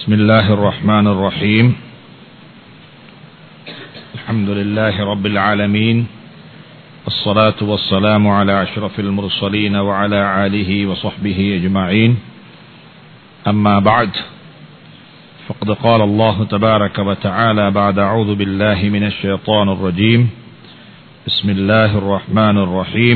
بسم الله الرحمن الرحيم الحمد لله رب العالمين الصلاة والسلام على أشرف المرسلين وعلى آله وصحبه أجمعين أما بعد فقد قال الله تبارك وتعالى بعد أعوذ بالله من الشيطان الرجيم بسم الله الرحمن الرحيم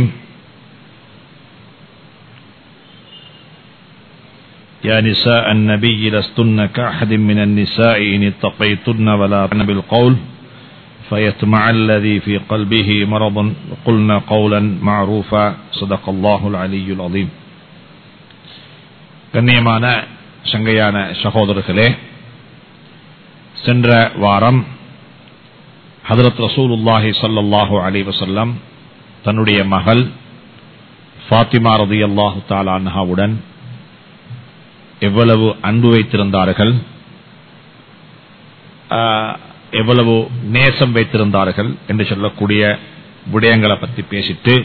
يا نساء النبي لستن كأحد من النساء إن اتقيتن ولا تن بالقول فيتمع الذي في قلبه مرض وقلنا قولا معروفا صدق الله العلي العظيم கண்ணியமான சங்கையான சகோதரர்களே சென்ற வாரம் ஹதரத் ரசூலுல்லாஹி சல்லாஹூ அலி வசல்லம் தன்னுடைய மகள் ஃபாத்திமா ரதி அல்லாஹு தாலான்ஹாவுடன் எவ்வளவு அன்பு வைத்திருந்தார்கள் எவ்வளவு நேசம் வைத்திருந்தார்கள் என்று சொல்லக்கூடிய விடயங்களை பற்றி பேசிட்டு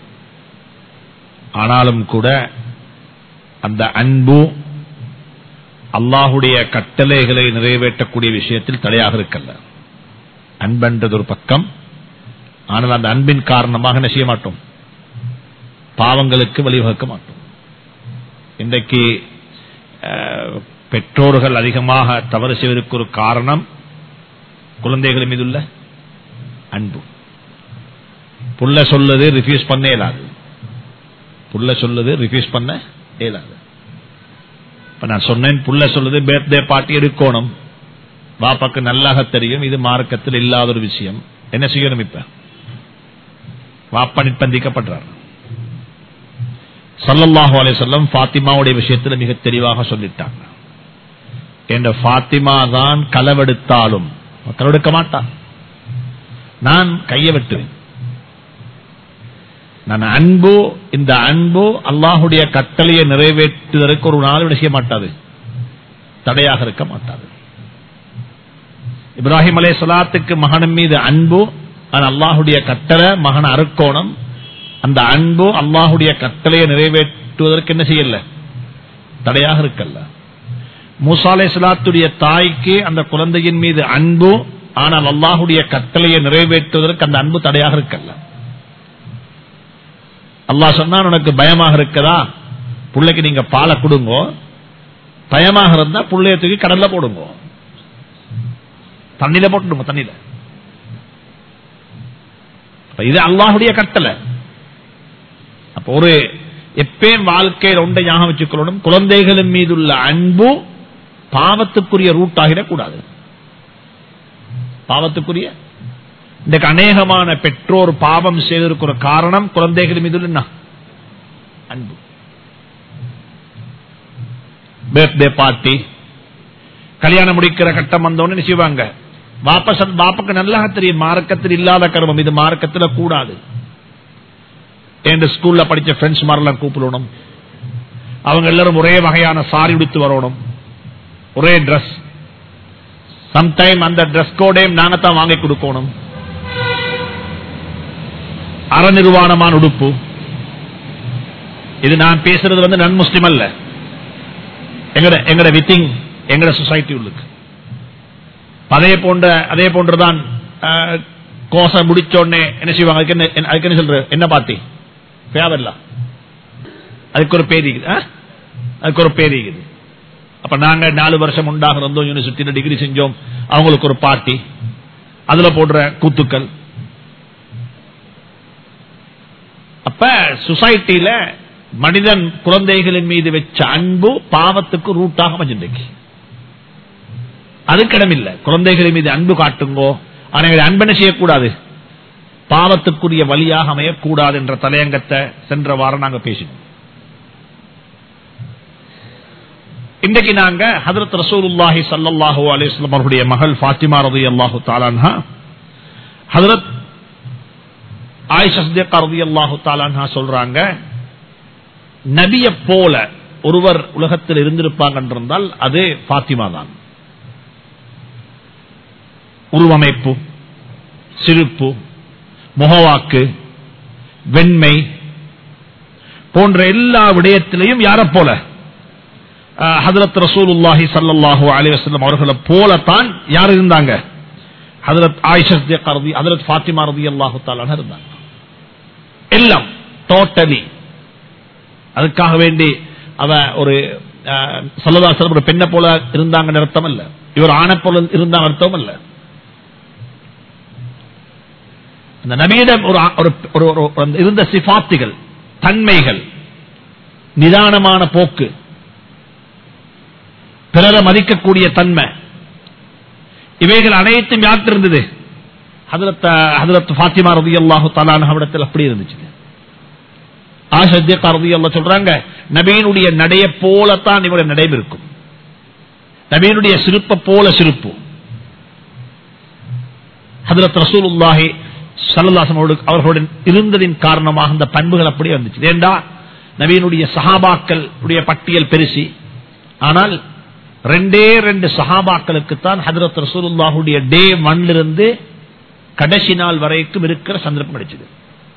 ஆனாலும் கூட அந்த அன்பு அல்லாஹுடைய கட்டளைகளை நிறைவேற்றக்கூடிய விஷயத்தில் தடையாக இருக்கல்ல அன்பென்றது ஒரு பக்கம் ஆனால் அந்த அன்பின் காரணமாக என்ன செய்ய மாட்டோம் பாவங்களுக்கு வழிவகுக்க மாட்டோம் இன்றைக்கு பெற்றோர்கள் அதிகமாக தவறு செய்வதற்கு ஒரு காரணம் குழந்தைகள் மீது உள்ள அன்பு புள்ள சொல்லுது ரிஃப்யூஸ் பண்ண இயலாது புள்ள சொல்லுது ரிஃப்யூஸ் பண்ண இயலாது இப்ப நான் சொன்னேன் புள்ள சொல்லுது பர்த்டே பார்ட்டி எடுக்கணும் பாப்பாக்கு நல்லாக தெரியும் இது மார்க்கத்தில் இல்லாத ஒரு விஷயம் என்ன செய்யணும் இப்ப வாப்பா நிர்பந்திக்கப்படுறார் சல்லல்லாஹு அலி சொல்லம் பாத்திமாவுடைய விஷயத்தில் மிக தெளிவாக சொல்லிட்டாங்க என்ற பாத்திமா தான் களவெடுத்தாலும் களவெடுக்க மாட்டான் நான் கையை வெட்டுவேன் நான் அன்பு இந்த அன்பு அல்லாஹுடைய கட்டளையை நிறைவேற்றுவதற்கு ஒரு நாள் செய்ய மாட்டாது தடையாக இருக்க மாட்டாது இப்ராஹிம் அலே சலாத்துக்கு மகன் மீது அன்பு அல்லாஹுடைய கட்டளை மகன் அறுக்கோணம் அந்த அன்பு அல்லாஹுடைய கட்டளையை நிறைவேற்றுவதற்கு என்ன செய்யல தடையாக இருக்கல்ல மூசாலே சலாத்துடைய தாய்க்கு அந்த குழந்தையின் மீது அன்பு ஆனால் அல்லாஹுடைய கட்டளையை நிறைவேற்றுவதற்கு அந்த அன்பு தடையாக இருக்கல்ல அல்லாஹ் சொன்னா உனக்கு பயமாக இருக்கதா பிள்ளைக்கு நீங்க பாலை கொடுங்க பயமாக இருந்தா புள்ளைய தூக்கி கடல்ல போடுங்க தண்ணில போட்டுடுங்க தண்ணில இது அல்லாஹுடைய கட்டளை அப்ப ஒரு எப்பயும் வாழ்க்கையில் ஒன்றை ஞாபகம் வச்சுக்கொள்ளணும் குழந்தைகளின் மீதுள்ள அன்பு பாவத்துக்குரிய ரூட் ஆகிடக்கூடாது பாவத்துக்குரிய இன்றைக்கு அநேகமான பெற்றோர் பாவம் செய்திருக்கிற காரணம் குழந்தைகள் மீது என்ன அன்பு பர்த்டே பார்ட்டி கல்யாணம் முடிக்கிற கட்டம் வந்தோன்னு செய்வாங்க வாபஸ் பாப்புக்கு நல்லா தெரியும் மார்க்கத்தில் இல்லாத கர்மம் இது மார்க்கத்தில் கூடாது என் ஸ்கூல்ல படிச்ச ஃப்ரெண்ட்ஸ் மாதிரிலாம் கூப்பிடணும் அவங்க எல்லாரும் ஒரே வகையான சாரி உடுத்து வரணும் ஒரே ட்ரெஸ் சம்டைம் அந்த ட்ரெஸ் கோடையும் நாங்க தான் வாங்கி கொடுக்கணும் அறநிர்வாணமான உடுப்பு இது நான் பேசுறது வந்து நன் முஸ்லிம் அல்ல எங்கட எங்கட வித்திங் எங்கட சொசைட்டி உள்ளுக்கு அதே போன்ற அதே போன்றுதான் கோசை முடிச்ச உடனே என்ன செய்வாங்க அதுக்கு என்ன அதுக்கு என்ன சொல்ற என்ன பார்ட்டி தேவையில்ல அதுக்கு ஒரு பேர் இருக்குது அதுக்கு ஒரு பேர் இருக்குது அப்ப நாங்க நாலு வருஷம் உண்டாக இருந்தோம் யூனிவர்சிட்டியில டிகிரி செஞ்சோம் அவங்களுக்கு ஒரு பார்ட்டி அதுல போடுற கூத்துக்கள் அப்ப சொசைட்டியில மனிதன் குழந்தைகளின் மீது வச்ச அன்பு பாவத்துக்கு ரூட்டாக மஜின்றைக்கு அதுக்கு இடமில்லை குழந்தைகளின் மீது அன்பு காட்டுங்கோ ஆனால் அன்பனை செய்யக்கூடாது பாவத்துக்குரிய வழியாக அமையக்கூடாது என்ற தலையங்கத்தை சென்ற வாரம் நாங்க பேசினோம் இன்றைக்கு நாங்க ஹதரத் ரசூலுல்லாஹி சல்லாஹூ அலிஸ்லாம் அவருடைய மகள் பாத்திமா ரதி அல்லாஹு தாலான்ஹா ஹதரத் ஆயிஷா ரதி அல்லாஹு தாலான்ஹா சொல்றாங்க நபிய போல ஒருவர் உலகத்தில் இருந்திருப்பாங்க என்றிருந்தால் அது பாத்திமா தான் உருவமைப்பு சிரிப்பு முகவாக்கு வெண்மை போன்ற எல்லா விடயத்திலையும் யார போல ஹதரத் ரசூலுல்லாஹி ஸல்லல்லாஹு அலைஹி வஸல்லம் அவர்களை போலத்தான் யார் இருந்தாங்க ஹதரத் ஆயிஷா சித்திகா ரதி ஹதரத் ஃபாத்திமா ரலியல்லாஹு தஆலா இருந்தாங்க எல்லாம் டோட்டலி அதுக்காக வேண்டி அவ ஒரு சல்லதாசர் ஒரு பெண்ணை போல இருந்தாங்க அர்த்தம் அல்ல இவர் ஆணை போல இருந்தாங்க அர்த்தம் அல்ல அந்த நபியிடம் ஒரு ஒரு ஒரு- ஒரு- அந்த இருந்த சிபாத்துகள் தன்மைகள் நிதானமான போக்கு பிறரை மதிக்கக்கூடிய தன்மை இவைகள் அனைத்தும் யார்கிட்ட இருந்தது ஹதரத் ஹதரத் ஃபாத்திமா ரதி அல்லாஹு தலானவிடத்தில் அப்படி இருந்துச்சு ஆஷத்தியா ரதி அல்லா சொல்றாங்க நபீனுடைய நடைய போலத்தான் இவருடைய நடைம் இருக்கும் நபீனுடைய சிறுப்ப போல சிறுப்பு ஹதரத் ரசூலுல்லாஹி சல்லல்லாஹு அவர்களுடன் இருந்ததின் காரணமாக அந்த பண்புகள் அப்படியே வந்துச்சு ஏண்டா நவீனுடைய சஹாபாக்கள் உடைய பட்டியல் பெருசி ஆனால் ரெண்டே ரெண்டு சஹாபாக்களுக்கு தான் ஹதரத் ரசூலுல்லாஹுடைய டே இருந்து கடைசி நாள் வரைக்கும் இருக்கிற சந்தர்ப்பம் கிடைச்சது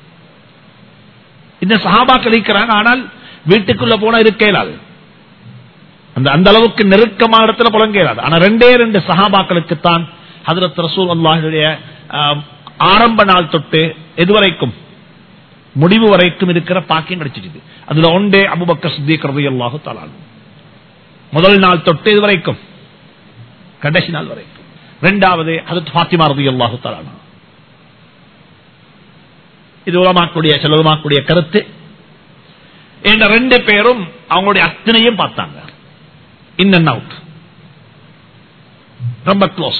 இந்த சஹாபாக்கள் இருக்கிறாங்க ஆனால் வீட்டுக்குள்ள போனா இருக்க இயலாது அந்த அந்த அளவுக்கு நெருக்கமான இடத்துல புலங்க இயலாது ஆனா ரெண்டே ரெண்டு சஹாபாக்களுக்கு தான் ஹதரத் ரசூல் அல்லாஹுடைய ஆரம்ப நாள் தொட்டு எதுவரைக்கும் முடிவு வரைக்கும் இருக்கிற பாக்கியம் கிடைச்சிட்டு அதுல ஒன்றே அபுபக்க சித்திக் ரலியல்லாஹு தஆலா முதல் நாள் தொட்டு இது வரைக்கும் கடைசி நாள் வரைக்கும் இரண்டாவது ஹதரத் ஃபாத்திமா ரலியல்லாஹு தஆலா இது உலமாக்குடைய சில உலமாக்குடைய கருத்து இந்த ரெண்டு பேரும் அவங்களுடைய அத்தனையும் பார்த்தாங்க இன் அண்ட் அவுட் ரொம்ப க்ளோஸ்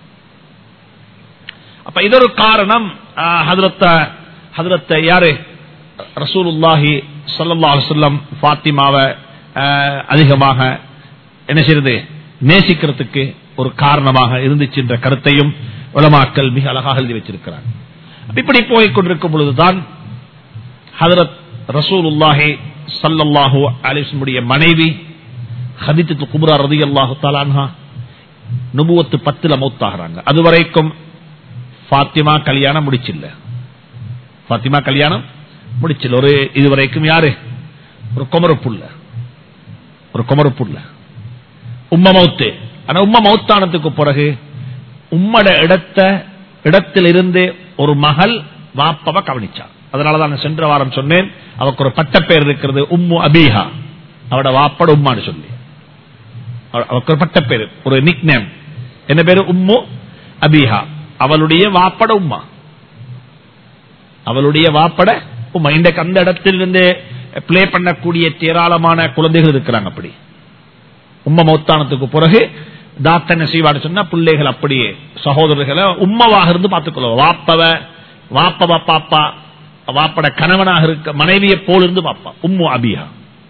அப்ப இது ஒரு காரணம் ஹதரத்த ஹதரத்த யாரு ரசூலுல்லாஹி ஸல்லல்லாஹு அலைஹி வஸல்லம் ஃபாத்திமாவை அஹ், அதிகமாக என்ன செய்யறது நேசிக்கிறதுக்கு ஒரு காரணமாக இருந்துச்சு என்ற கருத்தையும் உலமாக்கள் மிக அழகாக எழுதி வச்சிருக்கிறார் இப்படி போய் கொண்டிருக்கும் பொழுதுதான் ஹதரத் ரசூலுல்லாஹி ஸல்லல்லாஹு அலைஹி வஸல்லம் மனைவி ஹதித்து குப்ரா ரலியல்லாஹு தஆலா அன்ஹா நுபுவத்து பத்துல மௌத்தாகிறாங்க அது வரைக்கும் ஃபாத்திமா கல்யாணம் முடிச்சில்ல ஃபாத்திமா கல்யாணம் முடிச்சில்ல ஒரு இதுவரைக்கும் யாரு ஒரு குமரப்புள்ள ஒரு குமரப்புள்ள உம்ம மௌத்து ஆனா உம்ம மௌத்தானத்துக்கு பிறகு உம்மட இடத்த இடத்தில் இருந்து ஒரு மகள் வாப்பவ கவனிச்சா அதனாலதான் நான் சென்ற வாரம் சொன்னேன் அவருக்கு ஒரு பட்ட பேர் இருக்கிறது உம்மு அபீஹா அவட வாப்பட உம்மான்னு சொல்லி அவ- அவருக்கு ஒரு பட்ட பேரு ஒரு நிக் நேம் என்ன பேரு உம்மு அபீஹா அவளுடைய வாப்பட உம்மா அவளுடைய வாப்பட உம்மா இன்றைக்கு அந்த இடத்திலிருந்து பிளே பண்ணக்கூடிய ஏராளமான குழந்தைகள் இருக்கிறாங்க அப்படி உம்ம மௌத்தானத்துக்கு பிறகு தாத்தனை செய்வாடு சொன்னா பிள்ளைகள் அப்படியே சகோதரர்களை உம்மவாக இருந்து பார்த்துக்கொள்ளும் வாப்பவ வாப்பவ பாப்பா வாப்பட கணவனாக இருக்க மனைவியை போல் இருந்து பாப்பா உம்மு அபியா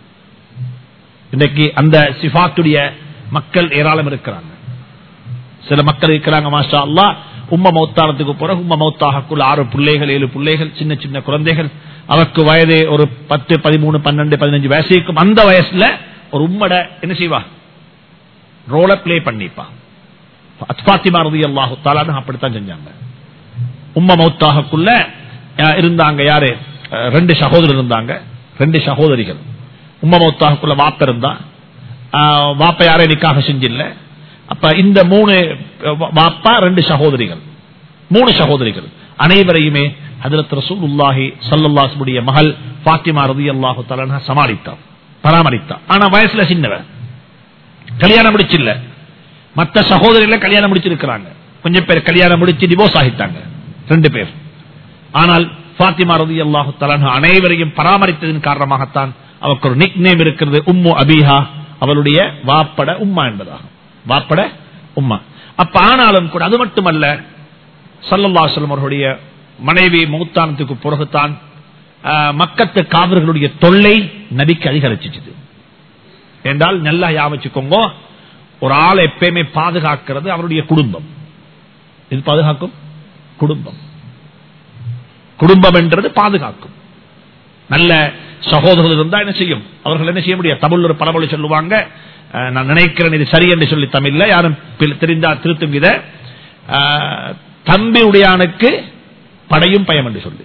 இன்னைக்கு அந்த சிஃபாத்துடைய மக்கள் ஏராளம் இருக்கிறாங்க சில மக்கள் இருக்கிறாங்க மாஷா அல்லா உம்ம மௌத்தானத்துக்கு பிறகு உம்ம மௌத்தாகக்குள்ள ஆறு பிள்ளைகள் ஏழு பிள்ளைகள் சின்ன சின்ன குழந்தைகள் அவருக்கு வயது ஒரு பத்து பதிமூணு பன்னெண்டு பதினஞ்சு வயசு இருக்கும் அந்த வயசுல ஒரு உம்மட என்ன செய்வா ரோல பிளே பண்ணிப்பா அத்பாத்திமா ரதி அல்லாஹு தாலான்னு அப்படித்தான் செஞ்சாங்க உம்ம மௌத்தாகக்குள்ள அஹ், இருந்தாங்க யாரு அஹ், ரெண்டு சகோதரர் இருந்தாங்க ரெண்டு சகோதரிகள் உம்ம மௌத்தாகக்குள்ள வாப்ப இருந்தா அஹ், வாப்ப யாரையும் நிக்காக செஞ்சில்ல அப்ப இந்த மூணு அஹ், வாப்பா ரெண்டு சகோதரிகள் மூணு சகோதரிகள் அனைவரையுமே ஹதரத் ரசூலுல்லாஹி ஸல்லல்லாஹுடைய மகள் ஃபாத்திமா ரலியல்லாஹு தஆலா சமாளித்தார் பராமரித்தார் ஆனா வயசுல சின்னவன் கல்யாணம் முடிச்சில்ல மத்த சகோதரிகளை கல்யாணம் முடிச்சிருக்கிறாங்க கொஞ்சம் பேர் கல்யாணம் முடிச்சு டிவோர்ஸ் ஆகிட்டாங்க ரெண்டு பேர் ஆனால் ஃபாத்திமா ரதி அல்லாஹு அனைவரையும் பராமரித்ததன் காரணமாகத்தான் அவருக்கு ஒரு நிக் நேம் இருக்கிறது உம்மு அபிஹா அவளுடைய வாப்பட உம்மா என்பதாகும் வாப்பட உம்மா அப்ப ஆனாலும் கூட அது மட்டுமல்ல சல்லல்லாஹுலம் அவர்களுடைய மனைவி மூத்தானத்துக்கு பிறகுதான் ஆஹ், மக்கத்து காவர்களுடைய தொல்லை நபிக்கு அதிகரிச்சிச்சு என்றால் நல்லா யாவச்சுக்கோங்க ஒரு ஆளை எப்பயுமே பாதுகாக்கிறது அவருடைய குடும்பம் இது பாதுகாக்கும் குடும்பம் குடும்பம் என்றது பாதுகாக்கும் நல்ல சகோதரர்கள் இருந்தா என்ன செய்யும் அவர்கள் என்ன செய்ய முடியும் தமிழ் ஒரு பழமொழி சொல்லுவாங்க அஹ், நான் நினைக்கிறேன் இது சரி என்று சொல்லி தமிழ்ல யாரும் பில்- தெரிந்தா திருத்தும் இத அஹ், தம்பி உடையானுக்கு படையும் பயம் என்று சொல்லி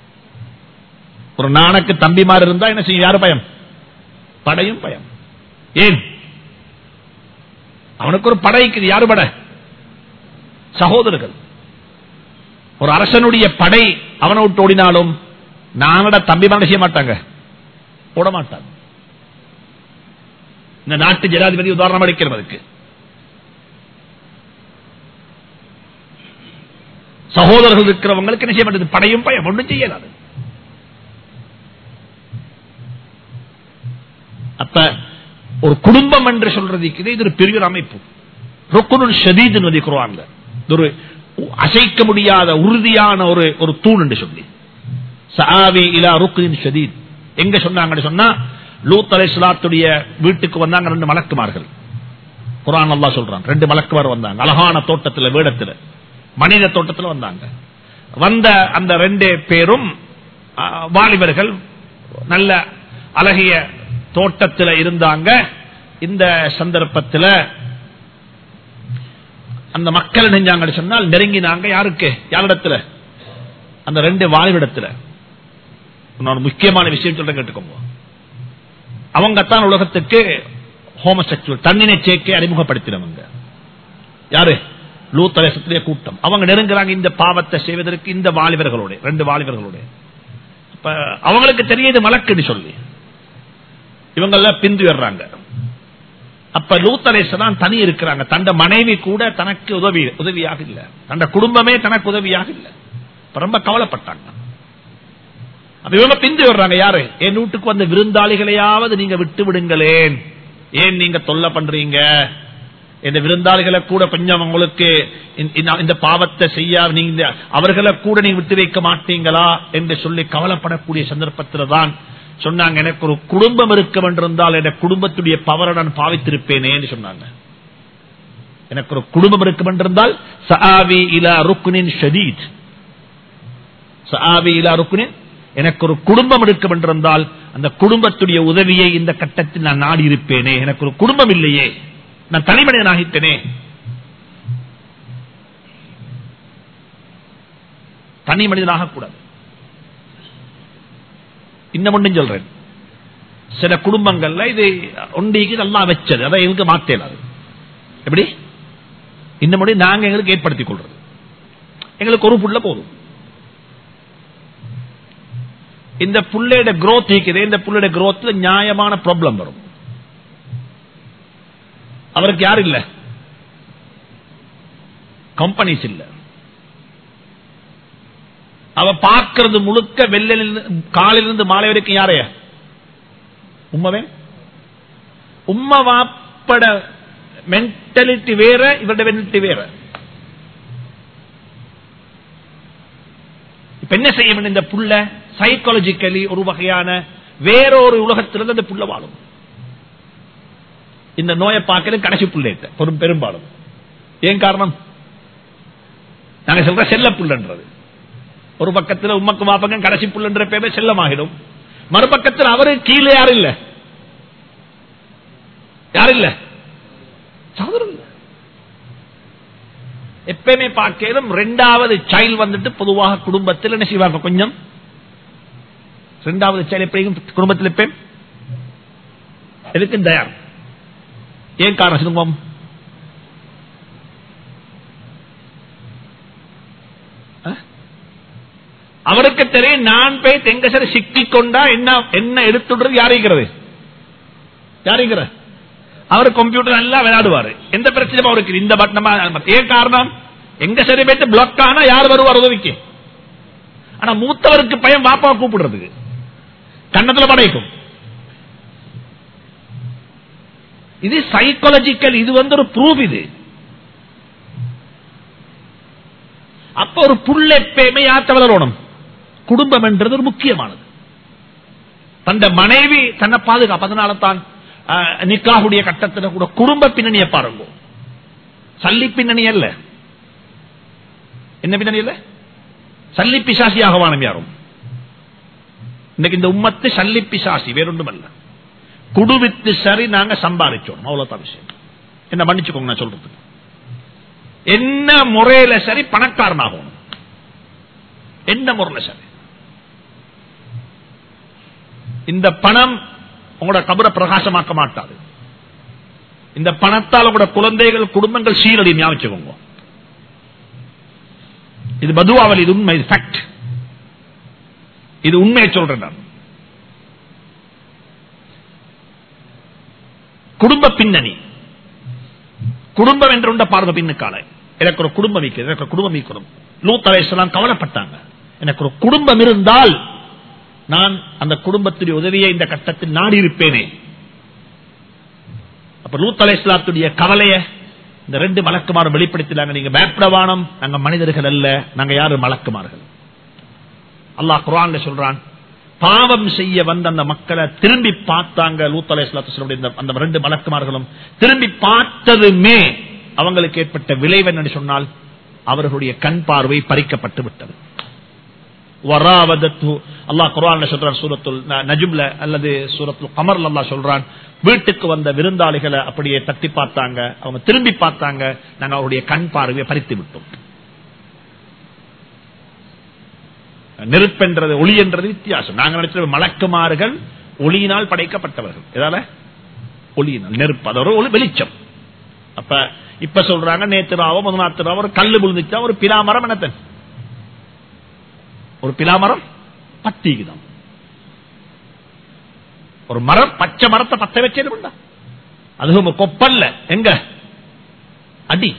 ஒரு நாணக்கு தம்பிமார் இருந்தா என்ன செய்யும் யாரு பயம் படையும் பயம் ஏன் அவனுக்கு ஒரு படை இருக்குது யாரு படை சகோதரர்கள் ஒரு அரசனுடைய படை அவனை விட்டு ஓடினாலும் நானோட தம்பி மரணம் செய்ய மாட்டாங்க ஓட மாட்டாங்க இந்த நாட்டு ஜனாதிபதி உதாரணம் அளிக்கிறோம் அதுக்கு சகோதரர்கள் இருக்கிறவங்களுக்கு என்ன செய்ய மாட்டேது படையும் பயம் ஒன்றும் செய்யலாது அப்ப ஒரு குடும்பம் என்று சொல்றதுக்கு இது ஒரு பெரிய ஒரு அமைப்பு ருக்குனுன் ஷதீத் என்பதை குருவான்ல இது ஒரு அசைக்க முடியாத உறுதியான ஒரு ஒரு தூண் என்று சொல்லி சாவி இலா ருக்குனின் ஷதீத் எங்க சொன்னாங்கன்னு சொன்னா லூத் அலை சலாத்துடைய வீட்டுக்கு வந்தாங்க ரெண்டு மலக்குமார்கள் குரான் அல்லா சொல்றான் ரெண்டு மலக்குமார் வந்தாங்க அழகான தோட்டத்துல வீடத்துல மனித தோட்டத்துல வந்தாங்க வந்த அந்த ரெண்டு பேரும் ஆ, வாலிபர்கள் நல்ல அழகிய தோட்டத்தில் இருந்தாங்க இந்த சந்தர்ப்பத்தில் அந்த மக்கள் நெஞ்சாங்க சொன்னால் நெருங்கினாங்க யாருக்கு யாரிடத்துல அந்த ரெண்டு வாலிபிடத்துல இன்னொரு முக்கியமான விஷயம் சொல்ற கேட்டுக்கோங்க அவங்க தான் உலகத்துக்கு ஹோமசெக்சுவல் தன்னினை சேர்க்கை அறிமுகப்படுத்தினவங்க யாரு லூத்தலேசத்திலே கூட்டம் அவங்க நெருங்குறாங்க இந்த பாவத்தை செய்வதற்கு இந்த வாலிபர்களோட ரெண்டு வாலிபர்களோட அப்ப அவங்களுக்கு தெரியுது மலக்குன்னு சொல்லி இவங்கெல்லாம் பிந்து வர்றாங்க அப்ப லூத்தலேசதான் தனி இருக்கிறாங்க தந்த மனைவி கூட தனக்கு உதவி உதவியாக இல்ல தந்த குடும்பமே தனக்கு உதவியாக இல்ல அப்ப ரொம்ப கவலைப்பட்டாங்க அப்ப இவங்க பிந்து வர்றாங்க யாரு என் வீட்டுக்கு வந்த விருந்தாளிகளையாவது நீங்க விட்டு விடுங்களேன் ஏன் நீங்க தொல்லை பண்றீங்க இந்த விருந்தாளிகளை கூட கொஞ்சம் உங்களுக்கு இந்த- இந்த- இந்த பாவத்தை செய்ய நீங்க அவர்களை கூட நீங்க விட்டு வைக்க மாட்டீங்களா என்று சொல்லி கவலைப்படக்கூடிய சந்தர்ப்பத்தில் தான் சொன்னாங்க எனக்கு ஒரு குடும்பம் இருக்க என்றிருந்தால் என் குடும்பத்துடைய பவரை நான் பாவித்திருப்பேனே என்று சொன்னாங்க எனக்கு ஒரு குடும்பம் இருக்கும் என்றிருந்தால் சஆவி இலா ருக்குனின் ஷதீத் சஆவி இலா ருக்குனின் எனக்கு ஒரு குடும்பம் இருக்கும் என்றிருந்தால் அந்த குடும்பத்துடைய உதவியை இந்த கட்டத்தில் நான் நாடி இருப்பேனே எனக்கு ஒரு குடும்பம் இல்லையே நான் தனிமனிதனாகிட்டேனே தனி மனிதனாக கூடாது இன்னும் ஒன்றும் சொல்றேன் சில குடும்பங்கள்ல இது ஒண்டிக்கு நல்லா வச்சது அதை எங்களுக்கு மாத்தேலாது எப்படி இன்னும் முடி நாங்க எங்களுக்கு ஏற்படுத்திக் கொள்றது எங்களுக்கு ஒரு புள்ள போதும் இந்த புள்ளையோட growth இருக்குது இந்த புள்ளையோட growthல நியாயமான ப்ராப்ளம் வரும் அவருக்கு யார் இல்ல கம்பெனிஸ் இல்ல அவ பார்க்கிறது முழுக்க வெள்ளிலிருந்து காலையிலிருந்து மாலை வரைக்கும் யாரைய உண்மவே உம்ம வாப்பட மென்டாலிட்டி வேற இவருடைய மென்டாலிட்டி வேற இப்ப என்ன செய்ய வேண்டும் இந்த புள்ள சைக்காலஜிக்கலி ஒரு வகையான வேற ஒரு உலகத்திலிருந்து அந்த புள்ள வாழும் இந்த நோயை பார்க்கறது கடைசி புள்ளைட்ட பெரும் பெரும்பாலும் ஏன் காரணம் நாங்க சொல்ற செல்ல புள்ளன்றது ஒரு பக்கத்துல உமக்கு மாப்பக்கம் கடைசி புள்ளன்ற பேரு செல்லமாகிடும் மறுபக்கத்தில் அவரு கீழே யாரும் இல்ல யாரும் இல்ல சகோதரன் இல்ல எப்பயுமே பார்க்கலும் ரெண்டாவது சைல்டு வந்துட்டு பொதுவாக குடும்பத்தில் என்ன செய்வாங்க கொஞ்சம் ரெண்டாவது சைல்டு எப்படியும் குடும்பத்தில் எப்பயும் எதுக்கு தயார் ஏன் காரணம் சிறுமம் அவருக்கு தெரியும் நான் போய் தெங்க சரி சிக்கிக் கொண்டா என்ன என்ன எடுத்துடுறது யாரிக்கிறது யாரிக்கிற அவர் கம்ப்யூட்டர் நல்லா விளையாடுவாரு எந்த பிரச்சனையும் அவருக்கு இந்த பட்டனமா ஏன் காரணம் எங்க சரி போயிட்டு பிளாக் ஆனா யார் வருவார் உதவிக்கு ஆனா மூத்தவருக்கு பயம் வாப்பா கூப்பிடுறதுக்கு கண்ணத்துல படைக்கும் இது சைக்காலஜிக்கல் இது வந்து ஒரு ப்ரூஃப் இது அப்ப ஒரு புள்ள எப்பயுமே யாத்த வளரணும் குடும்பம் என்றது ஒரு முக்கியமானது தந்த மனைவி தன்னை பாதுகாப்பு அதனால தான் ஆஹ், நிக்காஹுடைய கட்டத்தில் கூட குடும்ப பின்னணியை பாருங்க சல்லி பின்னணி அல்ல என்ன பின்னணி அல்ல சல்லி பிசாசியாக வானம் யாரும் இன்னைக்கு இந்த உம்மத்து சல்லி பிசாசி வேறொன்றும் அல்ல குடுவித்து சரி நாங்க சம்பாதிச்சோம் அவ்வளவுதான் விஷயம் என்ன மன்னிச்சுக்கோங்க நான் சொல்றதுக்கு என்ன முறையில சரி பணக்காரனாகணும் என்ன முறையில சரி இந்த பணம் உங்களோட கபரை பிரகாசமாக்க மாட்டாது இந்த பணத்தால் கூட குழந்தைகள் குடும்பங்கள் சீரடி ஞாபகம் இது பதுவாவல் இது உண்மை ஃபேக்ட் இது உண்மையை சொல்றேன் நான் குடும்ப பின்னணி குடும்பம் என்ற உண்ட பார்வை பின்னுக்கால எனக்கு ஒரு குடும்பம் வைக்கிறது எனக்கு ஒரு குடும்பம் வைக்கணும் லூத் அலைஹிஸ்ஸலாம் கவலைப்பட்டாங்க எனக்கு ஒரு குடும்பம் இருந்தால் நான் அந்த குடும்பத்துடைய உதவியை இந்த கட்டத்தில் நாடி இருப்பேனே அப்ப லூத் அலைஹிஸ்ஸலாத்துடைய கவலைய இந்த ரெண்டு மலக்குமாரும் வெளிப்படுத்தினாங்க நீங்க பயப்படவானம் நாங்க மனிதர்கள் அல்ல நாங்க யாரு மலக்குமார்கள் அல்லாஹ் குரான்ல சொல்றான் பாவம் செய்ய வந்த அந்த மக்களை திரும்பி பார்த்தாங்க லூத் அலைஹிஸ்ஸலாத்துடைய இந்த- அந்த ரெண்டு மலக்குமார்களும் திரும்பி பார்த்ததுமே அவங்களுக்கு ஏற்பட்ட விளைவு என்று சொன்னால் அவர்களுடைய கண் பார்வை பறிக்கப்பட்டு விட்டது வராவதத்து அல்லாஹ் குர்ஆன்ல சொல்றான் சூரத்துல் ந- நஜும்ல அல்லது சூரத்துல் கமர்ல அல்லாஹ் சொல்றான் வீட்டுக்கு வந்த விருந்தாளிகளை அப்படியே தட்டி பார்த்தாங்க அவங்க திரும்பி பார்த்தாங்க நாங்க அவருடைய கண் பார்வையை பறித்து விட்டோம் நெருப்பென்றது ஒளி என்றது வித்தியாசம் நாங்க நினைச்சது மலக்குமார்கள் ஒளியினால் படைக்கப்பட்டவர்கள் எதால ஒளியினால் நெருப்பு அது ஒரு ஒளி வெளிச்சம் அப்ப இப்ப சொல்றாங்க நேத்து ராவோ முதநாத்து ராவோ ஒரு கல்லு விழுந்துச்சா ஒரு பிலாமரம் என்னத்தன் ஒரு பிலாமரம் பத்திக்குதான் ஒரு மரம் பச்சை மரத்தை பத்த வச்சேன் அதுவும் கொப்பல்ல எங்க அடி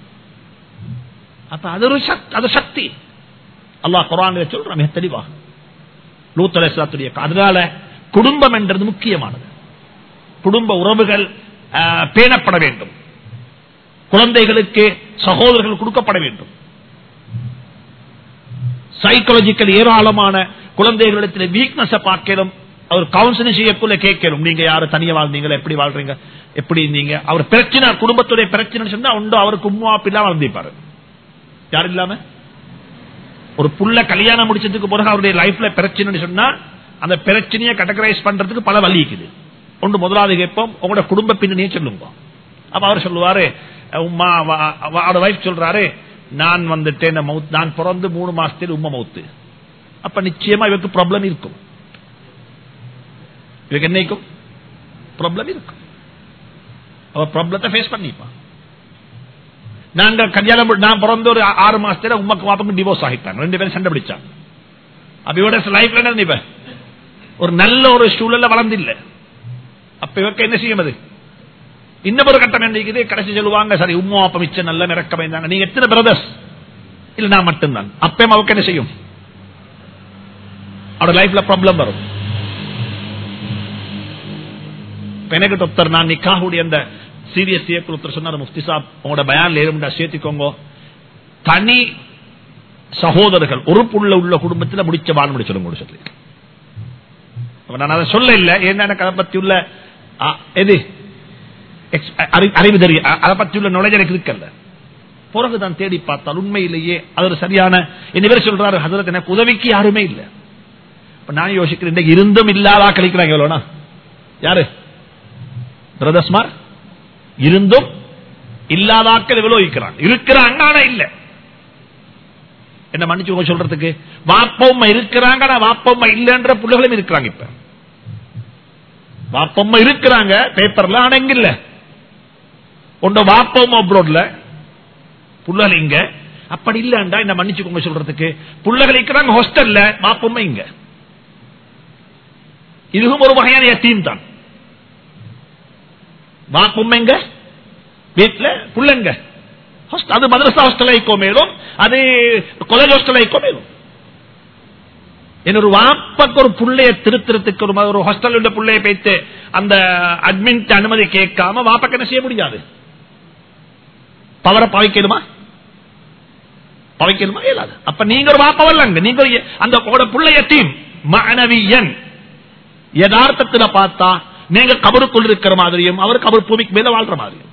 அப்ப அது ஒரு சக்தி அது சக்தி அல்லாஹ் குரான் சொல்றான் மிக தெளிவாக லூத் அலைஹிஸ்ஸலாத்துடைய அதனால குடும்பம் என்றது முக்கியமானது குடும்ப உறவுகள் ஆஹ், பேணப்பட வேண்டும் குழந்தைகளுக்கு சகோதரர்கள் கொடுக்கப்பட வேண்டும் சைக்காலஜிக்கல் ஏராளமான குழந்தைகளிடத்தில் வீக்னஸ் பார்க்கணும் அவர் கவுன்சிலிங் செய்யக்குள்ள கேட்கணும் நீங்க யாரு தனியா வாழ்ந்தீங்களா எப்படி வாழ்றீங்க எப்படி நீங்க அவர் பிரச்சனை குடும்பத்துடைய பிரச்சனை சொன்னா உண்டு அவருக்கு உம்மா பிள்ளை வாழ்ந்திருப்பாரு யார் இல்லாம ஒரு புள்ள கல்யாணம் முடிச்சதுக்கு பிறகு அவருடைய லைஃப்ல பிரச்சனை சொன்னா அந்த பிரச்சனையை கேட்டகரைஸ் பண்றதுக்கு பல வழி இருக்குது ஒன்று முதலாவது கேட்போம் உங்களோட குடும்ப பின்னணியை சொல்லுங்க அப்ப அவர் சொல்லுவாரு உமா அவரோட வைஃப் சொல்றாரு நான் வந்துட்டேன் மவுத் நான் பிறந்து மூணு மாசத்தில் உம்மா மவுத்து அப்ப நிச்சயமா இவருக்கு ப்ராப்ளம் இருக்கும் இவருக்கு என்னைக்கும் ப்ராப்ளம் இருக்கும் அவ ப்ராப்ளத்தை ஃபேஸ் பண்ணிப்பான் நாங்க கல்யாணம் பண்ணி- நான் பிறந்த ஒரு ஆ- ஆறு மாசத்துல உமக்கு பாப்பங்க டிவோர்ஸ் ஆகிட்டாங்க ரெண்டு பேரும் சண்டை பிடிச்சாங்க அப்ப இவட லைஃப்ல என்ன இப்ப ஒரு நல்ல ஒரு சூழல்ல வளர்ந்து இல்ல அப்ப இவக்க என்ன செய்யும் அது இன்னும் ஒரு கட்டம் என்ன இருக்குது கடைசி சொல்லுவாங்க சரி உம்மா அப்பா மிச்சம் நல்ல நிறக்க பயந்தாங்க நீங்க எத்தனை பிரதர்ஸ் இல்ல நான் மட்டும்தான் அப்பயும் அவக்கு என்ன செய்யும் அவட லைஃப்ல ப்ராப்ளம் வரும் இப்ப எனக்கு டாக்டர் நான் நிக்காவுடைய அந்த சீரியஸ் இயக்குள் ஒருத்தர் சொன்னார் முஃப்தி சாப் உங்களோட பயான்ல ஏறும்டா சேர்த்துக்கோங்க தனி சகோதரர்கள் ஒரு புள்ள உள்ள குடும்பத்தில் முடிச்ச வாழ் முடிச்சிடும் சொல்லி அப்ப நான் அதை சொல்ல இல்ல ஏன்னா எனக்கு அதை பத்தி உள்ள ஆ, எது ex- அறி- அறிவு தெரியும் அ- அதை பத்தி உள்ள knowledge எனக்கு இருக்கல்ல பிறகுதான் தேடி பார்த்தால் உண்மையிலேயே அது ஒரு சரியான என்ன பேர் சொல்றாரு ஹசரத் எனக்கு உதவிக்கு யாருமே இல்லை இப்ப நான் யோசிக்கிறேன் இன்னைக்கு இருந்தும் இல்லாதா கழிக்கிறாங்க எவ்வளோனா யாரு பிரதஸ்மார் இருந்தும் இல்லாதாக்கள் எவ்வளவு இருக்கிறாங்க இருக்கிறாங்க ஆனா இல்ல என்ன மன்னிச்சு சொல்றதுக்கு வாப்பம்மா இருக்கிறாங்க ஆனா வாப்பம்மா இல்லன்ற புள்ளைகளும் இருக்கிறாங்க இப்ப வாப்பம்மா இருக்கிறாங்க பேப்பர்ல ஆனா எங்க இல்ல உண்ட வாப்பம்மா அப்ரோட்ல புள்ளகள் இங்க அப்படி இல்லண்டா என்ன மன்னிச்சுக்கோங்க சொல்றதுக்கு புள்ளகள் இருக்கிறாங்க ஹாஸ்டல்ல வாப்பம்மா இங்க இதுவும் ஒரு வகையான யத்தீம் தான் வாப்பம்மா எங்க வீட்டுல புள்ளங்க ஹாஸ்டல் அது மதரசா ஹாஸ்டல் ஐக்கோ மேலும் அது காலேஜ் ஹாஸ்டல் ஐக்கோ மேலும் என்னொரு வாப்பக்கு ஒரு புள்ளைய திருத்திரத்துக்கு ஒரு ம- ஒரு ஹாஸ்டல் உள்ள புள்ளைய வைத்து அந்த அட்மின் அனுமதி கேட்காம வாப்பக்கு என்ன செய்ய முடியாது பவரை பாவிக்கணுமா பாவிக்கணுமா இயலாது அப்ப நீங்க ஒரு வாப்பவல்லங்க நீங்க ஒரு எ- அந்த உங்களோட புள்ளைய டீம் மனவியன் யதார்த்தத்துல பார்த்தா நீங்க கபருக்குள் இருக்கிற மாதிரியும் அவர் கபர் பூமிக்கு மேல வாழ்ற மாதிரியும்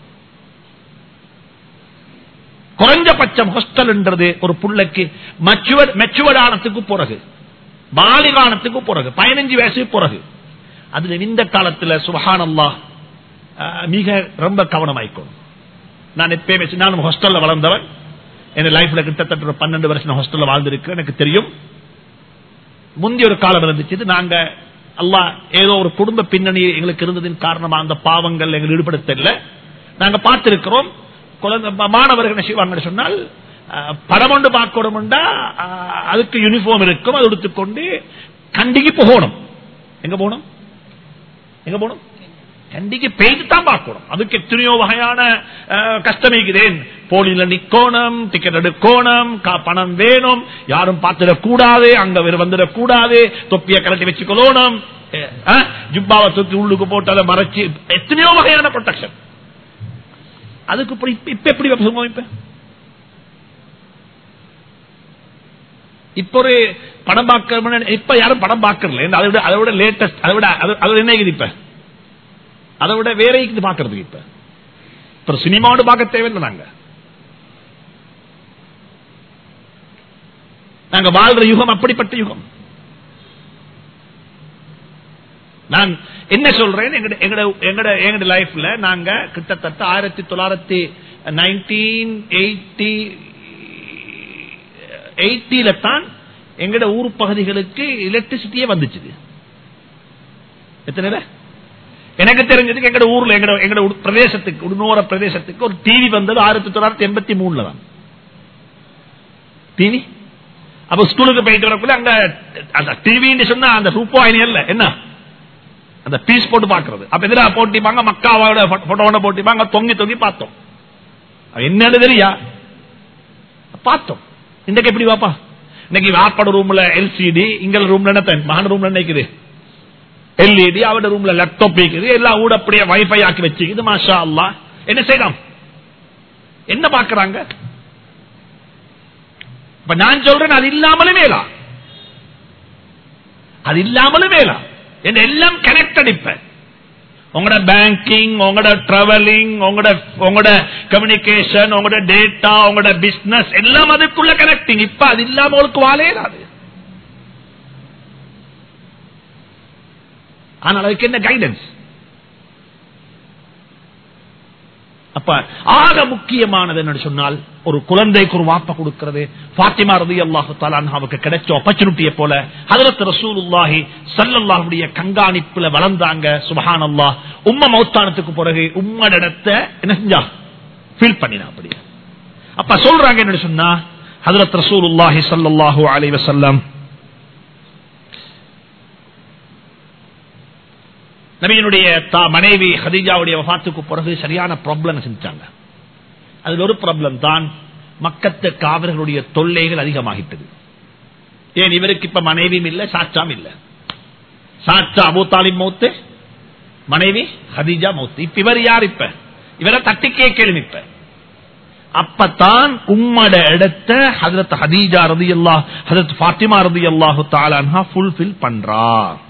குறைஞ்சபட்சம் ஹாஸ்டல்ன்றது ஒரு புள்ளைக்கு மெச்சுவர்ட் மெச்சுவர்ட் ஆனத்துக்கு பிறகு பாலிகானத்துக்கு பிறகு பதினஞ்சு வயசுக்கு பிறகு அதுல இந்த காலத்துல சுபஹானல்லா அஹ், மிக ரொம்ப கவனமாய்க்கணும் நான் எப்பயுமே சி- நான் ஹாஸ்டல்ல வளர்ந்தவன் என் லைஃப்ல கிட்டத்தட்ட ஒரு பன்னெண்டு வருஷம் ஹாஸ்டல்ல வாழ்ந்திருக்கேன் எனக்கு தெரியும் முந்தைய ஒரு காலம் இருந்துச்சு இது நாங்க அல்லாஹ் ஏதோ ஒரு குடும்ப பின்னணி எங்களுக்கு இருந்ததின் காரணமா அந்த பாவங்கள் எங்களை ஈடுபடுத்த இல்ல நாங்க பார்த்திருக்கிறோம் குழந்தை ம- மாணவர்கள் என்ன செய்வாங்கன்னு சொன்னால் அஹ், படம் ஒன்று பார்க்கணும்டா அஹ், அதுக்கு யூனிஃபார்ம் இருக்கும் அது எடுத்துக்கொண்டு கண்டிக்கு போகணும் எங்க போகணும் எங்க போகணும் கண்டிக்கு பெய்து தான் பார்க்கணும் அதுக்கு எத்தனையோ வகையான அஹ், கஷ்டம் இருக்கிறேன் போலியில நிக்கோணும் டிக்கெட் எடுக்கணும் கா- பணம் வேணும் யாரும் பார்த்துடக்கூடாது அங்க வேறு வந்துடக்கூடாது தொப்பியை கலட்டி வச்சுக்கொள்ளணும் அஹ், ஜுப்பாவை தூக்கி உள்ளுக்கு போட்டு அதை மறைச்சு எத்தனையோ வகையான ப்ரொடெக்ஷன் அதுக்கு இப்ப இப்ப- இப்ப எப்படி சொல்லுவோம் இப்ப இப்ப ஒரு படம் பார்க்க இப்ப யாரும் படம் பார்க்கறல ஏன்னா அதை விட அதை விட லேட்டஸ்ட் அதை விட அது- அது என்ன இருக்குது இப்ப அதை விட வேற இருக்குது பார்க்கறதுக்கு இப்ப இப்ப சினிமாவோட பார்க்க தேவையில்லை நாங்க நாங்க வாழ்ற யுகம் அப்படிப்பட்ட யுகம் நான் என்ன சொல்றேன் எங்கட எங்கட எங்கட எங்கட லைஃப்ல நாங்க கிட்டத்தட்ட ஆயிரத்தி தொள்ளாயிரத்தி நைன்டீன் எயிட்டி எயிட்டில தான் எங்கட ஊர் பகுதிகளுக்கு எலக்ட்ரிசிட்டியே வந்துச்சு எத்தனை எனக்கு தெரிஞ்சதுக்கு எங்கட ஊர்ல எங்கட எங்கட உடு- பிரதேசத்துக்கு உடுநோர பிரதேசத்துக்கு ஒரு டிவி வந்தது ஆயிரத்தி தொள்ளாயிரத்தி எண்பத்தி மூணுல தான் டிவி அப்ப ஸ்கூலுக்கு போயிட்டு வரக்குள்ள அங்க அந்த டிவின்னு சொன்னா அந்த ரூபாயினி அல்ல என்ன அந்த பீஸ் போட்டு பாக்குறது அப்ப எதிரா போட்டிப்பாங்க மக்காவோட போட்டோட போட்டிப்பாங்க தொங்கி தொங்கி பார்த்தோம் அது என்னன்னு தெரியா பார்த்தோம் இன்றைக்கு எப்படி வாப்பா இன்னைக்கு வாப்பாட ரூம்ல எல்சிடி இங்க ரூம்ல என்ன மகன் ரூம்ல நினைக்குது எல்இடி அவட ரூம்ல லேப்டாப் இருக்குது எல்லாம் ஊட அப்படியே வைஃபை ஆக்கி வச்சுக்குது மாஷா அல்லா என்ன செய்யலாம் என்ன பாக்குறாங்க இப்ப நான் சொல்றேன் அது இல்லாமலும் மேலா அது இல்லாமலும் மேலா என்ன எல்லாம் கனெக்டட் இப்ப உங்களோட பேங்கிங் உங்களோட டிராவலிங் உங்களோட உங்களோட கம்யூனிகேஷன் உங்களோட டேட்டா உங்களோட பிசினஸ் எல்லாம் அதுக்குள்ள கனெக்டிங் இப்ப அது இல்லாம உங்களுக்கு வாழையிடாது ஆனால் அதுக்கு என்ன கைடன்ஸ் அப்ப ஆக முக்கியமானது என்ன சொன்னால் ஒரு குழந்தைக்கு ஒரு வாப்ப கொடுக்கிறது பாத்திமா ரதி அல்லாஹு தாலான்ஹாவுக்கு கிடைச்ச ஆப்பர்ச்சுனிட்டியை போல ஹதரத் ரசூலுல்லாஹி சல்லல்லாஹுடைய கண்காணிப்புல வளர்ந்தாங்க சுபஹான் அல்லாஹ் உம்ம மௌத்தானத்துக்கு பிறகு உம்மட இடத்தை என்ன செஞ்சா ஃபீல் பண்ணினா அப்படி அப்ப சொல்றாங்க என்ன சொன்னா ஹதரத் ரசூலுல்லாஹி சல்லல்லாஹு அலைஹி வஸல்லம் நபியினுடைய தா- மனைவி ஹதீஜாவுடைய வஃபாத்துக்கு பிறகு சரியான ப்ராப்ளம் செஞ்சாங்க அதுல ஒரு ப்ராப்ளம் தான் மக்கத்து காவர்களுடைய தொல்லைகள் அதிகமாகிட்டது ஏன் இவருக்கு இப்ப மனைவியும் இல்ல சாச்சாம் இல்ல சாச்சா அபூ தாலிப் மௌத்து மனைவி ஹதீஜா மௌத்து இப்ப இவர் யார் இப்ப இவரை தட்டி கேட்கலும் இப்ப அப்பத்தான் உம்மட இடத்த ஹதரத் ஹதீஜா ரதி அல்லாஹ் ஹதரத் ஃபாத்திமா ரதி அல்லாஹு தாலான்ஹா ஃபுல்ஃபில் பண்றா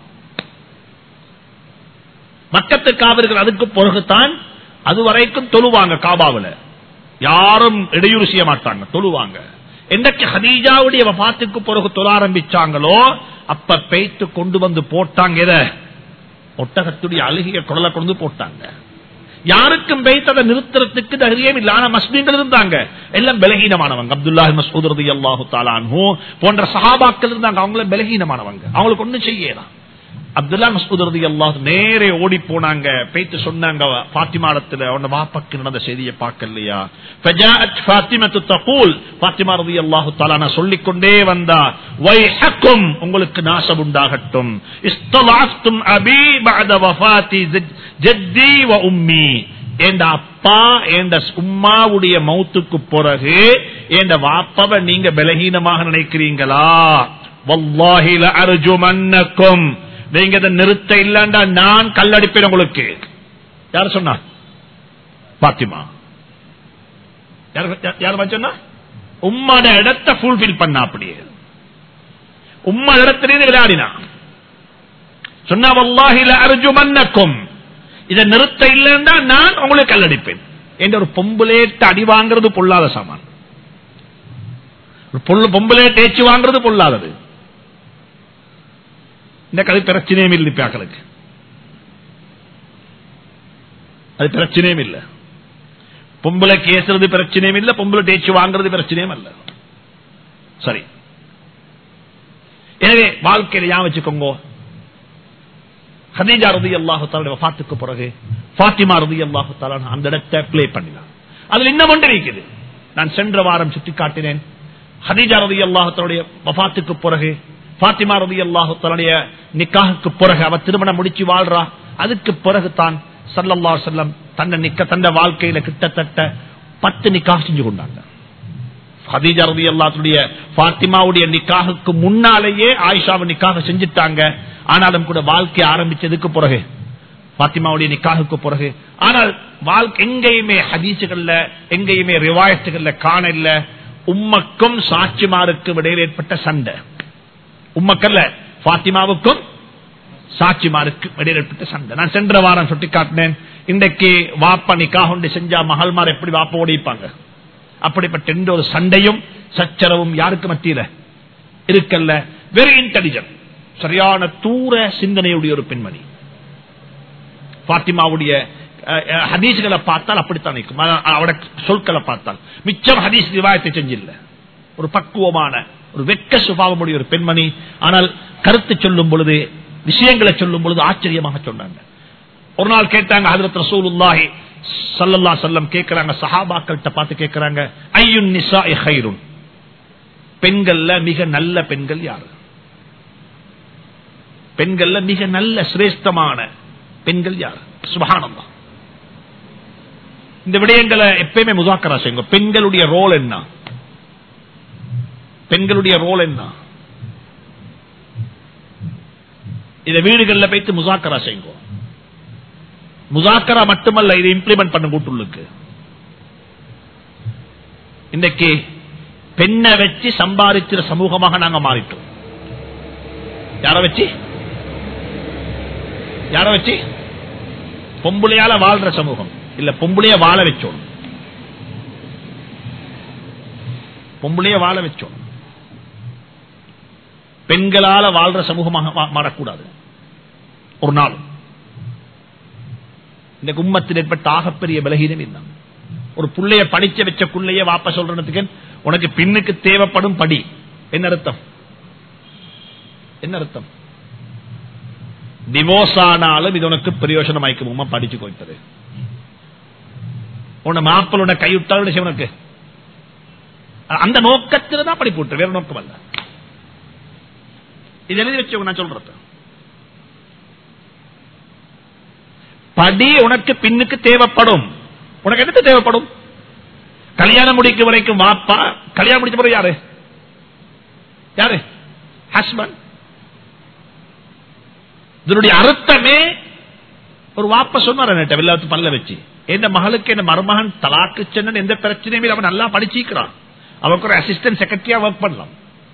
மக்கத்து காவிர்கள் அதுக்கு பிறகுதான் அது வரைக்கும் தொழுவாங்க காபாவுல யாரும் இடையூறு செய்ய மாட்டாங்க தொழுவாங்க என்றைக்கு ஹதீஜாவுடைய வபாத்துக்கு பிறகு தொழ ஆரம்பிச்சாங்களோ அப்ப பெய்த்து கொண்டு வந்து போட்டாங்க எதை ஒட்டகத்துடைய அழுகிய குடலை கொண்டு வந்து போட்டாங்க யாருக்கும் பெய்த்ததை நிறுத்துறதுக்கு தைரியம் இல்ல ஆனா மஸ்லீம்கள் இருந்தாங்க எல்லாம் பலகீனமானவங்க அப்துல்லாஹி மசூத் ரதி அல்லாஹு தாலான்ஹு போன்ற சஹாபாக்கள் இருந்தாங்க அவங்கள பலகீனமானவங்க அவங்களுக்கு ஒண்ணும் செய்யலாம் அப்துல்லா மசூத் ரதி அல்லாஹ் நேரே ஓடி போனாங்க பேத்து சொன்னாங்க பாத்திமாடத்துல உன்ன வாப்பாக்கு நடந்த செய்தியை பார்க்கலையா ஃபஜாஅத் ஃபாத்திமத்து தகூல் பாத்திமா ரதி அல்லாஹு தஆலா சொல்லிக் கொண்டே வந்தா வைஹக்கும் உங்களுக்கு நாசம் உண்டாகட்டும் இஸ்தலாஃப்தும் அபி பஅத வஃபாத்தி ஜத்தி வ உம்மி என் அப்பா என் உம்மாவுடைய மௌத்துக்கு பிறகு என் வாப்பாவை நீங்க பலகீனமாக நினைக்கிறீங்களா வல்லாஹி லஅர்ஜுமன்னக்கும் நீங்க இதை நிறுத்த இல்லண்டா நான் கல்லடிப்பேன் உங்களுக்கு யார் சொன்னா பாத்திமா யார் யார் சொன்னா உம்மோட இடத்தை ஃபுல்பில் பண்ண அப்படியே உம்ம இடத்திலே விளையாடினா சொன்னா வல்லாஹில அர்ஜுமன்னக்கும் இதை நிறுத்த இல்லைன்னா நான் உங்களுக்கு கல்லடிப்பேன் என்ற ஒரு பொம்புலேட்டு அடி வாங்குறது பொல்லாத சாமான் ஒரு பொல்லு பொம்புலேட்டு ஏச்சு வாங்குறது பொல்லாதது இந்த கதை பிரச்சனையும் இல்லை பாக்களுக்கு அது பிரச்சனையும் இல்லை பொம்பளை கேசுறது பிரச்சனையும் இல்லை பொம்பளை டேச்சு வாங்குறது பிரச்சனையும் அல்ல சரி எனவே வாழ்க்கையில யா வச்சுக்கோங்க ஹதீஜா ரதி அல்லாஹு வஃபாத்துக்கு பிறகு பாத்திமா ரதி அல்லாஹு தாலான் அந்த இடத்தை பிளே பண்ணினான் அதுல இன்னும் ஒன்று இருக்குது நான் சென்ற வாரம் சுட்டி காட்டினேன் ஹதீஜா ரதி அல்லாஹத்தனுடைய வபாத்துக்கு பிறகு பாத்திமா ரதி அல்லாஹத்தனுடைய நிக்காகுக்கு பிறகு அவ திருமணம் முடிச்சு வாழ்றா அதுக்கு பிறகு தான் சல்லல்லா செல்லம் தன்னை நிக்க தந்த வாழ்க்கையில கிட்டத்தட்ட பத்து நிக்காக செஞ்சு கொண்டாங்க ஹதீஜா ரதி அல்லாத்துடைய பாத்திமாவுடைய நிக்காகுக்கு முன்னாலேயே ஆயிஷாவை நிக்காக செஞ்சுட்டாங்க ஆனாலும் கூட வாழ்க்கை ஆரம்பிச்சதுக்கு பிறகு பாத்திமாவுடைய நிக்காகுக்கு பிறகு ஆனால் வாழ்க்கை எங்கேயுமே ஹதீசுகள்ல எங்கேயுமே ரிவாயத்துகள்ல காண இல்ல உம்மக்கும் சாட்சிமாருக்கும் இடையில் ஏற்பட்ட சண்டை உம்மக்கல்ல பாத்திமாவுக்கும் சாட்சிமாருக்கு இடையில் ஏற்பட்ட சண்டை நான் சென்ற வாரம் சுட்டி காட்டினேன் இன்றைக்கு வாப்பா நிக்காக ஒன்று செஞ்சா மகள்மார் எப்படி வாப்ப ஓடிப்பாங்க அப்படிப்பட்ட எந்த ஒரு சண்டையும் சச்சரவும் யாருக்கு மத்தியில இருக்கல்ல வெரி இன்டெலிஜென்ட் சரியான தூர சிந்தனையுடைய ஒரு பெண்மணி பாத்திமாவுடைய ஹதீஸ்களை பார்த்தால் அப்படித்தான் நிற்கும் அவட சொற்களை பார்த்தால் மிச்சம் ஹதீஸ் ரிவாயத்தை செஞ்சில்ல ஒரு பக்குவமான ஒரு வெக்க சுபாவமுடைய ஒரு பெண்மணி ஆனால் கருத்து சொல்லும் பொழுது விஷயங்களை சொல்லும் பொழுது ஆச்சரியமாக சொன்னாங்க ஒரு நாள் கேட்டாங்க ஹதரத் ரசூலுல்லாஹி சல்லல்லா செல்லம் கேட்கிறாங்க சஹாபாக்கள்கிட்ட பார்த்து கேட்கிறாங்க ஐயுன் நிசா ஹைருன் பெண்கள்ல மிக நல்ல பெண்கள் யாரு பெண்கள்ல மிக நல்ல சிரேஷ்டமான பெண்கள் யார் சுபகானந்தா இந்த விடயங்களை எப்பயுமே முதாக்கரா செய்யுங்க பெண்களுடைய ரோல் என்ன பெண்களுடைய ரோல் என்ன இதை வீடுகளில் வைத்து முசாக்கரா செய்யுங்க முசாக்கரா மட்டுமல்ல இதை இம்ப்ளிமெண்ட் பண்ண கூட்டுள்ளுக்கு இன்றைக்கு பெண்ணை வச்சு சம்பாதிக்கிற சமூகமாக நாங்க மாறிட்டோம் யார வச்சு யார வச்சு பொம்புளையால வாழ்ற சமூகம் இல்ல பொம்புளைய வாழ வச்சோம் பொம்புளைய வாழ வச்சோம் பெண்களால வாழ்ற சமூகமாக மாறக்கூடாது ஒரு நாள் இந்த கும்மத்தில் ஏற்பட்ட ஆகப்பெரிய பலகீனம் இல்லை ஒரு புள்ளைய படிச்ச வச்ச புள்ளைய வாப்ப சொல்றதுக்கு உனக்கு பின்னுக்கு தேவைப்படும் படி என்ன அர்த்தம் என்ன அர்த்தம் டிவோர்ஸ் ஆனாலும் இது உனக்கு பிரயோஜனம் ஆயிக்குமா படிச்சு கொடுத்தது உன்னை மாப்பிளோட கைவிட்டால் உனக்கு அந்த நோக்கத்தில் தான் படிப்பு விட்டு வேற நோக்கம் அல்ல இது எழுதி வச்சு நான் சொல்றது படி உனக்கு பின்னுக்கு தேவைப்படும் உனக்கு எதுக்கு தேவைப்படும் கல்யாணம் முடிக்கும் வரைக்கும் வாப்பா கல்யாணம் முடிச்ச பிறகு யாரு யாரு ஹஸ்பண்ட் இதனுடைய அர்த்தமே ஒரு வாப்ப சொன்னார் என்கிட்ட வெள்ளாத்து பல்ல வச்சு எந்த மகளுக்கு என்ன மருமகன் தலாக்கு சென்னு எந்த பிரச்சனையுமே அவன் நல்லா படிச்சிக்கிறான் அவனுக்கு ஒரு அசிஸ்டன்ட் செக்ரட்டரியா ஒர்க் பண்ணலாம்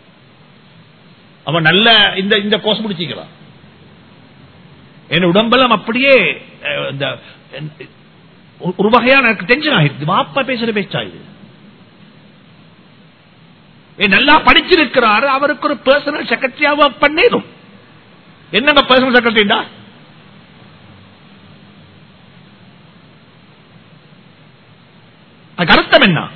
அவன் நல்ல இந்த இந்த கோர்ஸ் முடிச்சிக்கிறான் என் உடம்பெல்லாம் அப்படியே இந்த ஒரு வகையான எனக்கு டென்ஷன் ஆகிருக்கு வாப்பா பேசுற பேச்சா இது நல்லா படிச்சிருக்கிறாரு அவருக்கு ஒரு பர்சனல் செக்ரட்டரியா ஒர்க் பண்ணிடும் என்னங்க பர்சனல் செக்ரட்டரிடா அதுக்கு அர்த்தம் என்ன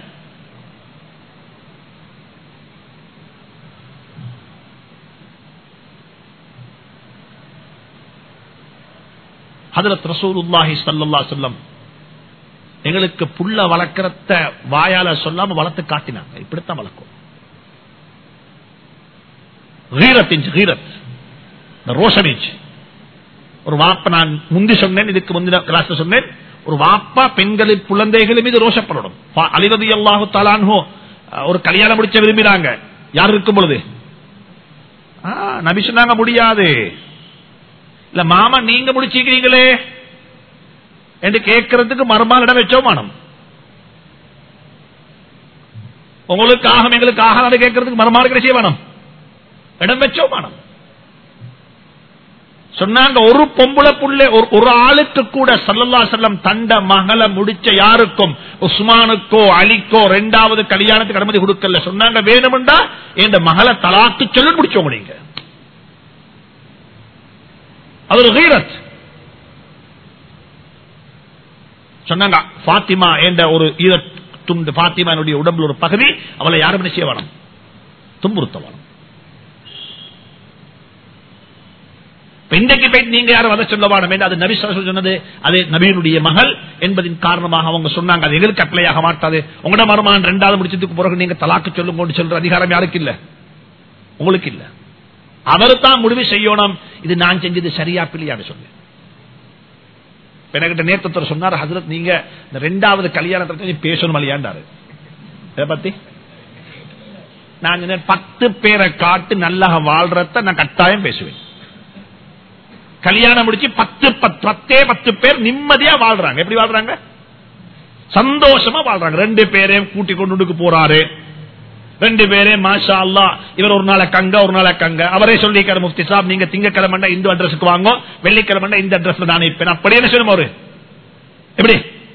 ஹதரத் ரசூலுல்லாஹி சல்லா சொல்லம் எங்களுக்கு புள்ள வளர்க்கறத வாயால சொல்லாம வளர்த்து காட்டினாங்க இப்படித்தான் வளர்க்கும் ரோஷனேஜ் ஒரு வாப்ப நான் முந்தி சொன்னேன் இதுக்கு முந்தின கிளாஸ் சொன்னேன் ஒரு வாப்பா பெண்களின் குழந்தைகள் மீது ரோஷப்படணும் அலிரதி அல்லாஹு தலான்ஹோ ஒரு கல்யாணம் முடிச்ச விரும்பினாங்க யார் இருக்கும் பொழுது நபி சொன்னாங்க முடியாது இல்ல மாமா நீங்க முடிச்சிக்கிறீங்களே என்று கேட்கறதுக்கு மறுமால் இடம் வச்சோ மானம் உங்களுக்கு ஆகம் எங்களுக்கு ஆகம் கேட்கறதுக்கு மறுமாறு கிடைச்சே வேணும் இடம் வச்சோ மானம் சொன்னாங்க ஒரு பொம்புள புள்ள ஒரு ஆளுக்கு கூட சல்லல்லா செல்லம் தண்ட மகளை முடிச்ச யாருக்கும் உஸ்மானுக்கோ அலிக்கோ ரெண்டாவது கல்யாணத்துக்கு அனுமதி கொடுக்கல சொன்னாங்க வேணும்டா என் மகளை தலாக்கு சொல்ல முடிச்சோங்க நீங்க அது ஒரு ஹீரத் சொன்னாங்க பாத்திமா என்ற ஒரு ஈர துண்டு பாத்திமா உடம்புல ஒரு பகுதி அவளை யாரும் என்ன செய்ய வேணும் துன்புறுத்த வேணும் இப்ப இன்றைக்கு போயிட்டு நீங்க யாரும் அதை சொல்ல வேணும் அது நபி ஸல்லல்லாஹு அலைஹி சொன்னது அது நபியினுடைய மகள் என்பதின் காரணமாக அவங்க சொன்னாங்க அது எங்களுக்கு அப்ளை ஆக மாட்டாது உங்களோட மருமான் ரெண்டாவது முடிச்சதுக்கு பிறகு நீங்க தலாக்கு சொல்லுங்க சொல்ற அதிகாரம் யாருக்கு இல்ல உங்களுக்கு இல்ல அவர் தான் முடிவு செய்யணும் இது நான் செஞ்சது சரியா பிள்ளையான்னு சொல்லு எனக்கிட்ட நேத்தத்தர் சொன்னார் ஹசரத் நீங்க இந்த ரெண்டாவது கல்யாணத்தை பத்தி பேசணும் அழியாண்டாரு இதை பத்தி நான் சொன்னேன், பத்து பேரை காட்டு நல்லா வாழ்றத நான் கட்டாயம் பேசுவேன் கல்யாணம் முடிச்சு பத்து பத்து பத்தே பத்து பேர் நிம்மதியா வாழ்றாங்க எப்படி வாழ்றாங்க சந்தோஷமா வாழ்றாங்க ரெண்டு பேரையும் கூட்டி கொண்டு போறாரு ரெண்டு பேரே மாஷா அல்லா இவர் ஒரு நாளை கங்க ஒரு நாளை கங்க அவரே சொல்லிக்காரு முஃப்தி சாப் நீங்க திங்கக்கிழமை இந்த அட்ரஸுக்கு வாங்க வெள்ளிக்கிழமை இந்த அட்ரஸ்ல நான் இருப்பேன் அப்படியே என்ன சொல்லணும் அவரு எப்படி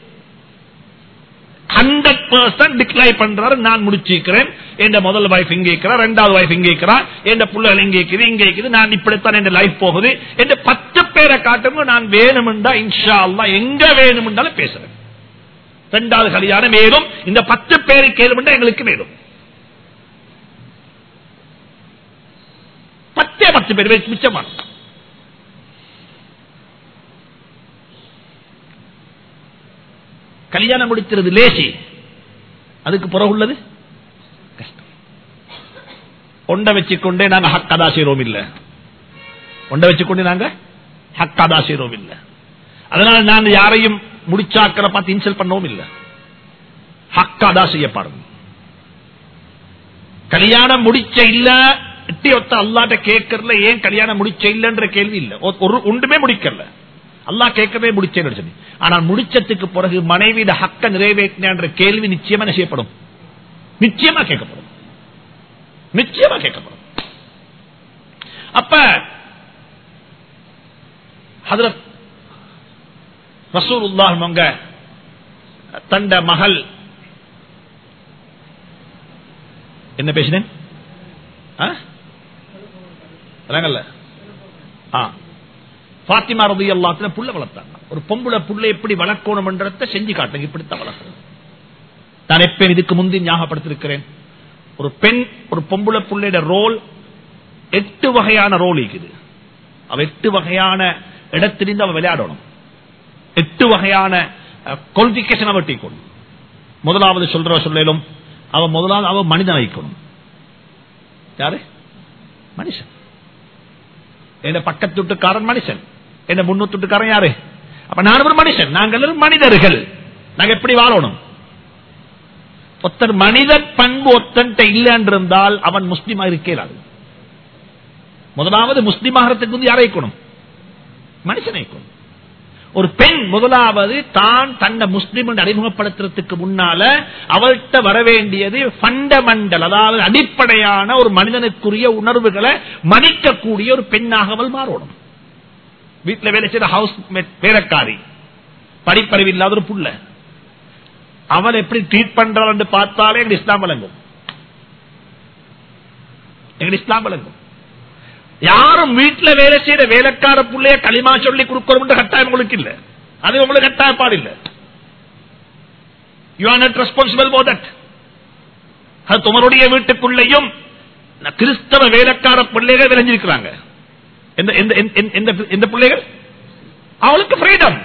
ஹண்ட்ரட் பர்சன்ட் டிக்ளைன் பண்றாரு நான் முடிச்சிருக்கிறேன் என் முதல் வைஃப் இங்க இருக்கிறா ரெண்டாவது வைஃப் இங்க இருக்கிறா என் பிள்ளைகள் இங்க இருக்குது இங்க இருக்குது நான் இப்படித்தான் என் லைஃப் போகுது என் பத்து பேரை காட்டும் நான் வேணுமெண்டா இன்ஷா அல்லா எங்க வேணுமென்றாலும் பேசுறேன் ரெண்டாவது கல்யாணம் மேலும் இந்த பத்து பேருக்கு கேளுமெண்டா எங்களுக்கு மேலும் பத்தே பத்து பேர் வெச்சு மிச்சமான கல்யாணம் முடிக்கிறது லேசி அதுக்கு புற உள்ளது கஷ்டம் ஒண்ட வச்சுக்கொண்டே நாங்க ஹக்கதா செய்றோம் இல்ல ஒண்ட வச்சுக்கொண்டே நாங்க ஹக்கதா செய்றோம் இல்ல அதனால நான் யாரையும் முடிச்சாக்கிற பார்த்து இன்சல் பண்ணவும் இல்ல ஹக்காதா செய்ய பாருங்க கல்யாணம் முடிச்ச இல்ல எட்டி ஒத்த அல்லாட்ட கேட்கறதுல ஏன் கல்யாணம் முடிச்ச இல்லன்ற கேள்வி இல்ல ஒ- ஒரு ஒன்றுமே முடிக்கல அல்லாஹ் கேட்கவே முடிச்சேன்னு சொல்லி ஆனால் முடிச்சதுக்கு பிறகு மனைவியிட ஹக்க நிறைவேற்றின கேள்வி நிச்சயமா என்ன செய்யப்படும் நிச்சயமா கேட்கப்படும் நிச்சயமா கேட்கப்படும் அப்ப ஹதரத் ரசூலுல்லாஹ் அவங்க தண்ட மகள் என்ன பேசினேன் ஆ? விளங்கல்ல? ஆ. பாத்திமா ரதி எல்லாத்துல புள்ள வளர்த்தாங்க ஒரு பொம்புல புள்ள எப்படி வளர்க்கணும்ன்றத செஞ்சு காட்டுங்க இப்படித்தான் வளர்க்கணும் நான் எப்ப இதுக்கு முந்தி ஞாபகப்படுத்திருக்கிறேன் ஒரு பெண் ஒரு பொம்புல புள்ளையோட ரோல் எட்டு வகையான ரோல் இருக்குது அவ எட்டு வகையான இடத்திலிருந்து அவ விளையாடணும் எட்டு வகையான குவாலிபிகேஷன் அவ டீக்கணும் முதலாவது சொல்ற சொல்லும் அவ முதலாவது அவ மனிதன் வைக்கணும் யாரு மனுஷன் என் பக்கத்து வீட்டுக்காரன் மனுஷன் என் முன்னூத்து வீட்டுக்காரன் யாரு அப்ப நான் ஒரு மனுஷன் நாங்கள் எல்லாரும் மனிதர்கள் நாங்க எப்படி வாழணும் ஒருத்தர் மனிதன் பண்பு ஒத்தன்ட்ட இல்லைன்னு இருந்தால் அவன் முஸ்லீமா இருக்கிறார் முதலாவது முஸ்லீமாகிறதுக்கு வந்து யாரை இருக்கணும் மனுஷனை இருக்கணும் ஒரு பெண் முதலாவது தான் தன்னை முஸ்லிம் என்று அறிமுகப்படுத்துறதுக்கு முன்னால அவள்கிட்ட வர வேண்டியது ஃபண்டமெண்டல் அதாவது அடிப்படையான ஒரு மனிதனுக்குரிய உணர்வுகளை மதிக்கக்கூடிய ஒரு பெண்ணாக அவள் மாறணும் வீட்டுல வேலை செய்த ஹவுஸ் வேலைக்காரி படிப்பறிவு இல்லாத ஒரு புள்ள அவள் எப்படி ட்ரீட் பண்றாள் என்று பார்த்தாலே எங்க இஸ்லாம் வழங்கும் எங்க இஸ்லாம் வழங்கும் யாரும் வீட்டுல வேலை செய்யற வேலைக்கார புள்ளைய களிமா சொல்லி கொடுக்கணும் கட்டாயம் உங்களுக்கு இல்ல அது உங்களுக்கு கட்டாயப்பாடு இல்ல you are not responsible for that அது உமருடைய வீட்டுக்குள்ளேயும் கிறிஸ்தவ வேலைக்கார பிள்ளைகள் விளைஞ்சிருக்கிறாங்க எந்த எந்த எந்த- எந்த- எந்த பிள்ளைகள் அவளுக்கு ஃப்ரீடம்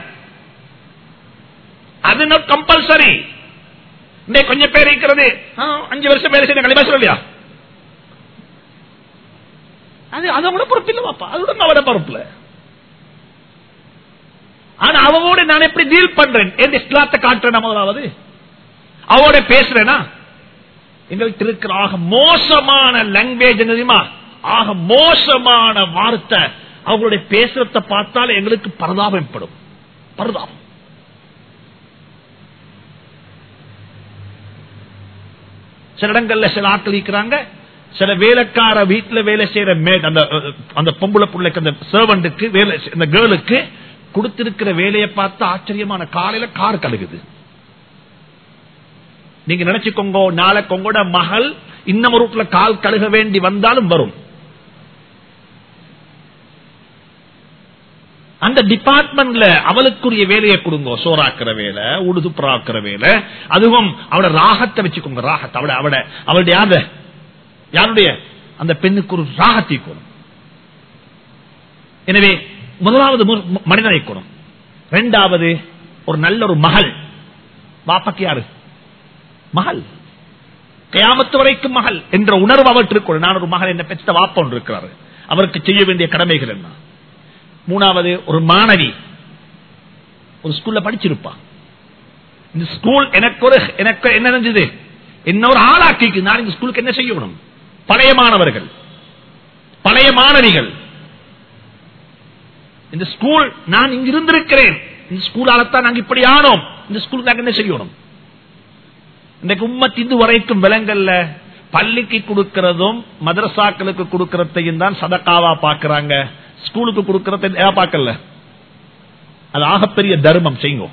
அது நாட் கம்பல்சரி இன்னைக்கு கொஞ்சம் பேர் இருக்கிறது ஆ, அஞ்சு வருஷம் வேலை செய்ய களிமா சொல்லலையா அது அதோட பொறுப்பு இல்ல பாப்பா அதோட அவட பொறுப்புல ஆனா அவவோட நான் எப்படி டீல் பண்றேன் எந்த இஸ்லாத்தை காட்டுறேன் முதலாவது அவவோட பேசுறேனா எங்களுக்கு இருக்கிற ஆக மோசமான லாங்குவேஜ் தெரியுமா ஆக மோசமான வார்த்தை அவங்களுடைய பேசுறத பார்த்தால் எங்களுக்கு பரதாபப்படும் பரதாபம் சில இடங்கள்ல சில ஆட்கள் இருக்கிறாங்க சில வேலைக்கார வீட்டுல வேலை செய்யற மேட் அந்த அந்த பொம்பளை பிள்ளைக்கு அந்த சர்வெண்ட்டுக்கு வேலை அந்த கேர்ளுக்கு கொடுத்திருக்கிற வேலையை பார்த்து ஆச்சரியமான காலையில கார் கழுகுது நீங்க நினைச்சுக்கோங்க நாளைக்கு உங்களோட மகள் இன்னும் ஒரு வீட்டுல கால் கழுக வேண்டி வந்தாலும் வரும் அந்த டிபார்ட்மெண்ட்ல அவளுக்குரிய வேலையை கொடுங்க சோறாக்குற வேலை உடுதுப்புறாக்குற வேலை அதுவும் அவட ராகத்தை வச்சுக்கோங்க ராகத்தை அவட அவட அவளுடைய யாரு யாருடைய அந்த பெண்ணுக்கு ஒரு ராகத்தை கொடுக்கும் எனவே முதலாவது மு- மனிதனை குணம் இரண்டாவது ஒரு நல்ல ஒரு மகள் வாப்பாக்கு யாரு மகள் கயாமத்து வரைக்கும் மகள் என்ற உணர்வு அவற்றுக்கு நான் ஒரு மகள் என்ன பெற்ற வாப்பா ஒன்று இருக்கிறார் அவருக்கு செய்ய வேண்டிய கடமைகள் என்ன மூணாவது ஒரு மாணவி ஒரு ஸ்கூல்ல படிச்சிருப்பா இந்த ஸ்கூல் எனக்கு ஒரு எனக்கு என்ன நினைஞ்சது என்ன ஒரு ஆளாக்கிக்கு நான் இந்த ஸ்கூலுக்கு என்ன செய்யணும் பழைய மாணவர்கள் பழைய மாணவிகள் இந்த ஸ்கூல் நான் இங்க இருந்திருக்கிறேன் இந்த ஸ்கூலாலத்தான் நாங்க இப்படி ஆனோம் இந்த ஸ்கூலுக்கு நாங்க என்ன செய்யணும் இன்றைக்கு உம்மத் இது வரைக்கும் விலங்கல்ல பள்ளிக்கு கொடுக்கிறதும் மதரசாக்களுக்கு கொடுக்கறதையும் தான் சதக்காவா பாக்குறாங்க ஸ்கூலுக்கு கொடுக்கறத ஏன் பார்க்கல அது ஆகப்பெரிய தர்மம் செய்யும்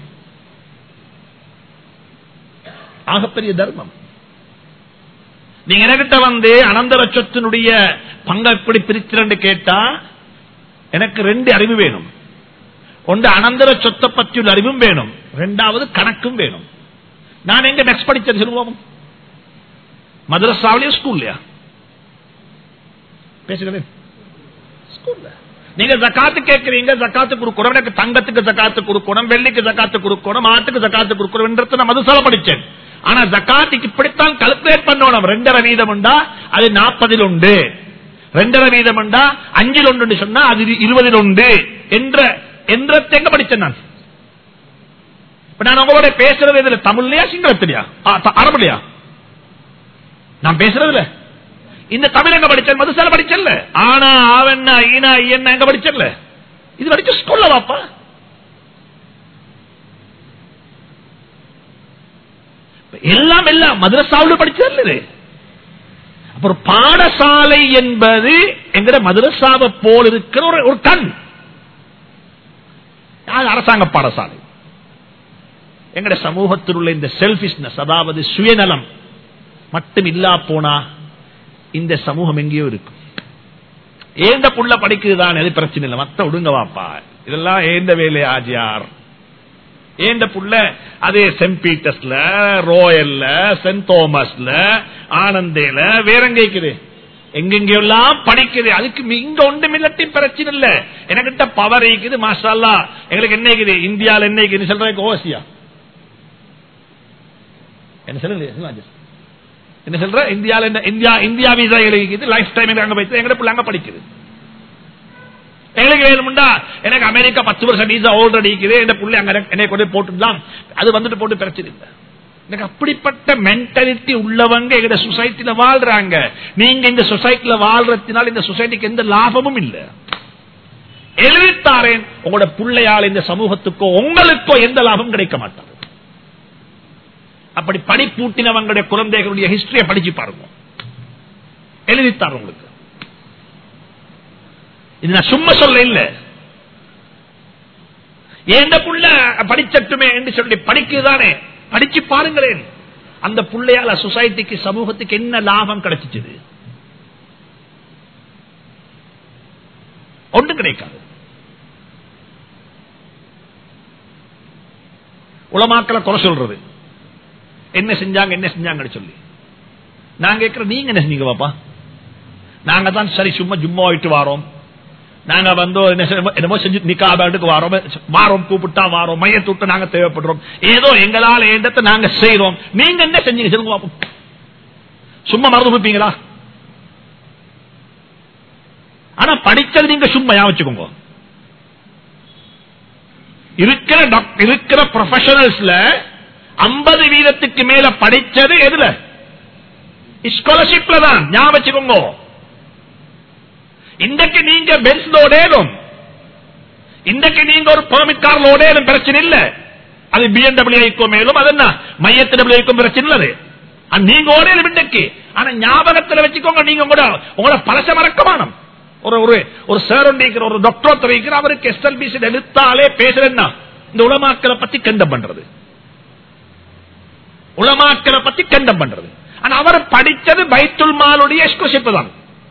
ஆகப்பெரிய தர்மம் நீங்க என்கிட்ட வந்து அனந்தர சொத்தினுடைய பங்கை எப்படி பிரிச்சிரண்டு கேட்டா எனக்கு ரெண்டு அறிவு வேணும் ஒன்று அனந்தர சொத்தை பற்றியுள்ள அறிவும் வேணும் ரெண்டாவது கணக்கும் வேணும் நான் எங்க நெக்ஸ்ட் படிச்சது சொல்லுவோம் மதரசாவிலேயே ஸ்கூல்லையா பேசுகிறேன் ஸ்கூல்ல நீங்க ஜக்காத்து கேட்கறீங்க ஜக்காத்து கொடுக்கணும் எனக்கு தங்கத்துக்கு ஜக்காத்து கொடுக்கணும் வெள்ளிக்கு ஜக்காத்து கொடுக்கணும் ஆட்டுக்கு ஜக்காத்து கொடுக்கணும் நான் மதுசால படிச்சேன் ஆனா ஜக்காத்துக்கு இப்படித்தான் கல்குலேட் பண்ணணும் ரெண்டரை வீதம் உண்டா அது நாற்பதில் உண்டு ரெண்டரை வீதம் உண்டா அஞ்சில் ஒன்று சொன்னா அது இருபதில் உண்டு என்ற என்ற எங்க படிச்சேன் நான் இப்ப நான் உங்களோட பேசுறது இதுல தமிழ்லயா சிங்களத்திலயா ஆ, த- அரபுலயா நான் பேசுறதுல இந்த தமிழ் எங்க படிச்சேன் மதுசால படிச்சல்ல ஆனா ஆவண்ணா ஈனா என்ன எங்க படிச்சல்ல இது படிச்ச ஸ்கூல்ல வாப்பா எல்லாம் எல்லாம் மதுரசாவில் படிச்சது இது அப்புறம் பாடசாலை என்பது எங்கட மதுரசாவை போல் இருக்கிற ஒரு ஒரு கண் அது அரசாங்க பாடசாலை எங்கட சமூகத்தில் உள்ள இந்த செல்பிஷ்னஸ் அதாவது சுயநலம் மட்டும் இல்லா போனா இந்த சமூகம் எங்கேயோ இருக்கும் ஏந்த புள்ள படிக்குதுதான் எது பிரச்சனை இல்லை மத்த விடுங்க வாப்பா இதெல்லாம் ஏந்த வேலை ஆஜியார் ஏந்த புள்ள அதே சென்ட் பீட்டர்ஸ்ல ரோயல்ல சென்ட் தோமஸ்ல ஆனந்தேல வேற எங்க இருக்குது எங்கெங்கெல்லாம் படிக்குது அதுக்கு மி- இங்க ஒன்று மில்லட்டி பிரச்சனை இல்ல எனக்கிட்ட பவர் இருக்குது மாஷால்லா எங்களுக்கு என்ன இருக்குது இந்தியால என்ன இருக்குது சொல்றேன் ஓசியா என்ன சொல்லுங்க என்ன சொல்ற இந்தியால என்ன இந்தியா இந்தியா வீசா இருக்குது லைஃப் டைம் அங்க போயிட்டு எங்க பிள்ளை அங்க படிக்குது எங்களுக்கு வேணும்டா எனக்கு அமெரிக்கா பத்து வருஷம் வீசா ஆல்ரெடி இருக்குது என் பிள்ளை அங்க என்னை கொண்டு போட்டுடலாம் அது வந்துட்டு போட்டு பிரச்சனை இல்லை எனக்கு அப்படிப்பட்ட மென்டாலிட்டி உள்ளவங்க எங்க சொசைட்டில வாழ்றாங்க நீங்க இந்த சொசைட்டில வாழ்றதுனால இந்த சொசைட்டிக்கு எந்த லாபமும் இல்லை எழுதித்தாரேன் உங்களோட பிள்ளையால் இந்த சமூகத்துக்கோ உங்களுக்கோ எந்த லாபம் கிடைக்க மாட்டாது அப்படி படிப்பூட்டினவங்களுடைய குழந்தைகளுடைய ஹிஸ்டரியை படிச்சு பாருங்க எழுதித்தார் உங்களுக்கு இது நான் சும்மா சொல்ல இல்ல ஏந்த புள்ள படிச்சட்டுமே என்று சொல்லி படிக்குதானே படிச்சு பாருங்களேன் அந்த புள்ளையால சொசைட்டிக்கு சமூகத்துக்கு என்ன லாபம் கிடைச்சிச்சு ஒன்றும் கிடைக்காது உலமாக்களை குறை சொல்றது என்ன செஞ்சாங்க என்ன செஞ்சாங்கன்னு சொல்லி நான் கேட்கிறேன் நீங்க என்ன செஞ்சீங்க பாப்பா நாங்க தான் சரி சும்மா ஜும்மா ஆயிட்டு வாரோம் நாங்க வந்து என்ன செய்ய- என்னமோ செஞ்சு நிக்காபத்துக்கு வாரோம் வாரோம் கூப்பிட்டா வாரோம் மையத்தை விட்டு நாங்க தேவைப்படுறோம் ஏதோ எங்களால ஏண்டத்தை நாங்க செய்யறோம் நீங்க என்ன செஞ்சீங்க சொல்லுங்க பாப்போம் சும்மா மறந்து கொடுப்பீங்களா ஆனா படிச்சது நீங்க சும்மா ஞாபகம் வச்சுக்கோங்க இருக்கிற டாக்- இருக்கிற ப்ரொஃபஷனல்ஸ்ல ஐம்பது வீதத்துக்கு மேல படிச்சது எதுல ஸ்காலர்ஷிப்ல தான் ஞாபகம் வச்சுக்கோங்க இன்றைக்கு நீங்க பென்ஸ் ஓடேலும் இன்றைக்கு நீங்க ஒரு பெர்மிட் கார்ல ஓடேலும் பிரச்சனை இல்ல அது பிஎன்டபிள்யூக்கும் மேலும் அது என்ன மையத்திடபிள்யூக்கும் பிரச்சனை இல்ல அது அது நீங்க ஓடேலும் இன்றைக்கு ஆனா ஞாபகத்துல வச்சுக்கோங்க நீங்க உங்களோட உங்களோட பழச மறக்கமானம் ஒரு ஒரு ஒரு சார் ஒன்றிக்கிற ஒரு டாக்டர் தெரிவிக்கிற அவருக்கு எஸ்எல்பிசி எடுத்தாலே பேசுறேன்னா இந்த உலமாக்களை பத்தி கண்டம் பண்றது உலமாக்களை பத்தி கண்டம் பண்றது ஆனா அவர் படிச்சது பைத்துல் மாலுடைய ஸ்காலர்ஷிப் தான்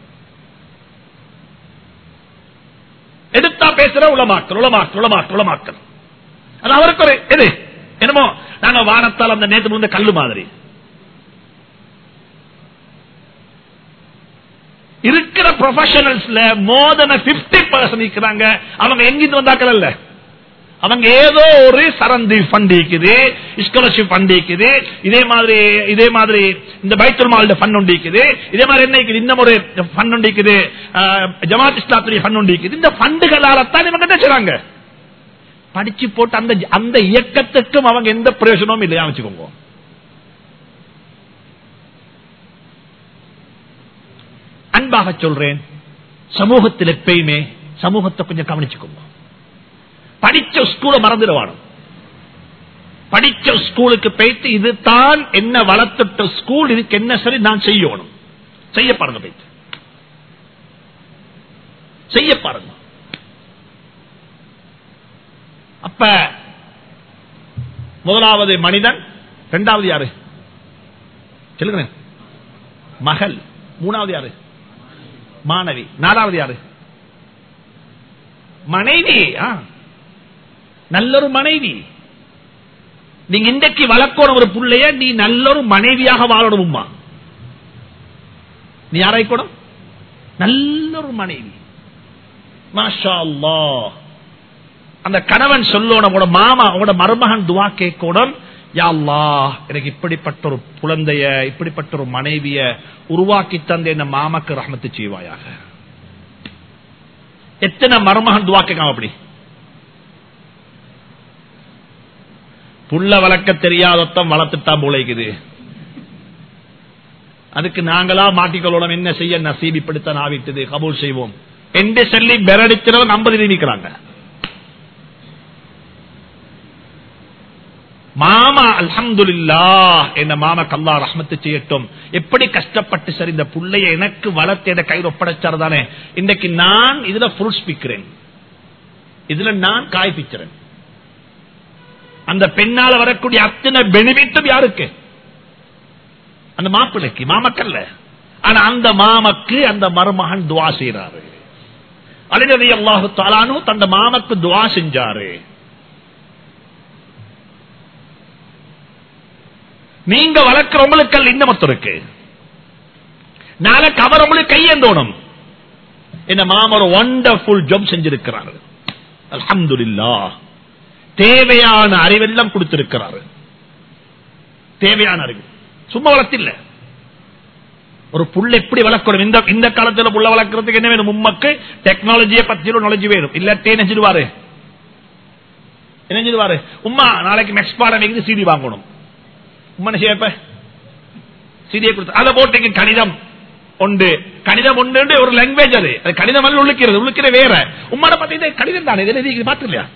எடுத்தா பேசுற உலமாக்கல் உலமாக்கல் உலமாக்கல் உலமாக்கல் அது அவருக்கு ஒரு எது என்னமோ நாங்க வானத்தால் அந்த நேற்று முந்த கல்லு மாதிரி இருக்கிற ப்ரொஃபஷனல்ஸ்ல மோர் தென் பிப்டி பர்சன்ட் இருக்கிறாங்க அவங்க எங்கிருந்து வந்தாக்கள் இல்ல அவங்க ஏதோ ஒரு சரந்தி ஃபண்ட் இருக்குது ஸ்காலர்ஷிப் ஃபண்ட் இருக்குது இதே மாதிரி இதே மாதிரி இந்த பைத்துல் மால்ட ஃபண்ட் ஒன்று இருக்குது இதே மாதிரி என்ன இருக்குது இன்னும் ஒரு ஃபண்ட் ஒன்று இருக்குது அஹ், ஜமாத் இஸ்லாத்துடைய ஃபண்ட் ஒன்று இருக்குது இந்த ஃபண்டுகளால தான் இவங்க என்ன செய்றாங்க படிச்சு போட்டு அந்த அந்த இயக்கத்துக்கும் அவங்க எந்த பிரயோஜனமும் இல்லையா வச்சுக்கோங்க அன்பாக சொல்றேன் சமூகத்தில் எப்பயுமே சமூகத்தை கொஞ்சம் கவனிச்சுக்கோங்க படிச்ச ஸ்கூலை மறந்துடுவானு படிச்ச ஸ்கூலுக்கு போயிட்டு இதுதான் என்ன வளர்த்துட்ட ஸ்கூல் இதுக்கு என்ன சரி நான் செய்யணும் செய்ய பாருங்க போயிட்டு செய்ய பாருங்க அப்ப முதலாவது மனிதன் இரண்டாவது யாரு சொல்லுங்க மகள் மூணாவது யாரு மாணவி நாலாவது யாரு மனைவி ஆ. நல்லொரு மனைவி நீங்க இன்றைக்கு வளர்க்கணும் ஒரு புள்ளைய நீ நல்லொரு மனைவியாக வாழணும்மா நீ யாராய்க்கணும் நல்லொரு மனைவி மாஷா அல்லாஹ் அந்த கணவன் சொல்லணும் உங்களோட மாமா உங்களோட மருமகன் துவா கேட்கணும் யா அல்லாஹ் எனக்கு இப்படிப்பட்ட ஒரு குழந்தைய இப்படிப்பட்ட ஒரு மனைவிய உருவாக்கி தந்த என்ன மாமாக்கு ரஹமத்து செய்வாயாக எத்தனை மருமகன் துவா கேட்காம அப்படி புள்ள வளர்க்க தெரியாதத்தம் வளர்த்துட்டான் போலைக்குது அதுக்கு நாங்களா மாட்டிக்கொள்ளணும் என்ன செய்ய நசீபி பிடித்தான் ஆவிட்டது கபூல் செய்வோம் என்று சொல்லி பெரடிச்சிருவன் ஐம்பது நியமிக்கிறாங்க மாமா அல்ஹம்துலில்லா என்ன மாமா கல்லா ரஹ்மத்து செய்யட்டும் எப்படி கஷ்டப்பட்டு சரி இந்த புள்ளைய எனக்கு வளர்த்து என கையில் ஒப்படைச்சார் தானே இன்றைக்கு நான் இதுல ஃப்ரூட்ஸ் பிக்கிறேன் இதுல நான் காய் பிக்கிறேன் அந்த பெண்ணால வரக்கூடிய அத்தனை பெனிஃபிட்டும் யாருக்கு அந்த மாப்பிள்ளைக்கு மாமக்கல்ல ஆனா அந்த மாமக்கு அந்த மருமகன் துவா செய்யறாரு அலிரதி அல்லாஹு தாலானு தந்த மாமக்கு துவா செஞ்சாரு நீங்க வளர்க்கிறவங்களுக்கு இன்னும் இருக்கு நாளைக்கு அவர் உங்களுக்கு கையேந்தோணும் என்ன மாம ஒரு ஒண்டர்ஃபுல் ஜாப் செஞ்சிருக்கிறார் அல்ஹம்துலில்லா தேவையான அறிவெல்லாம் கொடுத்திருக்கிறாரு தேவையான அறிவு சும்மா வளர்த்தில்ல ஒரு புள்ள எப்படி வளர்க்கணும் இந்த இந்த காலத்துல புள்ள வளர்க்கறதுக்கு என்ன வேணும் உம்மக்கு டெக்னாலஜியை பத்தியும் நாலேஜ் வேணும் இல்லாட்டே நினைச்சிடுவாரு நினைச்சிடுவாரு உம்மா நாளைக்கு நெக்ஸ்ட் பாடம் வைக்கிறது சிடி வாங்கணும் உம்மா என்ன செய்யப்ப சிடியை கொடுத்து அதை போட்டு கணிதம் உண்டு கணிதம் உண்டு ஒரு லாங்குவேஜ் அது அது கணிதம் அல்ல உள்ளுக்கிறது உள்ளுக்கிற வேற உம்மாட பத்தி இது கணிதம் தானே இதில் பார்த்து இல்லையா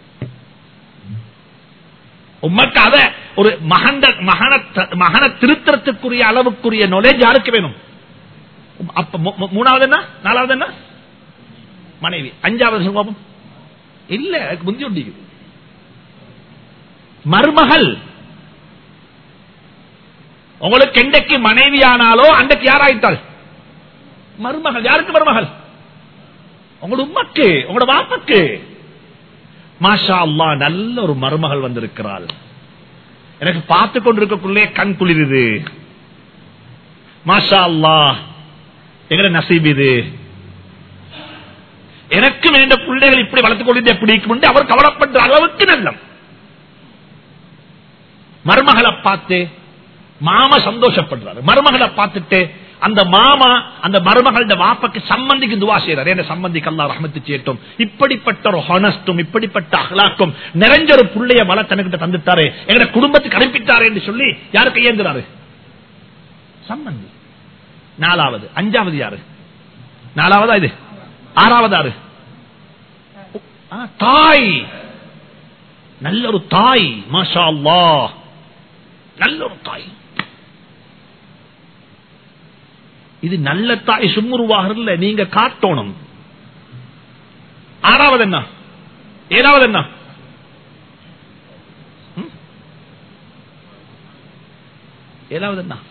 உமக்கு அத ஒரு மகண்ட மகன மகன திருத்தறத்துக்குரிய அளவுக்குரிய நாலேஜ் யாருக்கு வேணும் அப்ப மூ- மூ- மூணாவது என்ன நாலாவது என்ன மனைவி அஞ்சாவது சுபாவம் இல்ல அதுக்கு முந்தி ஒண்டி மருமகள் உங்களுக்கு எண்டைக்கு மனைவியானாலோ அன்றைக்கு யாராயிட்டாள் மருமகள் யாருக்கு மருமகள் உங்களோட உம்மக்கு உங்களோட வாப்பக்கு மாஷா அல்லா நல்ல ஒரு மருமகள் வந்திருக்கிறாள் எனக்கு பார்த்து கொண்டிருக்கக்குள்ளே கண் குளிருது மாஷா அல்லா எங்கட நசீப் இது எனக்கும் என்ற பிள்ளைகள் இப்படி வளர்த்துக் கொண்டு எப்படி இருக்கும் அவர் கவலைப்படுற அளவுக்கு நல்லம் மருமகளை பார்த்து மாமா சந்தோஷப்படுறாரு மருமகளை பார்த்துட்டு அந்த மாமா அந்த மருமகளோட வாப்பக்கு சம்பந்திக்கு துவா செய்யறாரு என்ன சம்பந்திக்கு அல்லா ரஹமத்து செய்யட்டும் இப்படிப்பட்ட ஒரு ஹானஸ்டும் இப்படிப்பட்ட அகலாக்கும் நிறைஞ்ச ஒரு புள்ளைய வள தனக்கிட்ட தந்துட்டாரு எங்க குடும்பத்துக்கு அனுப்பிட்டாரு என்று சொல்லி யாரு கையேந்துறாரு சம்பந்தி நாலாவது அஞ்சாவது யாரு நாலாவதா இது ஆறாவது யாரு ஆ, தாய் நல்ல ஒரு தாய் மாஷா அல்லாஹ் நல்ல ஒரு தாய் இது நல்ல தாய் சும்முருவாக இல்ல நீங்க காட்டணும் ஆறாவது என்ன ஏழாவது என்ன ம்? ஏழாவது என்ன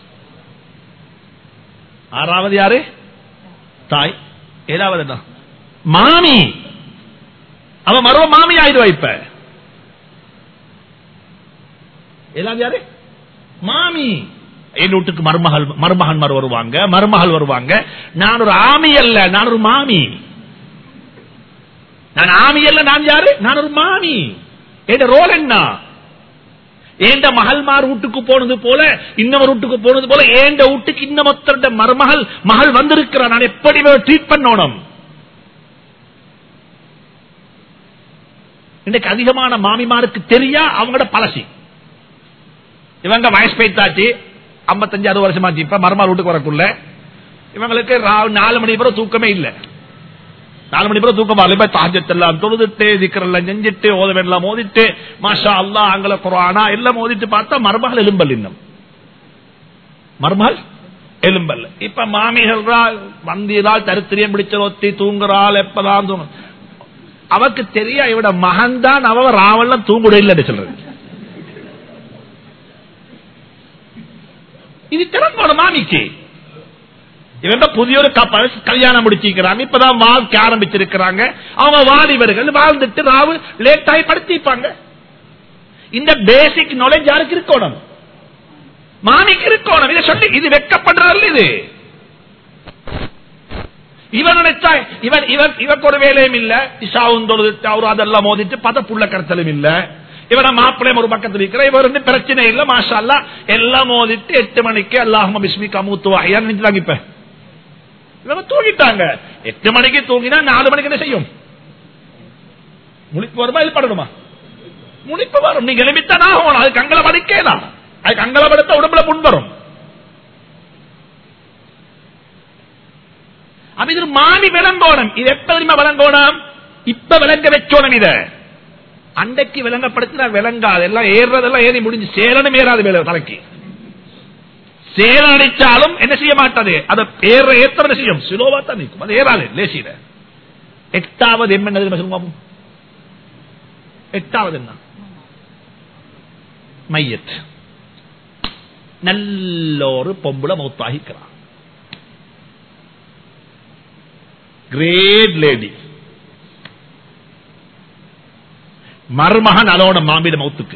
ஆறாவது யாரு தாய் ஏழாவது என்ன மாமி அவ மருவ மாமி ஆயிடுவா இப்ப ஏழாவது யாரு மாமி என் வீட்டுக்கு மருமகள் மருமகன்மார் வருவாங்க மருமகள் வருவாங்க நான் ஒரு ஆமி அல்ல நான் ஒரு மாமி நான் ஆமி அல்ல நான் யாரு நான் ஒரு மாமி என் ரோல் என்ன ஏண்ட மகள்மார் வீட்டுக்கு போனது போல இன்னொரு வீட்டுக்கு போனது போல ஏண்ட வீட்டுக்கு இன்னமொத்தருட மருமகள் மகள் வந்திருக்கிறார் நான் எப்படி ட்ரீட் பண்ணணும் இன்றைக்கு அதிகமான மாமிமாருக்கு தெரியா அவங்களோட பழசி இவங்க வயசு பைத்தாச்சு ஐம்பத்தஞ்சு அறுபது வருஷமாச்சு இப்ப மருமகள் வீட்டுக்கு வரக்குள்ள இவங்களுக்கு ரா- நாலு மணி பிறகு தூக்கமே இல்லை நாலு மணி பிறகு தூக்கம் வரல போய் தாஜத்தெல்லாம் தொழுதுட்டு திக்கரெல்லாம் செஞ்சுட்டு ஓதவெல்லாம் மோதிட்டு மாஷா அல்லா ஆங்கில குரானா எல்லாம் மோதிட்டு பார்த்தா மருமகள் எலும்பல் இன்னும் மருமகள் எலும்பல் இப்ப மாமிகள் வந்தியதால் தரித்திரியம் பிடிச்ச ஒத்தி தூங்குறாள் எப்பதான் தூங்கும் அவக்கு தெரிய இவட மகன் தான் அவ ராவெல்லாம் தூங்குட இல்லைன்னு சொல்றது இது திறந்தோட மாமிக்கு இவங்க புதிய ஒரு கப்பல் கல்யாணம் முடிச்சிருக்கிறாங்க இப்பதான் வாழ்க்கை ஆரம்பிச்சிருக்கிறாங்க அவங்க வாலிபர்கள் வாழ்ந்துட்டு ராவு லேட் ஆகி படுத்திப்பாங்க இந்த பேசிக் நாலேஜ் யாருக்கு இருக்கணும் மாமிக்கு இருக்கணும் இதை சொல்லி இது வெக்கப்படுறதல்ல இது இவன் நினைச்சா இவன் இவன் இவக்கு ஒரு வேலையும் இல்ல இஷாவும் தொழுதுட்டு அவரு அதெல்லாம் மோதிட்டு பத புள்ள கடத்தலும் இல்ல இவன மாப்பிள்ளையும் ஒரு பக்கத்தில் இருக்கிற இவர் வந்து பிரச்சனை இல்ல மாஷா அல்லா எல்லாம் மோதிட்டு எட்டு மணிக்கு அல்லாஹ் பிஸ்மி கமூத்து வாயான்னு நினைச்சாங்க இப்ப இவங்க தூங்கிட்டாங்க எட்டு மணிக்கு தூங்கினா நாலு மணிக்கு என்ன செய்யும் முழிப்பு வருமா எழுப்படணுமா முழிப்பு வரும் நீங்க எழுப்பித்தான் ஆகணும் அது கங்கள படுக்கேதான் அது கங்கள படுத்த உடம்புல புண் வரும் அப்ப இது மாமி விளங்கோணம் இது எப்ப தெரியுமா விளங்கோணம் இப்ப விளங்க வச்சோணும் இத அண்டைக்கு விளங்கப்படுத்தினா விளங்காது எல்லாம் ஏறுறதெல்லாம் ஏறி முடிஞ்சு சேரணும் ஏறாது மேல தலைக்கு சேரம் அடிச்சாலும் என்ன செய்ய மாட்டாது அதை ஏற ஏத்தம் செய்யும் சிலோவா தான் நிற்கும் அது ஏறாது லேசியில எட்டாவது என்ன தெரியுமா சொல்லுங்க எட்டாவது என்ன மையத் நல்ல ஒரு பொம்புல மௌத்தாகிக்கிறான் கிரேட் லேடி மருமகன் அலோடம் மாம்பிட மௌத்துக்கு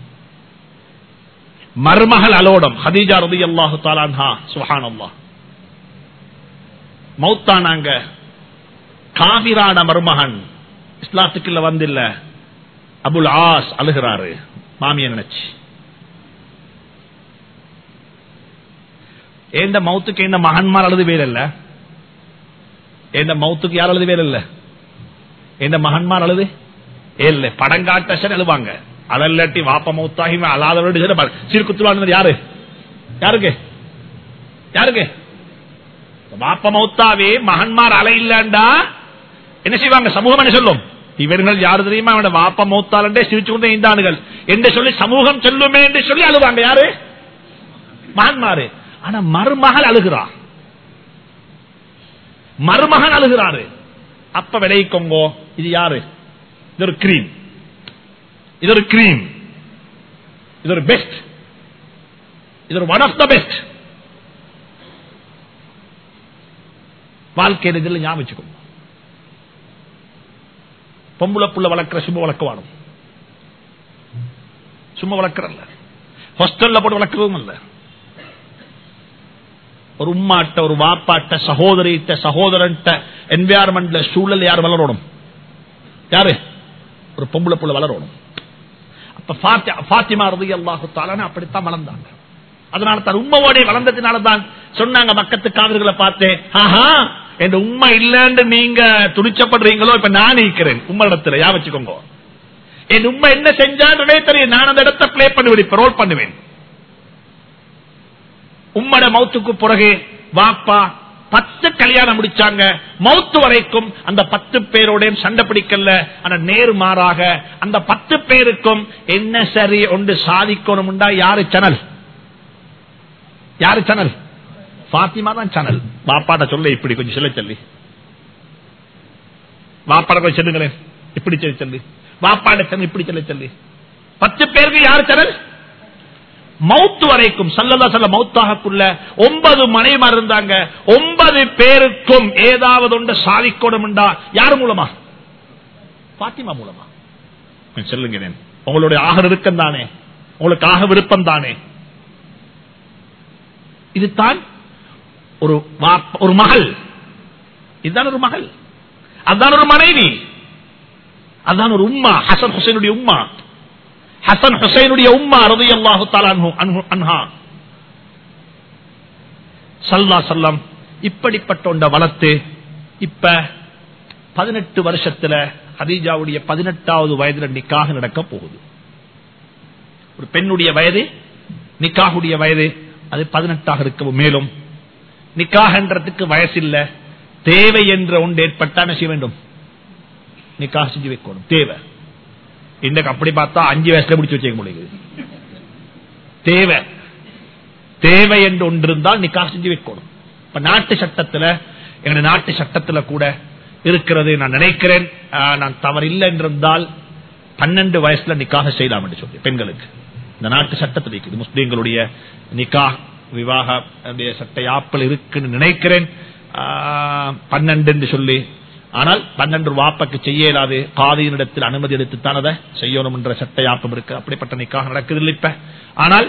மருமகள் அலோடம் ஹதீஜா ரதி அல்லாஹு தாலான்ஹா சுஹான் அல்லா மௌத்தானாங்க காபிரான மருமகன் இஸ்லாத்துக்குள்ள வந்தில்ல அபுல் ஆஸ் அழுகிறாரு மாமிய நினைச்சு ஏந்த மௌத்துக்கு என்ன மகன்மார் அழுது வேறல்ல எந்த மௌத்துக்கு யார் அழுது வேற இல்ல எந்த மகன்மார் அழுது இல்ல படங்காட்ட சரி அழுவாங்க அழல்லாட்டி வாப்ப மௌத்தாகி அழாதவரோடு சீர்குத்துவான்னு யாரு யாருக்கு யாருக்கு வாப்ப மௌத்தாவே மகன்மார் அலை இல்லண்டா என்ன செய்வாங்க சமூகம் என்ன சொல்லும் இவர்கள் யாரு தெரியுமா அவனோட வாப்ப மௌத்தாலண்டே சிரிச்சு கொண்டே இந்தாண்டுகள் என்று சொல்லி சமூகம் சொல்லுமே என்று சொல்லி அழுவாங்க யாரு மகன்மாரு ஆனா மருமகள் அழுகிறா மருமகன் அழுகிறாரு அப்ப விளைவிக்கோங்கோ இது யாரு இது ஒரு கிரீம் இது ஒரு கிரீம் இது ஒரு பெஸ்ட் இது ஒரு ஒன் ஆஃப் த பெஸ்ட் வாழ்க்கையில் இதில் ஞாபகம் வச்சுக்கோங்க பொம்புல புள்ள வளர்க்கிற சும்மா வளர்க்க வாடும் சும்மா வளர்க்கறல்ல ஹாஸ்டல்ல போட்டு வளர்க்கிறதும் இல்லை ஒரு உம்மாட்ட ஒரு வாப்பாட்ட சகோதரிட்ட சகோதரன்ட்ட என்விரான்மெண்ட்ல சூழல் யார் வளரணும் யாரு ஒரு பொம்பளை புள்ள வளரணும் அப்ப பாத்திமா ரதி அல்லாஹு தாலான அப்படித்தான் வளர்ந்தாங்க அதனால தான் உண்மையோட வளர்ந்ததுனால தான் சொன்னாங்க மக்கத்து காவிர்களை பார்த்து ஆஹா என் உண்மை இல்லன்னு நீங்க துணிச்சப்படுறீங்களோ இப்ப நான் இருக்கிறேன் உம்மிடத்துல யா வச்சுக்கோங்க என் உண்மை என்ன செஞ்சான்றதே தெரியும் நான் அந்த இடத்தை பிளே பண்ணுவேன் ரோல் பண்ணுவேன் உம்மட மௌத்துக்கு பிறகு வாப்பா பத்து கல்யாணம் முடிச்சாங்க மௌத்து வரைக்கும் அந்த பத்து பேரோடையும் சண்டை பிடிக்கல ஆனா நேரு மாறாக அந்த பத்து பேருக்கும் என்ன சரி ஒன்று சாதிக்கணும்டா யாரு சேனல் யாரு சேனல் பாத்திமா தான் சேனல் பாப்பாட்ட சொல்ல இப்படி கொஞ்சம் சொல்ல சொல்லி வாப்பாட கொஞ்சம் சொல்லுங்களேன் இப்படி சொல்லி சொல்லி வாப்பாட சேனல் இப்படி சொல்ல சொல்லி பத்து பேருக்கு யாரு சேனல் மவுத்து வரைக்கும் சல்லதா சொல்ல மவுத்தாகக்குள்ள ஒன்பது மனைமார் இருந்தாங்க ஒன்பது பேருக்கும் ஏதாவது ஒன்று சாதிக்கணும்டா யார் மூலமா பாத்திமா மூலமா சொல்லுங்க உங்களுடைய ஆக விருப்பம் தானே உங்களுக்கு ஆக விருப்பம் தானே இதுதான் ஒரு வாப்ப- ஒரு மகள் இதுதான் ஒரு மகள் அதுதான் ஒரு மனைவி அதுதான் ஒரு உம்மா ஹசன் ஹுசைனுடைய உம்மா ஹசன் ஹுசைனுடைய உம்மா ரதி அல்லாஹு அன்ஹா சல்லா சல்லம் இப்படிப்பட்ட ஒன்றை வளர்த்து இப்ப பதினெட்டு வருஷத்துல ஹதீஜாவுடைய பதினெட்டாவது வயதுல நிக்காக நடக்க போகுது ஒரு பெண்ணுடைய வயது நிக்காகுடைய வயது அது பதினெட்டாக இருக்க மேலும் நிக்காகன்றதுக்கு வயசு இல்ல தேவை என்ற ஒன்று ஏற்பட்டா என்ன செய்ய வேண்டும் நிக்காக செஞ்சு வைக்கணும் தேவை இன்றைக்கு அப்படி பார்த்தா அஞ்சு வயசுல முடிச்சு வச்சுக்க முடியுது தேவை தேவை என்று ஒன்று இருந்தால் நிக்காக செஞ்சு வைக்கணும் இப்ப நாட்டு சட்டத்துல எங்க நாட்டு சட்டத்துல கூட இருக்கிறது நான் நினைக்கிறேன் ஆஹ், நான் தவறில்லை என்றிருந்தால் பன்னெண்டு வயசுல நிக்காக செய்யலாம் என்று சொல்லி பெண்களுக்கு இந்த நாட்டு சட்டத்தில் இருக்குது முஸ்லீம்களுடைய நிக்கா விவாக உடைய சட்ட யாப்பல் இருக்குன்னு நினைக்கிறேன் ஆஹ், பன்னெண்டு என்று சொல்லி ஆனால் பன்னெண்டு வாப்பக்கு செய்ய இயலாது காதியினிடத்தில் அனுமதி எடுத்துத்தான் அதை செய்யணும் என்ற சட்ட யாப்பம் இருக்கு அப்படிப்பட்ட நிக்காக நடக்குது இல்லை இப்ப ஆனால்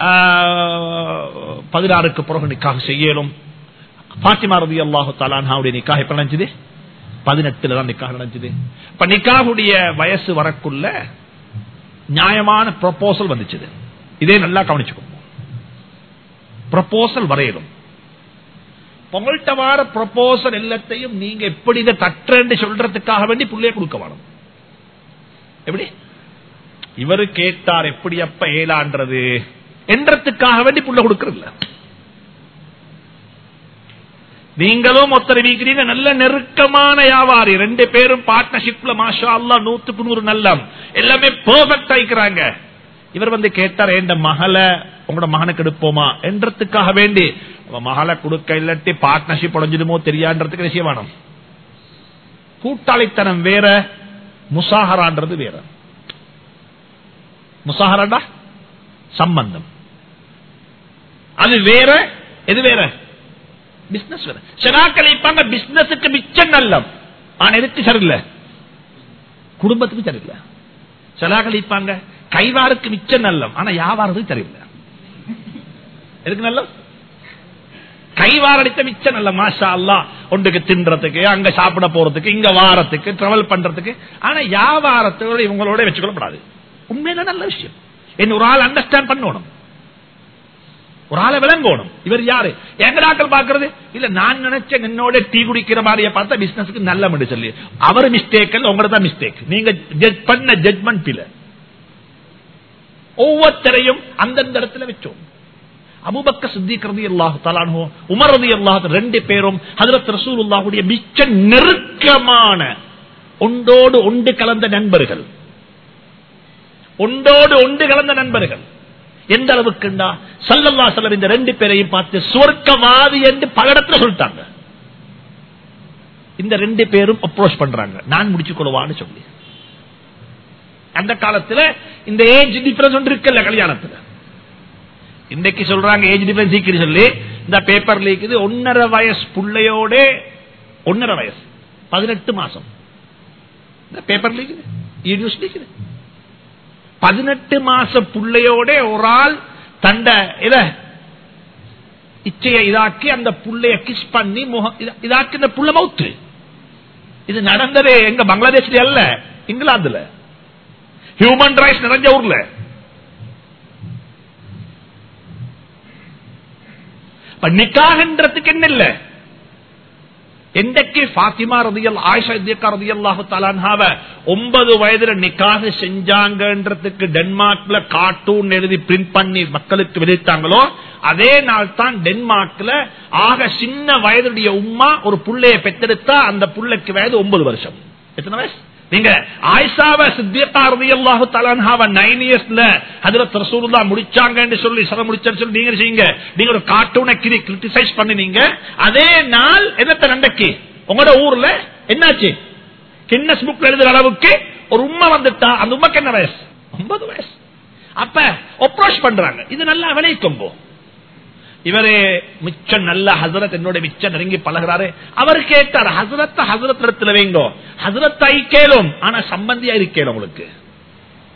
ஆஹ், பதினாறுக்கு பிறகு நிக்காக செய்யலும் பாத்திமா ரதி அல்லாஹு தாலான்ஹாவுடைய நிக்காக எப்ப நடந்துச்சு பதினெட்டுல தான் நிக்காக நடந்துச்சு இப்ப நிக்காவுடைய வயசு வரக்குள்ள நியாயமான ப்ரொபோசல் வந்துச்சு இதே நல்லா கவனிச்சுக்கோ ப்ரொபோசல் வரையணும் பொங்கல்கிட்ட வார ப்ரொபோசல் எல்லாத்தையும் நீங்க எப்படி இதை தட்டுறேன்னு சொல்றதுக்காக வேண்டி புள்ளைய கொடுக்க வேணும் எப்படி இவரு கேட்டார் எப்படி அப்ப ஏலான்றது என்றதுக்காக வேண்டி புள்ள கொடுக்கறதில்ல நீங்களும் ஒத்தரை வீக்கிறீங்க நல்ல நெருக்கமான வியாபாரி ரெண்டு பேரும் பார்ட்னர்ஷிப்ல மாஷா அல்லா நூத்துக்கு நூறு நல்லம் எல்லாமே பெர்ஃபெக்ட் ஆயிக்கிறாங்க இவர் வந்து கேட்டார் என் மகளை உங்களோட மகனுக்கு எடுப்போமா என்றதுக்காக வேண்டி உங்க மகளை கொடுக்க இல்லாட்டி பார்ட்னர்ஷிப் உடஞ்சிடுமோ தெரியான்றதுக்கு விஷயம் வேணும் கூட்டாளித்தனம் வேற முசாஹரான்றது வேற முசாஹராண்டா சம்பந்தம் அது வேற எது வேற பிசினஸ் வேற சனாக்கள் இப்ப பிசினஸுக்கு மிச்சம் நல்லம் ஆனா எதுக்கு சரியில்லை குடும்பத்துக்கு சரியில்லை சலாக்கள் இப்பாங்க கைவாருக்கு மிச்சம் நல்லம் ஆனா வியாபாரத்துக்கு சரியில்லை எதுக்கு நல்லம் கைவாரடித்த மிச்சம் நல்ல மாஷா அல்லா ஒன்றுக்கு தின்றதுக்கு அங்க சாப்பிட போறதுக்கு இங்க வாரத்துக்கு டிராவல் பண்றதுக்கு ஆனா வியாபாரத்தோட இவங்களோட வச்சுக்கொள்ளப்படாது உண்மையில நல்ல விஷயம் என்ன ஒரு ஆள் அண்டர்ஸ்டாண்ட் பண்ணணும் ஒரு ஆளை விளங்கணும் இவர் யாரு எங்கடாக்கள் பாக்குறது இல்ல நான் நினைச்ச என்னோட டீ குடிக்கிற மாதிரியே பார்த்தா பிசினஸ்க்கு நல்ல சொல்லி அவர் மிஸ்டேக் அல்ல உங்களோட தான் மிஸ்டேக் நீங்க ஜட்ஜ் பண்ண ஜட்மெண்ட் பில ஒவ்வொருத்தரையும் அந்தந்த இடத்துல வச்சோம் அபுபக்க சித்திக் ரதி அல்லாஹு தலானோ உமர் ரதி அல்லாஹ் ரெண்டு பேரும் ஹதரத் ரசூலுல்லாஹுடைய மிச்ச நெருக்கமான ஒன்றோடு ஒன்று கலந்த நண்பர்கள் ஒன்றோடு ஒன்று கலந்த நண்பர்கள் எந்த அளவுக்குண்டா சல்லல்லா செல்லம் இந்த ரெண்டு பேரையும் பார்த்து சுவர்க்கவாதி என்று பல இடத்துல சொல்லிட்டாங்க இந்த ரெண்டு பேரும் அப்ரோச் பண்றாங்க நான் முடிச்சு கொள்வான்னு சொல்லி அந்த காலத்துல இந்த ஏஜ் டிஃபரன்ஸ் ஒன்று இருக்குல்ல கல்யாணத்துல இன்னைக்கு சொல்றாங்க ஏஜ் டிஃபரன்ஸ் ஈக்குன்னு சொல்லி இந்த பேப்பர் லீக்குது ஒன்னரை வயசு புள்ளையோட ஒன்னரை வயசு பதினெட்டு மாசம் இந்த பேப்பர் லீக்குது நியூஸ் லீக்குது பதினெட்டு மாச புள்ளையோட ஒரு ஆள் தண்ட இத இச்சையை இதாக்கி அந்த புள்ளைய கிஸ் பண்ணி முகம் இத- இதாக்கி இந்த புள்ள மவுத்து இது நடந்தது எங்க பங்களாதேஷ்ல அல்ல இங்கிலாந்துல ஹியூமன் ரைட்ஸ் நிறைஞ்ச ஊர்ல இப்ப நிக்காகன்றதுக்கு என்ன இல்ல என்றைக்கு பாத்திமா ரதியல் ஆயிஷா இத்தியக்கா ரதியல்லாஹு தலான்ஹாவ ஒன்பது வயதுல நிக்காக செஞ்சாங்கன்றதுக்கு டென்மார்க்ல கார்ட்டூன் எழுதி பிரிண்ட் பண்ணி மக்களுக்கு விதைத்தாங்களோ அதே நாள் தான் டென்மார்க்ல ஆக சின்ன வயதுடைய உம்மா ஒரு புள்ளைய பெற்றெடுத்தா அந்த புள்ளைக்கு வயது ஒன்பது வருஷம் எத்தனை வயசு நீங்க ஆயிஷாவ சித்தியக்கா ரதியல்லாஹு தலான்ஹாவ நைன் இயர்ஸ்ல அதுல ரசூலுல்லா முடிச்சாங்கன்னு சொல்லி சர முடிச்சான்னு சொல்லி நீங்க செய்யுங்க நீங்க ஒரு கார்ட்டூனை கிரிட்டிசைஸ் பண்ணினீங்க அதே நாள் என்னத்த நண்டக்கு உங்களோட ஊர்ல என்னாச்சு கின்னஸ் புக்ல எழுதுற அளவுக்கு ஒரு உண்மை வந்துட்டா அந்த உண்மைக்கு என்ன வயசு ஒன்பது வயசு அப்ப அப்ரோச் பண்றாங்க இது நல்லா விளைவிக்கும் போ இவரே மிச்சம் நல்ல ஹசரத் என்னோட மிச்சம் நெருங்கி பழகிறாரு அவர் கேட்டார் ஹசரத்த ஹசரத் இடத்துல வைங்கோ ஹசரத் ஐக்கேலும் ஆனா சம்பந்தியா இருக்கேன் உங்களுக்கு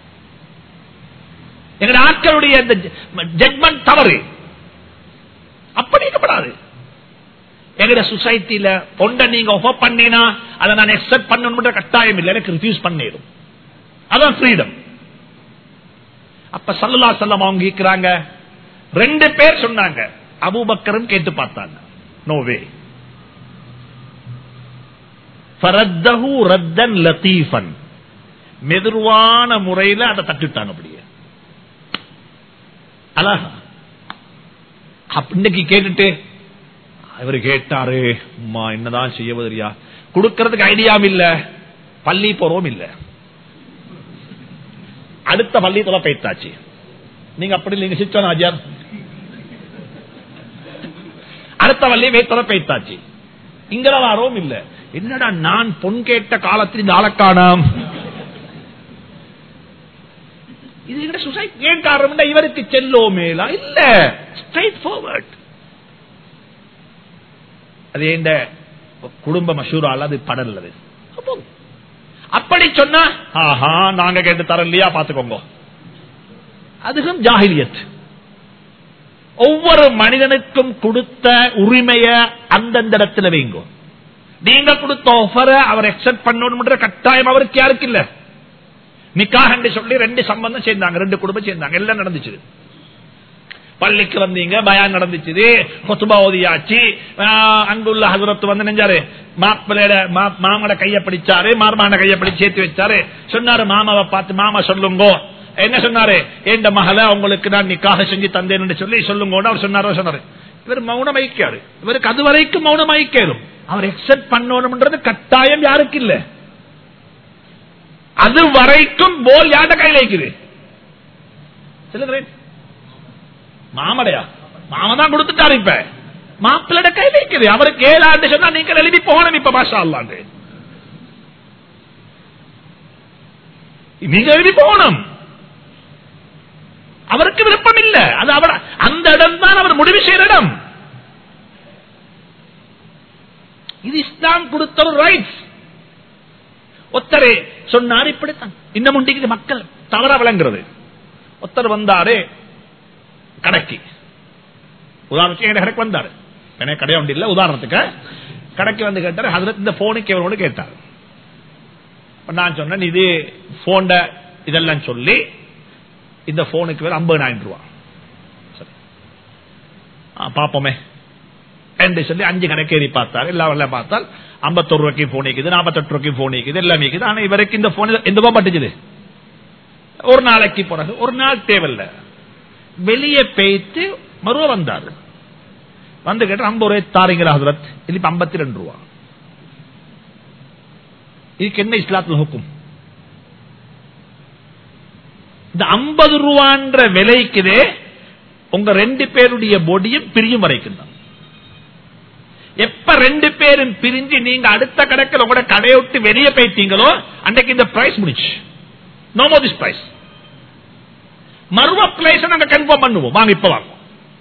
எங்க ஆட்களுடைய ஜட்மெண்ட் தவறு அப்படி இருக்கப்படாது எங்கட சொசைட்டில ஒன்றை நீங்க ஒஃபர் பண்ணினா அதை நான் எக்ஸப்ட் பண்ணணும் கட்டாயம் இல்லை எனக்கு ரிஃப்யூஸ் பண்ணிடும் அதான் ஃப்ரீடம் அப்ப சல்லா செல்லம் அவங்க கேட்கிறாங்க ரெண்டு பேர் சொன்னாங்க அபூபக்கரும் கேட்டு பார்த்தாங்க நோவே ஃபரத்தஹு ரத்தன் லத்தீஃபன் மெதுவான முறையில அதை தட்டுட்டாங்க அப்படியே அழகா அப்ப இன்னைக்கு கேட்டுட்டு இவர் கேட்டாரு அம்மா என்னதான் செய்ய வதிரியா கொடுக்கறதுக்கு ஐடியாவும் இல்ல பள்ளி போறோம் இல்ல அடுத்த பள்ளி தொலை போயிட்டாச்சு நீங்க அப்படி நீங்க சிச்சோன் ஆஜியார் அடுத்த வள்ளி வைத்தொலை போயிட்டாச்சு இங்கட வாரோம் இல்ல என்னடா நான் பொன் கேட்ட காலத்தில் இந்த ஆளக்கானாம் இது எங்கட சொசைட்டி ஏன் காரணம் இவருக்கு செல்லோமேலா இல்ல ஸ்ட்ரைட் ஃபார்வர்ட் அது இந்த குடும்ப மசூரால் அது படல்லது அப்படி சொன்னா ஆஹா நாங்க கேட்டு தர இல்லையா பாத்துக்கோங்க அதுவும் ஜாகிலியத் ஒவ்வொரு மனிதனுக்கும் கொடுத்த உரிமைய அந்தந்த இடத்துல வைங்க நீங்க கொடுத்த ஆஃபரை அவர் எக்ஸப்ட் பண்ணணும்ன்ற கட்டாயம் அவருக்கு யாருக்கு இல்ல நிக்காக என்று சொல்லி ரெண்டு சம்பந்தம் சேர்ந்தாங்க ரெண்டு குடும்பம் சேர்ந்தாங்க எல்லாம் நடந்துச்சு பள்ளிக்கு வந்தீங்க பயான் நடந்துச்சு கொத்துபா ஓதியாச்சு அங்குள்ள ஹசரத்து வந்து நெஞ்சாரு மாப்பிள்ளையோட மாமோட கைய பிடிச்சாரு மார்மான கைய பிடிச்சு சேர்த்து வச்சாரு சொன்னாரு மாமாவை பார்த்து மாமா சொல்லுங்க என்ன சொன்னாரு எந்த மகளை உங்களுக்கு நான் நிக்காக செஞ்சு தந்தேன் சொல்லி சொல்லுங்க அவர் சொன்னாரோ சொன்னாரு இவர் மௌனம் ஐக்காரு இவருக்கு அது வரைக்கும் மௌனம் ஐக்கேரும் அவர் எக்ஸப்ட் பண்ணணும்ன்றது கட்டாயம் யாருக்கு இல்ல அது வரைக்கும் போல் யார்ட கையில் வைக்குது சொல்லுகிறேன் மாமடையா மாம தான் கொடுத்துட்டாரு இப்ப மாப்பிள்ளட கை வைக்குது அவருக்கு ஏழு ஆண்டு சொன்னா நீங்க எழுதி போகணும் இப்ப பாஷா அல்லாண்டு நீங்க எழுதி போகணும் அவருக்கு விருப்பம் இல்ல அது அவர் அந்த இடம் தான் அவர் முடிவு செய்யற இடம் இது இஸ்லாம் கொடுத்த ஒரு ரைட்ஸ் ஒத்தரே சொன்னார் இப்படித்தான் இன்னும் உண்டிக்கு மக்கள் தவற விளங்குறது ஒத்தர் வந்தாரு கடைக்கு உதாரணத்துக்கு எங்க கடைக்கு வந்தாரு எனக்கு கடை ஒன்று இல்ல உதாரணத்துக்கு கடைக்கு வந்து கேட்டாரு அதுல இந்த போனுக்கு எவ்வளவு கேட்டாரு நான் சொன்னேன் இது போன்ட இதெல்லாம் சொல்லி இந்த போனுக்கு வேற ஐம்பதாயிரம் ரூபா சரி பாப்போமே என்று சொல்லி அஞ்சு கணக்கேறி பார்த்தார் எல்லாம் பார்த்தால் ஐம்பத்தொரு ரூபாய்க்கு போன் இருக்குது நாற்பத்தெட்டு ரூபாய்க்கு போன் இருக்குது எல்லாம் இருக்குது ஆனா இவருக்கு இந்த போன் எந்த ரூபா பட்டுச்சுது ஒரு நாளைக்கு பிறகு ஒரு நாள் தேவையில்லை வெளியே பேய்த்து மறுவ வந்தார் வந்து கேட்ட ஐம்பது ரூபாய் தாரீங்களா ஹசரத் இது இப்ப ஐம்பத்தி ரெண்டு ரூபா இதுக்கு என்ன இஸ்லாத்துல ஹுக்கும் இந்த ஐம்பது ரூபான்ற விலைக்குதே உங்க ரெண்டு பேருடைய பொடியும் பிரியும் வரைக்கும் தான் எப்ப ரெண்டு பேரும் பிரிஞ்சு நீங்க அடுத்த கணக்கில் உங்களோட கடையை விட்டு வெளியே போயிட்டீங்களோ அன்றைக்கு இந்த பிரைஸ் முடிச்சு நோ மோ திஸ் பிரைஸ் மர்வ பிளேஸ் நாங்க கன்ஃபார்ம் பண்ணுவோம் வாங்க இப்ப வாங்க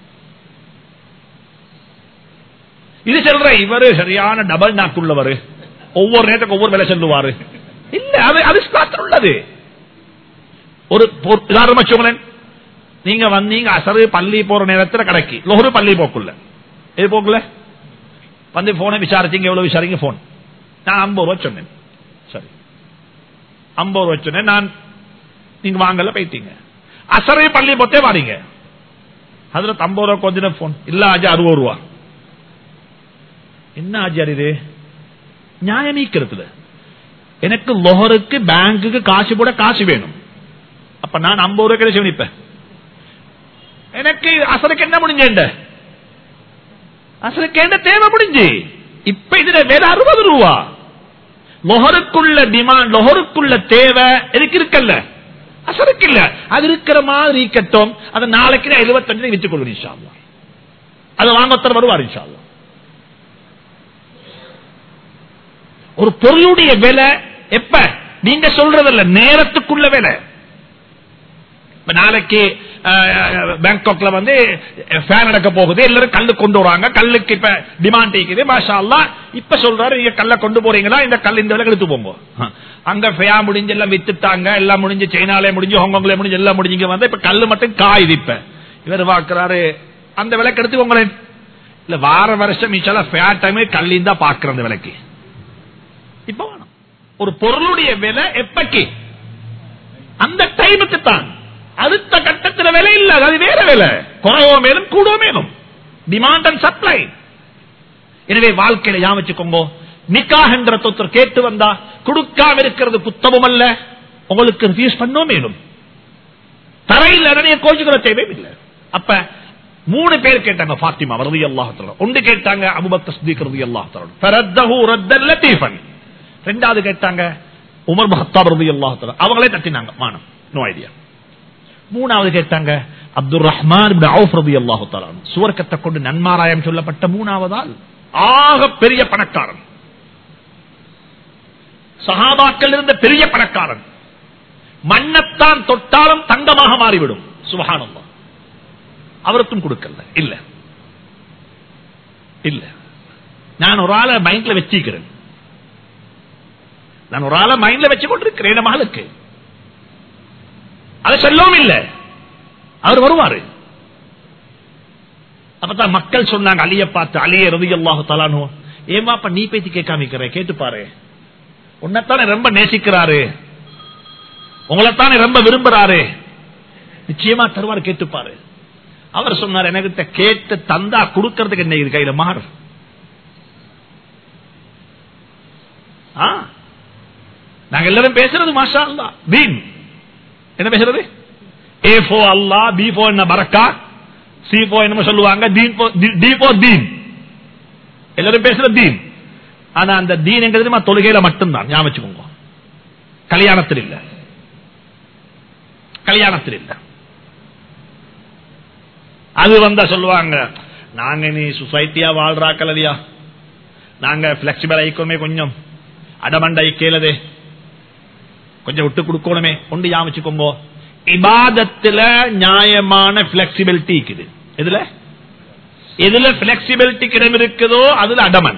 இது சொல்ற இவரு சரியான டபுள் நாக்கு உள்ளவர் ஒவ்வொரு நேரத்துக்கு ஒவ்வொரு வேலை சொல்லுவாரு இல்ல அது அது ஸ்லாத்தில் உள்ளது ஒரு உதாரணம் வச்சுக்கோங்களேன் நீங்க வந்தீங்க அசரு பள்ளி போற நேரத்தில் கடைக்கு லொஹரு பள்ளி போக்குள்ள இது போக்குல வந்து போனை விசாரிச்சீங்க எவ்வளவு விசாரிங்க போன் நான் ஐம்பது ரூபா சொன்னேன் சரி ஐம்பது ரூபா சொன்னேன் நான் நீங்க வாங்கல போயிட்டீங்க அசரை பள்ளி போத்தே வாரீங்க அதுல ஐம்பது ரூபா கொஞ்சம் போன் இல்ல ஆஜா அறுபது ரூபா என்ன ஆஜார் இது நியாயம் நீக்கிறதுல எனக்கு லொஹருக்கு பேங்குக்கு காசு போட காசு வேணும் அப்ப நான் ஐம்பது ரூபாய் கிடைச்சு நிப்பேன் எனக்கு அசருக்கு என்ன முடிஞ்சேன் அசருக்கு என்ன தேவை முடிஞ்சு இப்ப இதுல வேற அறுபது ரூபா லொஹருக்குள்ள டிமாண்ட் லொஹருக்குள்ள தேவை எதுக்கு இருக்கல்ல அசருக்கு இல்ல அது இருக்கிற மாதிரி இருக்கட்டும் அதை நாளைக்கு நான் எழுபத்தஞ்சு வித்துக் கொள்வேன் இன்ஷால்லா அதை வாங்கத்தர் வருவார் இன்ஷால்லா ஒரு பொருளுடைய விலை எப்ப நீங்க சொல்றதல்ல நேரத்துக்குள்ள விலை இப்ப நாளைக்கு பேங்காக்ல வந்து ஃபேன் நடக்க போகுது எல்லாரும் கல்லு கொண்டு வராங்க கல்லுக்கு இப்ப டிமாண்ட் இருக்குது மாஷா அல்லா இப்ப சொல்றாரு நீங்க கல்ல கொண்டு போறீங்களா இந்த கல் இந்த விலை எடுத்து போங்க அங்க ஃபயா முடிஞ்சு எல்லாம் வித்துட்டாங்க எல்லாம் முடிஞ்சு சைனாலே முடிஞ்சு ஹாங்காங்ல முடிஞ்சு எல்லாம் முடிஞ்சு வந்து இப்ப கல்லு மட்டும் காயுது இப்ப இவர் பாக்குறாரு அந்த விலைக்கு எடுத்துக்கோங்களேன் இல்ல வார வருஷம் இச்சால ஃபேர் டைம் கல்லியும் தான் பாக்குற அந்த விலைக்கு இப்ப வேணும் ஒரு பொருளுடைய விலை எப்பக்கு அந்த டைமுக்கு தான் அடுத்த கட்டத்தில் விலை இல்ல அது வேற விலை குறைவோ மேலும் கூடவோ மேலும் டிமாண்ட் அண்ட் சப்ளை எனவே வாழ்க்கையில யா வச்சுக்கோங்க நிக்காகன்ற தொத்தர் கேட்டு வந்தா கொடுக்காம இருக்கிறது புத்தமும் அல்ல உங்களுக்கு ரிஃப்யூஸ் பண்ணோ மேலும் தரையில் நிறைய கோச்சுக்கிற தேவையும் இல்லை அப்ப மூணு பேர் கேட்டாங்க பாத்திமா ரதி அல்லாஹ் ஒன்று கேட்டாங்க அபுபக்கர் சித்திக் ரதி அல்லாஹ் லத்தீஃபன் ரெண்டாவது கேட்டாங்க உமர் மஹத்தாப் ரதி அல்லாஹ் அவங்களே தட்டினாங்க மானம் நோ ஐடியா மூணாவது கேட்டாங்க அப்துல் ரஹ்மான் அவுஃப் ரதி அல்லாஹு சுவர்க்கத்தை கொண்டு நன்மாராயம் சொல்லப்பட்ட மூணாவதால் ஆக பெரிய பணக்காரன் சஹாபாக்கள் இருந்த பெரிய பணக்காரன் மண்ணத்தான் தொட்டாலும் தங்கமாக மாறிவிடும் சுபகானந்தம் அவருக்கும் கொடுக்கல இல்ல இல்ல நான் ஒரு ஆளை மைண்ட்ல வச்சிருக்கிறேன் நான் ஒரு ஆளை மைண்ட்ல வச்சு கொண்டிருக்கிறேன் என் மகளுக்கு அதை சொல்லவும் இல்லை அவர் வருவாரு அப்பதான் மக்கள் சொன்னாங்க அலிய பார்த்து அலிய ரவி அல்லாஹு தலானோ ஏமாப்ப நீ பேத்தி கேட்காமிக்கிற கேட்டு பாரு உன்னைத்தானே ரொம்ப நேசிக்கிறாரு உங்களைத்தானே ரொம்ப விரும்புறாரு நிச்சயமா தருவார் கேட்டுப்பாரு அவர் சொன்னார் என்கிட்ட கேட்டு தந்தா கொடுக்கறதுக்கு என்ன இது கையில மாறு நாங்க எல்லாரும் பேசுறது மாஷா அல்லா தீன் என்ன பேசுறது ஏ போ அல்லா பி போ என்ன பரக்கா சி போ என்ன சொல்லுவாங்க டி போ தீன் எல்லாரும் பேசுற தீன் ஆனா அந்த தீன் எங்க தெரியுமா தொழுகையில மட்டும்தான் ஞாபகம் வச்சுக்கோங்க கல்யாணத்தில் இல்ல கல்யாணத்தில் இல்ல அது வந்தா சொல்லுவாங்க நாங்க நீ சொசைட்டியா வாழ்றாக்கள் இல்லையா நாங்க பிளெக்சிபிள் ஆயிக்கோமே கொஞ்சம் அடமண்டை கேளதே கொஞ்சம் விட்டு கொடுக்கணுமே ஒன்று யாமிச்சுக்கோம்போ இபாதத்துல நியாயமான பிளெக்சிபிலிட்டி இருக்குது எதுல எதுல பிளெக்சிபிலிட்டி கிடம் இருக்குதோ அதுல அடமன்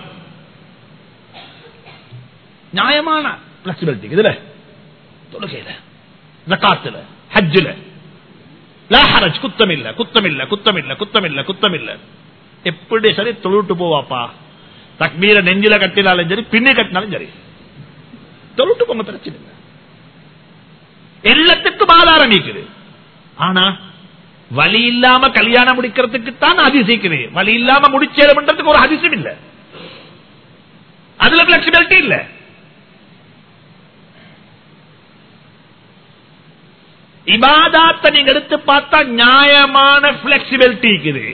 நியாயமான பிளெக்சிபிலிட்டி இதுல தொழுகையில ஜக்காத்துல ஹஜ்ஜில லாஹரஜ் குத்தம் இல்ல குத்தம் இல்ல குத்தம் இல்ல குத்தம் இல்ல குத்தம் இல்ல எப்படி சரி தொழுட்டு போவாப்பா தக்மீர நெஞ்சில கட்டினாலும் சரி பின்னி கட்டினாலும் சரி தொழுட்டு போங்க பிரச்சனை இல்லை எல்லாத்துக்கும் ஆதாரம் இருக்குது ஆனா வழி இல்லாம கல்யாணம் முடிக்கிறதுக்கு தான் அதிசயிக்குது வழி இல்லாம முடிச்சேரம்ன்றதுக்கு ஒரு அதிசயம் இல்ல அதுல பிளெக்சிபிலிட்டி இல்ல இபாதாத்தை நீங்க எடுத்து பார்த்தா நியாயமான பிளெக்சிபிலிட்டி இருக்குது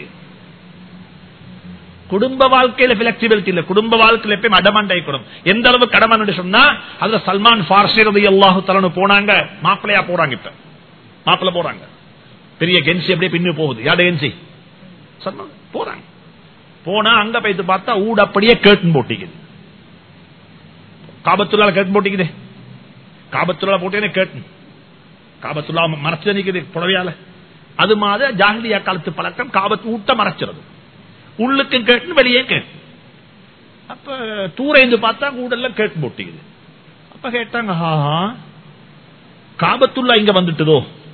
குடும்ப வாழ்க்கையில பிளெக்சிபிலிட்டி இல்ல குடும்ப வாழ்க்கையில எப்பயும் அடமாண்டாய்க்கணும் எந்த அளவு கடமன் சொன்னா அதுல சல்மான் பார்சி ரதி அல்லாஹு தலனு போனாங்க மாப்பிள்ளையா போறாங்க இப்ப மாப்பிள்ள போறாங்க பெரிய கென்சி அப்படியே பின்னு போகுது யாரு கென்சி சல்மான் போறாங்க போனா அங்க போயிட்டு பார்த்தா ஊடு அப்படியே கேட்டன் போட்டிக்குது காபத்துள்ளால கேட்டன் போட்டிக்குது காபத்துள்ளால போட்டேனே கேட்டன் காபத்துள்ளா மறைச்சு நிக்குது புடவையால அது மாதிரி ஜாகிலியா காலத்து பழக்கம் காபத்து ஊட்ட மறைச்சிருது உள்ளுக்கும் கேட்டு வெளியே கேட்டு அப்ப தூரைந்து பார்த்தா கூடெல்லாம் கேட்டு போட்டிக்குது அப்ப கேட்டாங்க ஆஹா காபத்துள்ளா இங்க வந்துட்டுதோ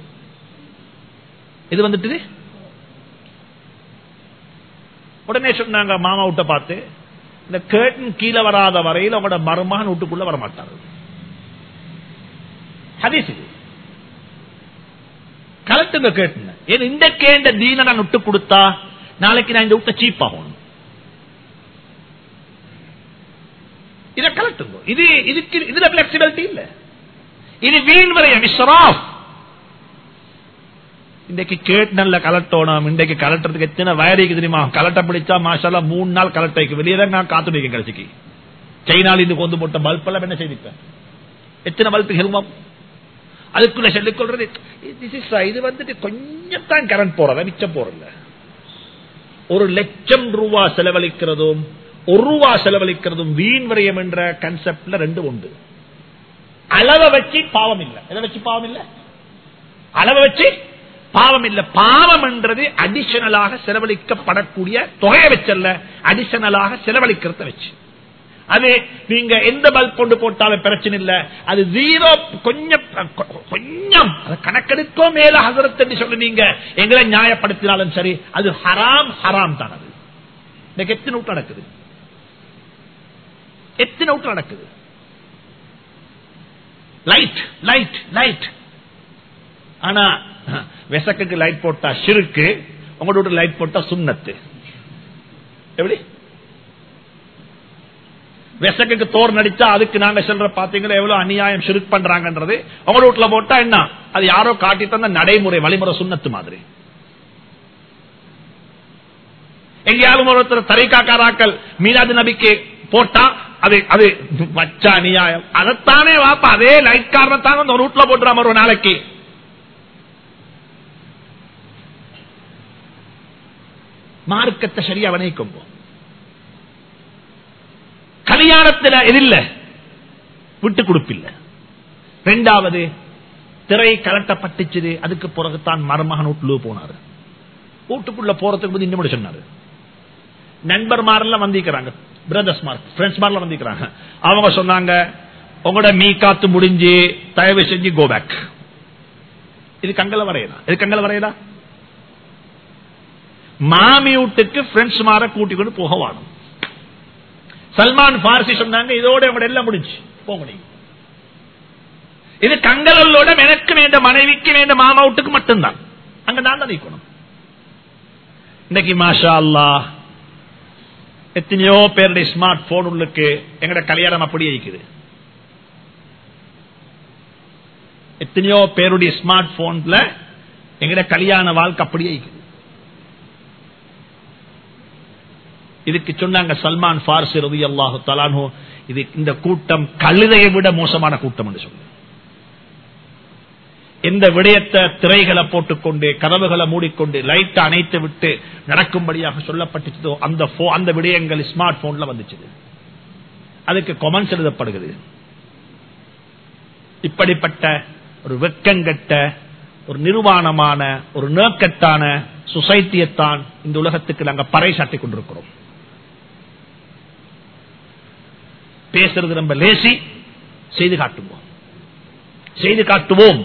இது வந்துட்டு உடனே சொன்னாங்க மாமா விட்ட பார்த்து இந்த கேட்டன் கீழே வராத வரையில் உங்களோட மருமகன் வீட்டுக்குள்ள வரமாட்டாரு ஹதீஸ் இது கலட்டுங்க கேட்டுங்க ஏன் இந்த கேண்ட தீன நான் விட்டு கொடுத்தா நாளைக்கு நான் இந்த விட்ட சீப் ஆகணும் இதை கலட்டுங்க இது இதுக்கு இதுல பிளெக்சிபிலிட்டி இல்ல இது வீண் விரயம் இஸ்ராஃப் இன்றைக்கு கேட் நல்ல கலட்டோணும் இன்றைக்கு கலட்டுறதுக்கு எத்தனை வயரிக்கு தெரியுமா கலட்ட பிடிச்சா மாஷால மூணு நாள் கலட்டைக்கு வெளியே தான் நான் காத்து நிற்க கடைசிக்கு சைனால இருந்து கொண்டு போட்ட பல்ப் எல்லாம் என்ன செய்திருப்பேன் எத்தனை பல்பு ஹெருமம் அதுக்குள்ள சொல்லிக் கொள்றது இது வந்துட்டு கொஞ்சம் தான் கரண்ட் போறத மிச்சம் போறல ஒரு லட்சம் ரூபா செலவழிக்கிறதும் ஒரு ரூபா செலவழிக்கிறதும் வீண் விரயம் என்ற கன்செப்ட்ல ரெண்டு உண்டு அளவை வச்சு பாவம் இல்ல எதை வச்சு பாவம் இல்ல அளவை வச்சு பாவம் இல்ல பாவம் என்றது அடிஷனலாக செலவழிக்கப்படக்கூடிய தொகையை வச்சல்ல அடிஷனலாக செலவழிக்கிறத வச்சு அது நீங்க எந்த பல்ப் கொண்டு போட்டாலும் பிரச்சனை இல்ல அது ஜீரோ கொஞ்சம் கொஞ்சம் கணக்கெடுக்கோ மேல ஹசரத் என்று சொல்லி நீங்க எங்களை நியாயப்படுத்தினாலும் சரி அது ஹராம் ஹராம் தான் அது இன்னைக்கு எத்தனை வீட்டு நடக்குது எத்தனை வீட்டு நடக்குது லைட் லைட் லைட் ஆனா விசக்குக்கு லைட் போட்டா ஷிருக்கு உங்களோட வீட்டு லைட் போட்டா சுண்ணத்து எப்படி விசக்குக்கு தோர் நடிச்சா அதுக்கு நாங்க சொல்ற பாத்தீங்களா எவ்வளவு அநியாயம் ஷிருக் பண்றாங்கன்றது உங்க வீட்டுல போட்டா என்ன அது யாரோ காட்டி தந்த நடைமுறை வழிமுறை சுண்ணத்து மாதிரி எங்கேயாவது ஒருத்தர் தரைக்காக்காராக்கள் மீனாது நபிக்கு போட்டா அது அது வச்ச அநியாயம் அதைத்தானே வாப்பா அதே லைட் காரணத்தாங்க அந்த ரூட்ல போட்டுறாம ஒரு நாளைக்கு மார்க்கத்தை சரியா வணைக்கும் கல்யாணத்துல எதில்ல விட்டு கொடுப்பில்ல ரெண்டாவது திரை கலட்டப்பட்டுச்சு அதுக்கு பிறகுதான் மருமகன் வீட்டுல போனாரு வீட்டுக்குள்ள போறதுக்கு முந்தி இன்னும் சொன்னாரு நண்பர்மாரெல்லாம் வந்திருக்கிறாங்க பிரதர்ஸ் மார்க் ஃப்ரெண்ட்ஸ் மாரெல்லாம் வந்திருக்கிறாங்க அவங்க சொன்னாங்க உங்களோட மீ காத்து முடிஞ்சு தயவு செஞ்சு கோ பேக் இது கங்கல வரையதா இது கங்கல வரையதா மாமி வீட்டுக்கு ஃப்ரெண்ட்ஸ் மார கூட்டிக் கொண்டு போக வாடும் சல்மான் பார்சி சொன்னாங்க இதோட உங்களோட எல்லாம் முடிஞ்சு போங்க நீங்க இது கங்கலோட எனக்கு வேண்ட மனைவிக்கு வேண்ட மாமா வீட்டுக்கு மட்டும்தான் அங்க நான் தான் நிக்கணும் இன்னைக்கு மாஷா அல்லா எத்தனையோ பேருடைய ஸ்மார்ட் போன் உள்ளுக்கு எங்கட கல்யாணம் அப்படியே இருக்குது எத்தனையோ பேருடைய ஸ்மார்ட் போன்ல எங்கட கல்யாண வாழ்க்கை அப்படியே இருக்குது இதுக்கு சொன்னாங்க சல்மான் பார்சி ரவி அல்லாஹு தலானோ இது இந்த கூட்டம் கழுதையை விட மோசமான கூட்டம் என்று சொல்லு எந்த விடயத்தை திரைகளை போட்டுக்கொண்டு கதவுகளை மூடிக்கொண்டு லைட் அணைத்து விட்டு நடக்கும்படியாக சொல்லப்பட்டுச்சதோ அந்த அந்த விடயங்கள் ஸ்மார்ட் போன்ல வந்துச்சு அதுக்கு கொமெண்ட்ஸ் எழுதப்படுகிறது இப்படிப்பட்ட ஒரு வெக்கங்கட்ட ஒரு நிர்வாணமான ஒரு நோக்கட்டான சொசைட்டியைத்தான் இந்த உலகத்துக்கு நாங்கள் பறை சாட்டிக் கொண்டிருக்கிறோம் பேசுறது ரொம்ப லேசி செய்து காட்டுவோம் செய்து காட்டுவோம்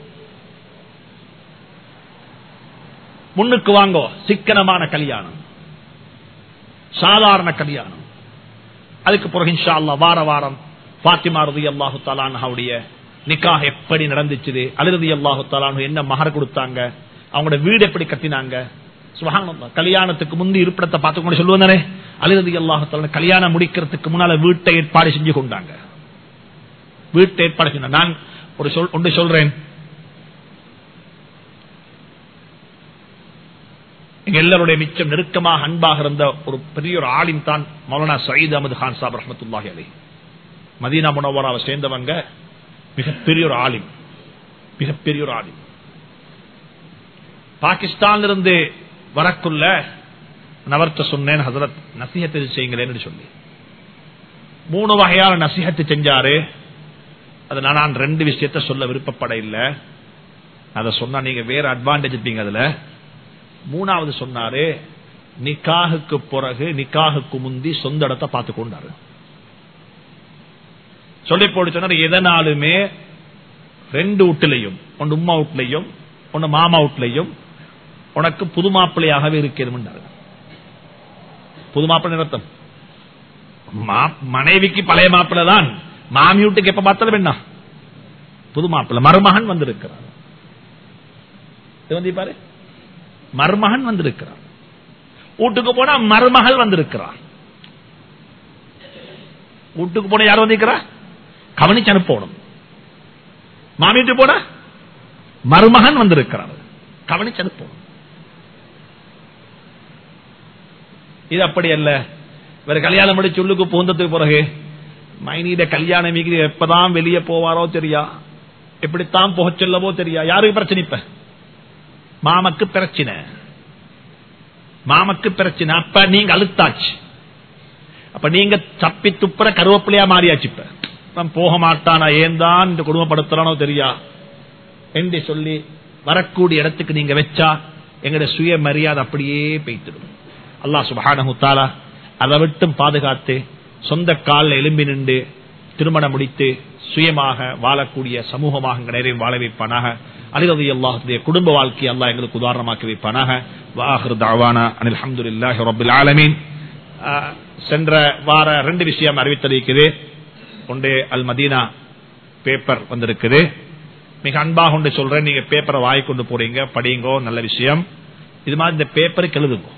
முன்னுக்கு வாங்கோ சிக்கனமான கல்யாணம் சாதாரண கல்யாணம் அதுக்கு பிறகு இன்ஷா அல்லா வார வாரம் பாத்திமா ரதி அல்லாஹு தலானுடைய நிக்காக எப்படி நடந்துச்சு அலிரதி அல்லாஹு தலானு என்ன மகர் கொடுத்தாங்க அவங்களோட வீடு எப்படி கட்டினாங்க கல்யாணத்துக்கு முந்தி இருப்பிடத்தை பார்த்து கொண்டு சொல்லுவானே அலிரதி அல்லாஹு கல்யாணம் முடிக்கிறதுக்கு முன்னால வீட்டை ஏற்பாடு செஞ்சு கொண்டாங்க வீட்டை ஏற்பாடு செஞ்ச நான் ஒரு சொல் ஒன்று சொல்றேன் எங்க எல்லாருடைய மிச்சம் நெருக்கமாக அன்பாக இருந்த ஒரு பெரிய ஒரு ஆளின் தான் மௌலானா சயீத் அகமது கான் சாப் ரஹமத்துல்லாஹி அலி மதீனா முனவராவை சேர்ந்தவங்க மிகப்பெரிய ஒரு ஆலிம் மிகப்பெரிய ஒரு ஆலிம் பாகிஸ்தான் இருந்து வரக்குள்ள நவர்த்த சொன்னேன் ஹசரத் நசிஹத்தை செய்யுங்களேன்னு சொல்லி மூணு வகையான நசிஹத்து செஞ்சாரு அது நான் ரெண்டு விஷயத்த சொல்ல விருப்பப்பட இல்லை அதை சொன்னா நீங்க வேற அட்வான்டேஜ் இருப்பீங்க அதுல மூணாவது சொன்னாரு நிக்காகுக்கு பிறகு நிக்காகுக்கு முந்தி சொந்த இடத்தை பார்த்து கொண்டாரு சொல்லி போட்டு சொன்னார் எதனாலுமே ரெண்டு வீட்டிலையும் ஒன்று உமா வீட்லையும் ஒன்னு மாமா வீட்லையும் உனக்கு புது மாப்பிள்ளையாகவே இருக்கிறது புது மாப்பிள்ளை நிறுத்தம் மனைவிக்கு பழைய மாப்பிள்ளை தான் மாமி வீட்டுக்கு எப்ப பார்த்தாலும் என்ன புது மாப்பிள்ளை மருமகன் வந்திருக்கிறார் வந்து பாரு மருமகன் வந்திருக்கிறார் வீட்டுக்கு போனா மருமகள் வந்திருக்கிறார் வீட்டுக்கு போன யார் வந்திருக்கிறா கவனிச்சு அனுப்பணும் மாமிட்டு போன மருமகன் வந்திருக்கிறார் கவனிச்சு அனுப்பணும் இது அப்படி அல்ல வேற கல்யாணம் முடிச்சு உள்ளுக்கு பூந்ததுக்கு பிறகு மைனியிட கல்யாணம் மிகுதி எப்பதான் வெளியே போவாரோ தெரியா எப்படித்தான் போக சொல்லவோ தெரியா யாருக்கு பிரச்சனை இப்ப மாமக்கு பிரச்சனை மாமக்கு பிரச்சனை அப்ப நீங்க அழுத்தாச்சு அப்ப நீங்க தப்பி துப்புற கருவேப்பிலையா மாறியாச்சு இப்ப போக மாட்டானா ஏன் தான் இந்த குடும்பப்படுத்துறானோ தெரியா என்று சொல்லி வரக்கூடிய இடத்துக்கு நீங்க வச்சா எங்களுடைய சுய மரியாதை அப்படியே பெய்த்திடும் அல்லா சுபானு தாலா அதை விட்டும் பாதுகாத்து சொந்த காலில் எலும்பி நின்று திருமணம் முடித்து சுயமாக வாழக்கூடிய சமூகமாக நிறைய வாழ வைப்பானாக அலிரதி அல்லாஹுடைய குடும்ப வாழ்க்கையை அல்லாஹ் எங்களுக்கு உதாரணமாக்கி வைப்பானாக வாஹர் தாவானா அனில் அஹமதுல்லாஹி ரபுல் ஆலமீன் அஹ், சென்ற வார ரெண்டு விஷயம் அறிவித்தளிக்குது ஒன்று அல் மதீனா பேப்பர் வந்திருக்குது மிக அன்பாக ஒன்று சொல்றேன் நீங்க பேப்பரை வாங்கி கொண்டு போறீங்க படியுங்கோ நல்ல விஷயம் இது மாதிரி இந்த பேப்பருக்கு எழுதுங்க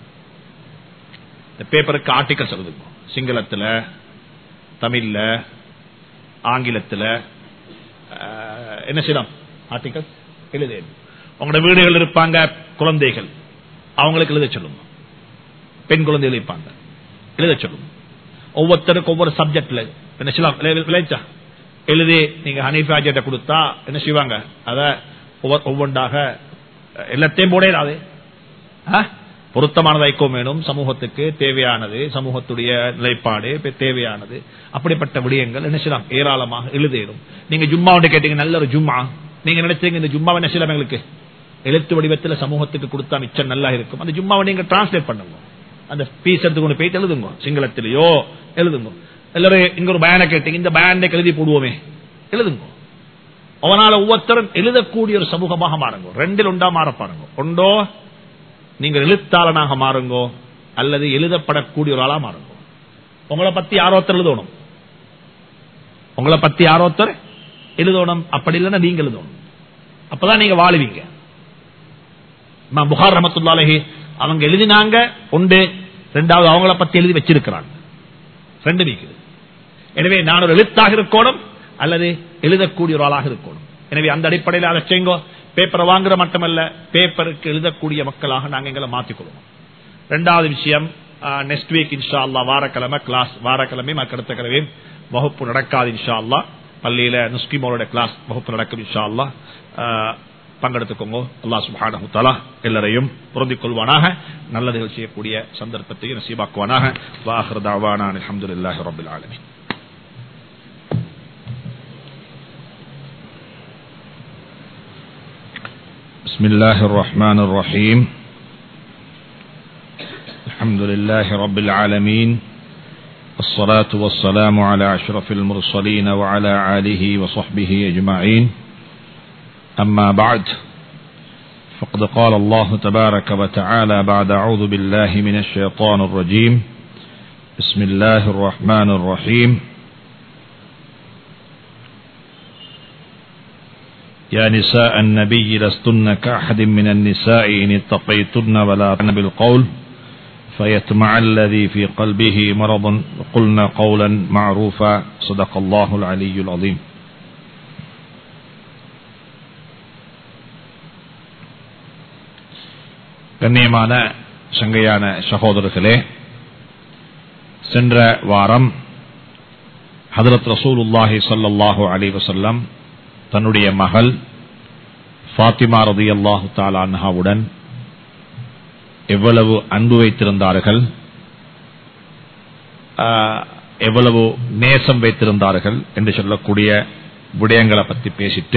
இந்த பேப்பருக்கு ஆர்டிகல்ஸ் எழுதுங்க சிங்களத்துல தமிழ்ல ஆங்கிலத்துல அஹ், என்ன செய்யலாம் ஆர்டிகல் எழுது உங்களோட வீடுகள் இருப்பாங்க குழந்தைகள் அவங்களுக்கு எழுத சொல்லுங்க பெண் குழந்தைகள் இருப்பாங்க எழுத சொல்லுங்க ஒவ்வொருத்தருக்கும் ஒவ்வொரு சப்ஜெக்ட்ல என்ன செய்யலாம் விளை- விளைச்சா எழுதி நீங்க ஹனீஃபாஜிட்ட கொடுத்தா என்ன செய்வாங்க அத ஒவ்வொரு- ஒவ்வொன்றாக அஹ், எல்லாத்தையும் போடலாது பொருத்தமானது ஐக்கியம் வேணும் சமூகத்துக்கு தேவையானது சமூகத்துடைய நிலைப்பாடு இப்ப தேவையானது அப்படிப்பட்ட விடயங்கள் என்ன செய்யலாம் ஏராளமாக எழுதிடும் நீங்க ஜும்மா ஒன்று கேட்டீங்க நல்ல ஒரு ஜும்மா நீங்க நினைச்சீங்க இந்த ஜும்மாவை என்ன செய்யலாம் எங்களுக்கு எழுத்து வடிவத்தில் சமூகத்துக்கு கொடுத்தா மிச்சம் நல்லா இருக்கும் அந்த ஜும்மாவை நீங்க டிரான்ஸ்லேட் பண்ணுங்க அந்த பீஸ் எடுத்து கொண்டு போயிட்டு எழுதுங்க சிங்களத்திலேயோ எழுதுங்க எல்லாரும் இங்க ஒரு பயனை கேட்டீங்க இந்த பயனை எழுதி போடுவோமே எழுதுங்க அவனால ஒவ்வொருத்தரும் எழுதக்கூடிய ஒரு சமூகமாக மாறுங்க ரெண்டில் ஒன்றா மாற பாருங்க ஒன்றோ நீங்கள் எழுத்தாளனாக மாறுங்கோ அல்லது எழுதப்படக்கூடிய ஒரு ஆளா மாறுங்க உங்களை பத்தி யாரோ ஒருத்தர் எழுதணும் உங்களை பத்தி யாரோ ஒருத்தர் எழுதணும் அப்படி இல்லைன்னா நீங்க எழுதணும் அப்பதான் நீங்க வாழுவீங்க இமாம் புகார் ரஹமத்துல்லாலஹி அவங்க எழுதினாங்க ஒன்று ரெண்டாவது அவங்கள பத்தி எழுதி வச்சிருக்கிறாங்க ரெண்டு நீக்குது எனவே நான் ஒரு எழுத்தாக இருக்கணும் அல்லது எழுதக்கூடிய ஒரு ஆளாக இருக்கணும் எனவே அந்த அடிப்படையில் அதை செய்யுங்கோ பேப்பரை வாங்குற மட்டுமல்ல பேப்பருக்கு எழுதக்கூடிய மக்களாக நாங்கள் எங்களை மாற்றிக்கொள்வோம் ரெண்டாவது விஷயம் நெக்ஸ்ட் வீக் இன்ஷா அல்லா வாரக்கிழமை கிளாஸ் வாரக்கிழமை அடுத்த கிழமையும் வகுப்பு நடக்காது இன்ஷா அல்லா பள்ளியில நுஸ்கிமோட கிளாஸ் வகுப்பு நடக்கும் இன்ஷா அல்லா ஆஹ், பங்கெடுத்துக்கோங்க அல்லா சுபானு தலா எல்லாரையும் பொருந்திக் கொள்வானாக நல்லதுகள் செய்யக்கூடிய சந்தர்ப்பத்தையும் நசீபாக்குவானாக வாஹர் தாவானா அலமதுல்லாஹி ரபில் ஆலமின் بسم الله الرحمن الرحيم الحمد لله رب العالمين الصلاة والسلام على أشرف المرسلين وعلى آله وصحبه أجمعين أما بعد فقد قال الله تبارك وتعالى بعد أعوذ بالله من الشيطان الرجيم بسم الله الرحمن الرحيم يا نساء النبي لستن كأحد من النساء إن اتقيتن ولا تن بالقول فيتمع الذي في قلبه مرض وقلن قولا معروفا صدق الله العلي العظيم கண்ணியமான சங்கையான சகோதரர்களே சென்ற வாரம் ஹதரத் ரசூலுல்லாஹி ஸல்லல்லாஹு அலைஹி வஸல்லம் தன்னுடைய மகள் ஃபாத்திமா ரலியல்லாஹு தஆலா அன்ஹாவுடன் எவ்வளவு அன்பு வைத்திருந்தார்கள் ஆஹ், எவ்வளவு நேசம் வைத்திருந்தார்கள் என்று சொல்லக்கூடிய விடயங்களை பற்றி பேசிட்டு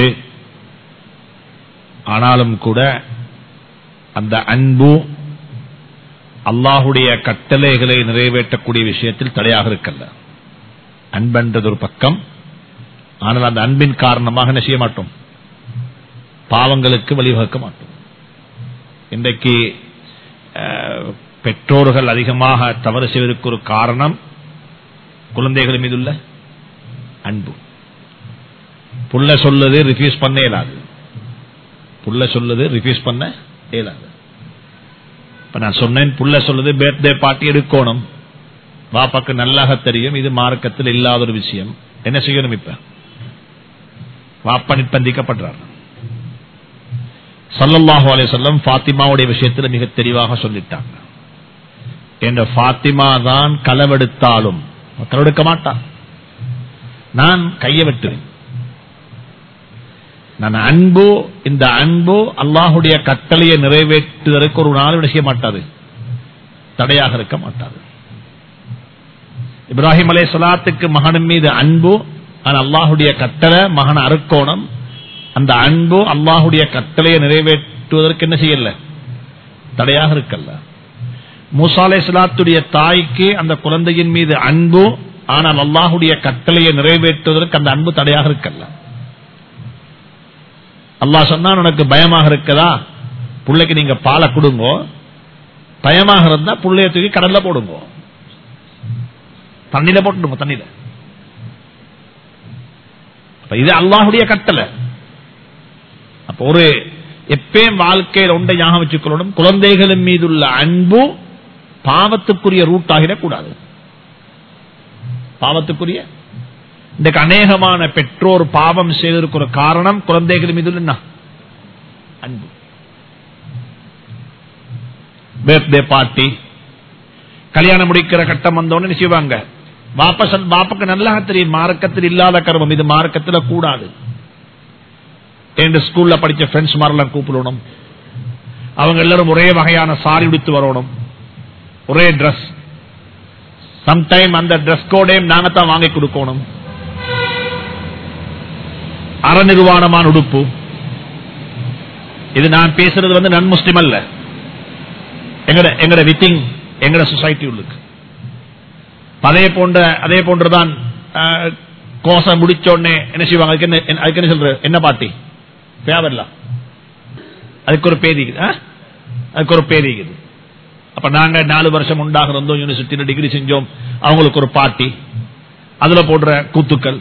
ஆனாலும் கூட அந்த அன்பு அல்லாஹுடைய கட்டளைகளை நிறைவேற்றக்கூடிய விஷயத்தில் தடையாக இருக்கல்ல அன்பென்றது ஒரு பக்கம் ஆனால் அந்த அன்பின் காரணமாக என்ன செய்ய மாட்டோம் பாவங்களுக்கு வழிவகுக்க மாட்டோம் இன்றைக்கு அஹ், பெற்றோர்கள் அதிகமாக தவறு செய்வதற்கு ஒரு காரணம் குழந்தைகள் மீதுள்ள அன்பு புள்ள சொல்லுது ரிஃப்யூஸ் பண்ண இயலாது புள்ள சொல்லுது ரிஃப்யூஸ் பண்ண இயலாது இப்ப நான் சொன்னேன் புள்ள சொல்லுது பர்த்டே பார்ட்டி எடுக்கணும் பாப்பாக்கு நல்லாக தெரியும் இது மார்க்கத்தில் இல்லாத ஒரு விஷயம் என்ன செய்யணும் இப்ப வாப்பா நிர்பந்திக்கப்படுறார் சல்லல்லாஹு அலைஹி வஸல்லம் ஃபாத்திமாவுடைய விஷயத்தில் மிக தெளிவாக சொல்லிட்டாங்க என்ற ஃபாத்திமா தான் களவெடுத்தாலும் களவெடுக்க மாட்டான் நான் கையை வெட்டுவேன் நான் அன்பு இந்த அன்பு அல்லாஹுடைய கட்டளையை நிறைவேற்றுவதற்கு ஒரு நாள் செய்ய மாட்டாது தடையாக இருக்க மாட்டாது இப்ராஹிம் அலை சலாத்துக்கு மகனின் மீது அன்பு ஆனால் அல்லாஹுடைய கட்டளை மகன் அறுக்கோணம் அந்த அன்பு அல்லாஹுடைய கட்டளையை நிறைவேற்றுவதற்கு என்ன செய்யல தடையாக இருக்கல்ல மூசா அலை சலாத்துடைய தாய்க்கு அந்த குழந்தையின் மீது அன்பு ஆனால் அல்லாஹுடைய கட்டளையை நிறைவேற்றுவதற்கு அந்த அன்பு தடையாக இருக்கல்ல அல்லாஹ் சொன்னான் உனக்கு பயமாக இருக்கதா பிள்ளைக்கு நீங்க பாலை கொடுங்கோ பயமாக இருந்தா புள்ளைய தூக்கி கடல்ல போடுங்க தண்ணியில போட்டுடுங்க தண்ணியில அப்ப இது அல்லாஹுடைய கட்டளை அப்ப ஒரு எப்பயும் வாழ்க்கையில் ஒன்றை ஞாபகம் வச்சுக்கொள்ளணும் குழந்தைகளின் மீதுள்ள அன்பு பாவத்துக்குரிய ரூட் ஆகிடக்கூடாது பாவத்துக்குரிய இன்றைக்கு அநேகமான பெற்றோர் பாவம் செய்வதற்கு ஒரு காரணம் குழந்தைகள் மீது என்ன அன்பு பர்த்டே பார்ட்டி கல்யாணம் முடிக்கிற கட்டம் வந்தோன்னு செய்வாங்க வாப்பசன் பாப்புக்கு நல்லா தெரியும் மார்க்கத்தில் இல்லாத கர்மம் இது மார்க்கத்தில் கூடாது என்று ஸ்கூல்ல படிச்ச ஃப்ரெண்ட்ஸ் மாதிரிலாம் கூப்பிடணும் அவங்க எல்லாரும் ஒரே வகையான சாரி உடுத்து வரணும் ஒரே ட்ரெஸ் சம்டைம் அந்த ட்ரெஸ் கோடையும் நாங்க தான் வாங்கி கொடுக்கணும் அறநிர்வாணமான உடுப்பு இது நான் பேசுறது வந்து நன் முஸ்லிம் அல்ல எங்கட எங்கட வித்திங் எங்கட சொசைட்டி உள்ளுக்கு அதே போன்ற அதே போன்றுதான் கோசம் முடிச்ச உடனே என்ன செய்வாங்க அதுக்கு என்ன அதுக்கு என்ன சொல்ற என்ன பாட்டி தேவையில்ல அதுக்கு ஒரு பேதி அதுக்கு ஒரு பேதி இருக்குது அப்ப நாங்க நாலு வருஷம் உண்டாக இருந்தோம் யூனிவர்சிட்டியில டிகிரி செஞ்சோம் அவங்களுக்கு ஒரு பாட்டி அதுல போடுற கூத்துக்கள்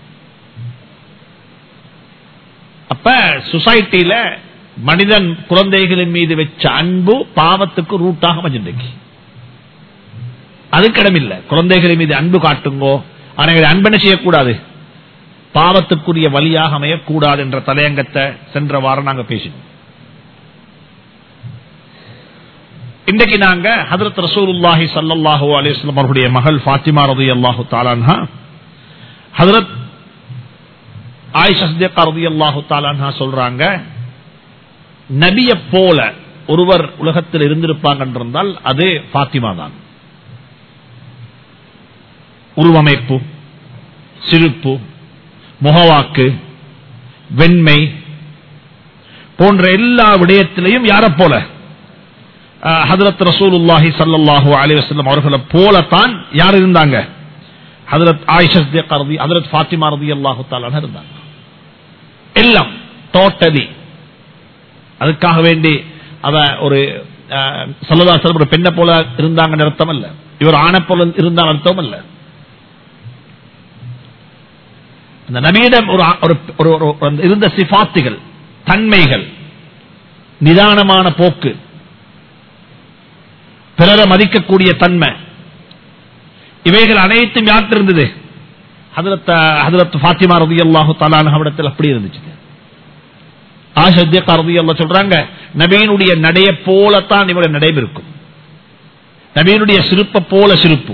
அப்ப சொசைட்டியில மனிதன் குழந்தைகளின் மீது வச்ச அன்பு பாவத்துக்கு ரூட்டாக மஜின்றைக்கு அதுக்கு இடமில்லை குழந்தைகளின் மீது அன்பு காட்டுங்கோ ஆனா அன்பனை செய்யக்கூடாது பாவத்துக்குரிய வழியாக அமையக்கூடாது என்ற தலையங்கத்தை சென்ற வாரம் நாங்க பேசினோம் இன்றைக்கு நாங்க ஹதரத் ரசூலுல்லாஹி சல்லாஹூ அலிஸ்லாம் அவருடைய மகள் பாத்திமா ரதி அல்லாஹு தாலான்ஹா ஹதரத் ஆயிஷா ரதி அல்லாஹு தாலான்ஹா சொல்றாங்க நபிய போல ஒருவர் உலகத்தில் இருந்திருப்பாங்க என்றிருந்தால் அது பாத்திமா தான் உருவமைப்பு சிரிப்பு முகவாக்கு வெண்மை போன்ற எல்லா விடயத்திலையும் யார போல ஹதரத் ரசூலுல்லாஹி சல்லாஹூ அலிவசல்லம் அவர்களை போலத்தான் யார் இருந்தாங்க ஹதரத் ஆயிஷே கருதி ஹதரத் பாத்திமா ரதி அல்லாஹு தாலான இருந்தாங்க எல்லாம் டோட்டலி அதுக்காக வேண்டி அவ ஒரு சல்லதாசர் ஒரு பெண்ணை போல இருந்தாங்கன்னு அர்த்தம் அல்ல இவர் ஆணை போல இருந்தாங்க அர்த்தம் அல்ல அந்த நபியிடம் ஒரு இருந்த சிபாத்துகள் தன்மைகள் நிதானமான போக்கு பிறரை மதிக்கக்கூடிய தன்மை இவைகள் அனைத்தும் யார்கிட்ட இருந்தது பாத்திமா ரதி அல்லாஹு தாலானத்தில் அப்படி இருந்துச்சு ஆஷத்திய ரதி அல்லா சொல்றாங்க நபீனுடைய நடைய போலத்தான் இவருடைய நடைபெறும் இருக்கும் நபீனுடைய சிறுப்ப போல சிறுப்பு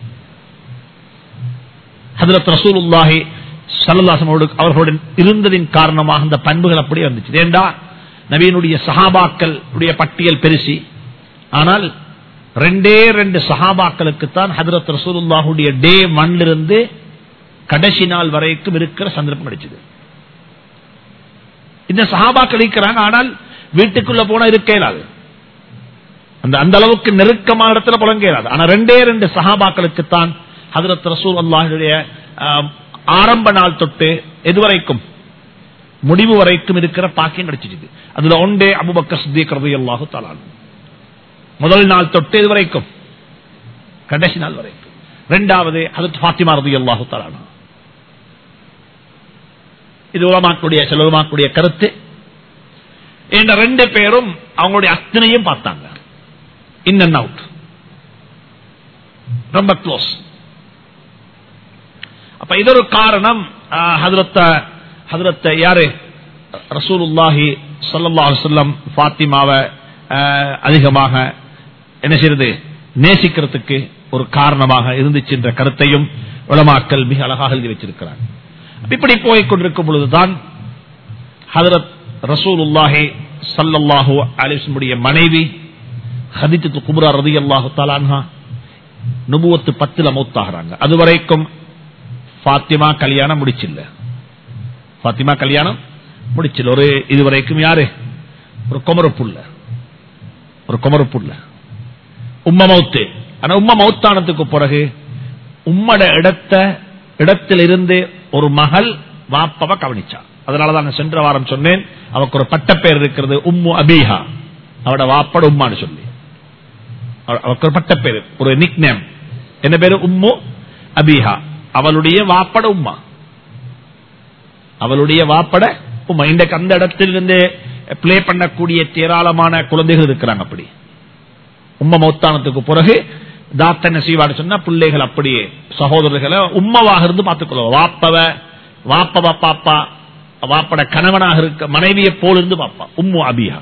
ஹதரத் ரசூலுல்லாஹி சல்லாசம் அவர்களுடன் இருந்ததின் காரணமாக அந்த பண்புகள் அப்படியே வந்துச்சு ஏண்டா நவீனுடைய சஹாபாக்கள் பட்டியல் பெருசி ஆனால் ரெண்டே ரெண்டு சஹாபாக்களுக்கு தான் ஹதரத் ரசூலுல்லாஹுடைய டே மண்ணிலிருந்து கடைசி நாள் வரைக்கும் இருக்கிற சந்தர்ப்பம் கிடைச்சது இந்த சஹாபாக்கள் இருக்கிறாங்க ஆனால் வீட்டுக்குள்ள போனா இருக்க இயலாது அந்த அந்த அளவுக்கு நெருக்கமான இடத்துல புலங்க இயலாது ஆனா ரெண்டே ரெண்டு சஹாபாக்களுக்கு தான் ஹதரத் ரசூல் அல்லாஹுடைய ஆரம்ப நாள் தொட்டு எதுவரைக்கும் முடிவு வரைக்கும் இருக்கிற பாக்கியம் கிடைச்சிருக்கு அதுல ஒன்றே அபுபக்க சித்திக்கிறது அல்லாஹு தலான் முதல் நாள் தொட்டு இது வரைக்கும் கடைசி நாள் வரைக்கும் இரண்டாவது அது பாத்திமா ரதி அல்லாஹு தலானா இது உலமாக்குடைய சில உலமாக்குடைய கருத்து இந்த ரெண்டு பேரும் அவங்களுடைய அத்தனையும் பார்த்தாங்க இன் அண்ட் அவுட் ரொம்ப க்ளோஸ் அப்ப இது ஒரு காரணம் ஹதரத்த யாரு ரசூலுல்லாஹி சல்லா சொல்லம் பாத்திமாவை அதிகமாக என்ன செய்யறது நேசிக்கிறதுக்கு ஒரு காரணமாக இருந்துச்சு என்ற கருத்தையும் உலமாக்கல் மிக அழகாக எழுதி வச்சிருக்கிறார் இப்படி போய் கொண்டிருக்கும் பொழுதுதான் ஹதரத் ரசூலுல்லாஹி சல்லல்லாஹு அலிஸ்முடைய மனைவி ஹதித்து குபுரா ரதி அல்லாஹு தாலான்ஹா நுபுவத்து பத்துல மௌத்தாகிறாங்க அதுவரைக்கும் பாத்திமா கல்யாணம் முடிச்சில்ல பாத்திமா கல்யாணம் முடிச்சில்ல ஒரு இதுவரைக்கும் யாரு ஒரு குமரப்புள்ள ஒரு குமரப்புள்ள உம்ம மௌத்து ஆனா உம்ம மௌத்தானத்துக்கு பிறகு உம்மட இடத்த இடத்தில் இருந்து ஒரு மகள் வாப்பவ கவனிச்சா அதனாலதான் நான் சென்ற வாரம் சொன்னேன் அவருக்கு ஒரு பட்டப்பேர் இருக்கிறது உம்மு அபீஹா அவட வாப்பட உம்மான்னு சொல்லி அவருக்கு ஒரு பட்டப்பேர் ஒரு நிக் நேம் என்ன பேரு உம்மு அபிஹா அவளுடைய வாப்பட உம்மா அவளுடைய வாப்பட உம்மா இன்றைக்கு அந்த இடத்திலிருந்து பிளே பண்ணக்கூடிய ஏராளமான குழந்தைகள் இருக்கிறாங்க அப்படி உம்ம மௌத்தானத்துக்கு பிறகு தாத்த என்ன செய்வாடு சொன்னா பிள்ளைகள் அப்படியே சகோதரர்களை உம்மவாக இருந்து பார்த்துக்கொள்வோம் வாப்பவ வாப்பவ பாப்பா வாப்பட கணவனாக இருக்க மனைவியை போல இருந்து பாப்பா உம்மு அபிஹா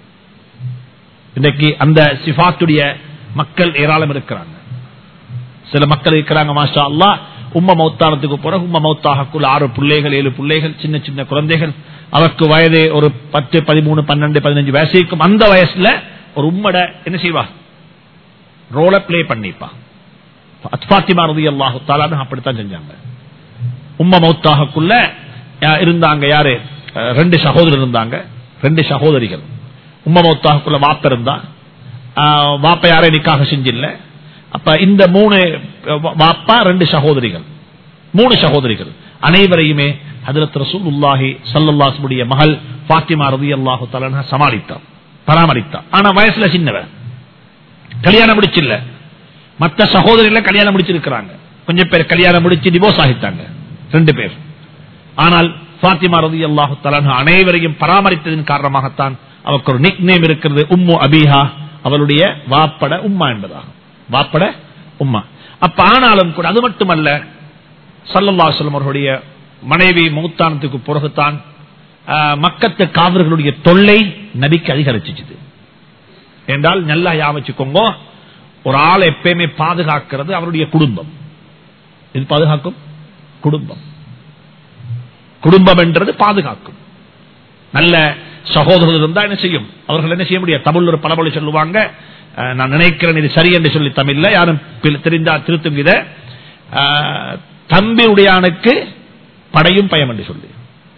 இன்னைக்கு அந்த சிஃபாத்துடைய மக்கள் ஏராளம் இருக்கிறாங்க சில மக்கள் இருக்கிறாங்க மாஷா அல்லா உம்ம மௌத்தானத்துக்கு பிறகு உம்ம மௌத்தாகக்குள்ள ஆறு பிள்ளைகள் ஏழு பிள்ளைகள் சின்ன சின்ன குழந்தைகள் அவருக்கு வயது ஒரு பத்து பதிமூணு பன்னெண்டு பதினஞ்சு வயசு இருக்கும் அந்த வயசுல ஒரு உம்மட என்ன செய்வா ரோல பிளே பண்ணிப்பா அத்பாத்திமா ரதி அல்லாஹு தாலான்னு அப்படித்தான் செஞ்சாங்க உம்ம மௌத்தாகக்குள்ள அஹ், இருந்தாங்க யாரு அஹ், ரெண்டு சகோதரர் இருந்தாங்க ரெண்டு சகோதரிகள் உம்ம மௌத்தாகக்குள்ள வாப்ப இருந்தா அஹ், வாப்ப யாரையும் நிக்காக செஞ்சில்ல அப்ப இந்த மூணு அஹ், வாப்பா ரெண்டு சகோதரிகள் மூணு சகோதரிகள் அனைவரையுமே ஹதரத் ரசூலுல்லாஹி ஸல்லல்லாஹுடைய மகள் ஃபாத்திமா ரலியல்லாஹு தஆலா சமாளித்தார் பராமரித்தார் ஆனா வயசுல சின்னவன் கல்யாணம் முடிச்சில்ல மத்த சகோதரிகளை கல்யாணம் முடிச்சிருக்கிறாங்க கொஞ்சம் பேர் கல்யாணம் முடிச்சு டிவோர்ஸ் ஆகிட்டாங்க ரெண்டு பேர் ஆனால் ஃபாத்திமா ரதி அல்லாஹு அனைவரையும் பராமரித்ததின் காரணமாகத்தான் அவருக்கு ஒரு நிக் நேம் இருக்கிறது உம்மு அபிஹா அவளுடைய வாப்பட உம்மா என்பதாகும் வாப்பட உம்மா அப்ப ஆனாலும் கூட அது மட்டுமல்ல சல்லல்லா சொல்லம் அவர்களுடைய மனைவி மூத்தானத்துக்கு பிறகுதான் ஆஹ், மக்கத்து காவர்களுடைய தொல்லை நபிக்கு அதிகரிச்சிச்சுது என்றால் நல்லா யாவச்சுக்கோங்க ஒரு ஆள் எப்பயுமே பாதுகாக்கிறது அவருடைய குடும்பம் இது பாதுகாக்கும் குடும்பம் குடும்பம் என்றது பாதுகாக்கும் நல்ல சகோதரர்கள் இருந்தா என்ன செய்யும் அவர்கள் என்ன செய்ய முடியும் தமிழ் ஒரு பழமொழி சொல்லுவாங்க அஹ், நான் நினைக்கிறேன் இது சரி என்று சொல்லி தமிழ்ல யாரும் பிழ- தெரிந்தா திருத்தும் இத அஹ், தம்பி உடையானுக்கு படையும் பயம் என்று சொல்லி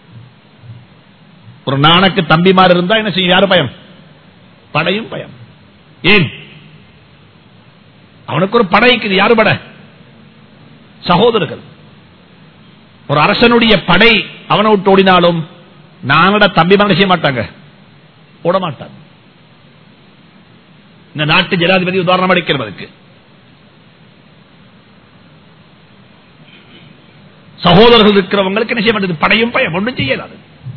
ஒரு நானுக்கு தம்பிமார் இருந்தா என்ன செய்யும் யாரு பயம் படையும் பயம் ஏன் அவனுக்கு ஒரு படைக்கு யாரு படை சகோதரர்கள் ஒரு அரசனுடைய படை அவனை விட்டு ஓடினாலும் நானோட தம்பி மகன் செய்ய மாட்டாங்க ஓட மாட்டாங்க இந்த நாட்டு ஜனாதிபதி உதாரணம் அடிக்கிறது அதுக்கு சகோதரர்கள் இருக்கிறவங்களுக்கு என்ன செய்ய மாட்டேது படையும் பயம் ஒன்றும் செய்யலாது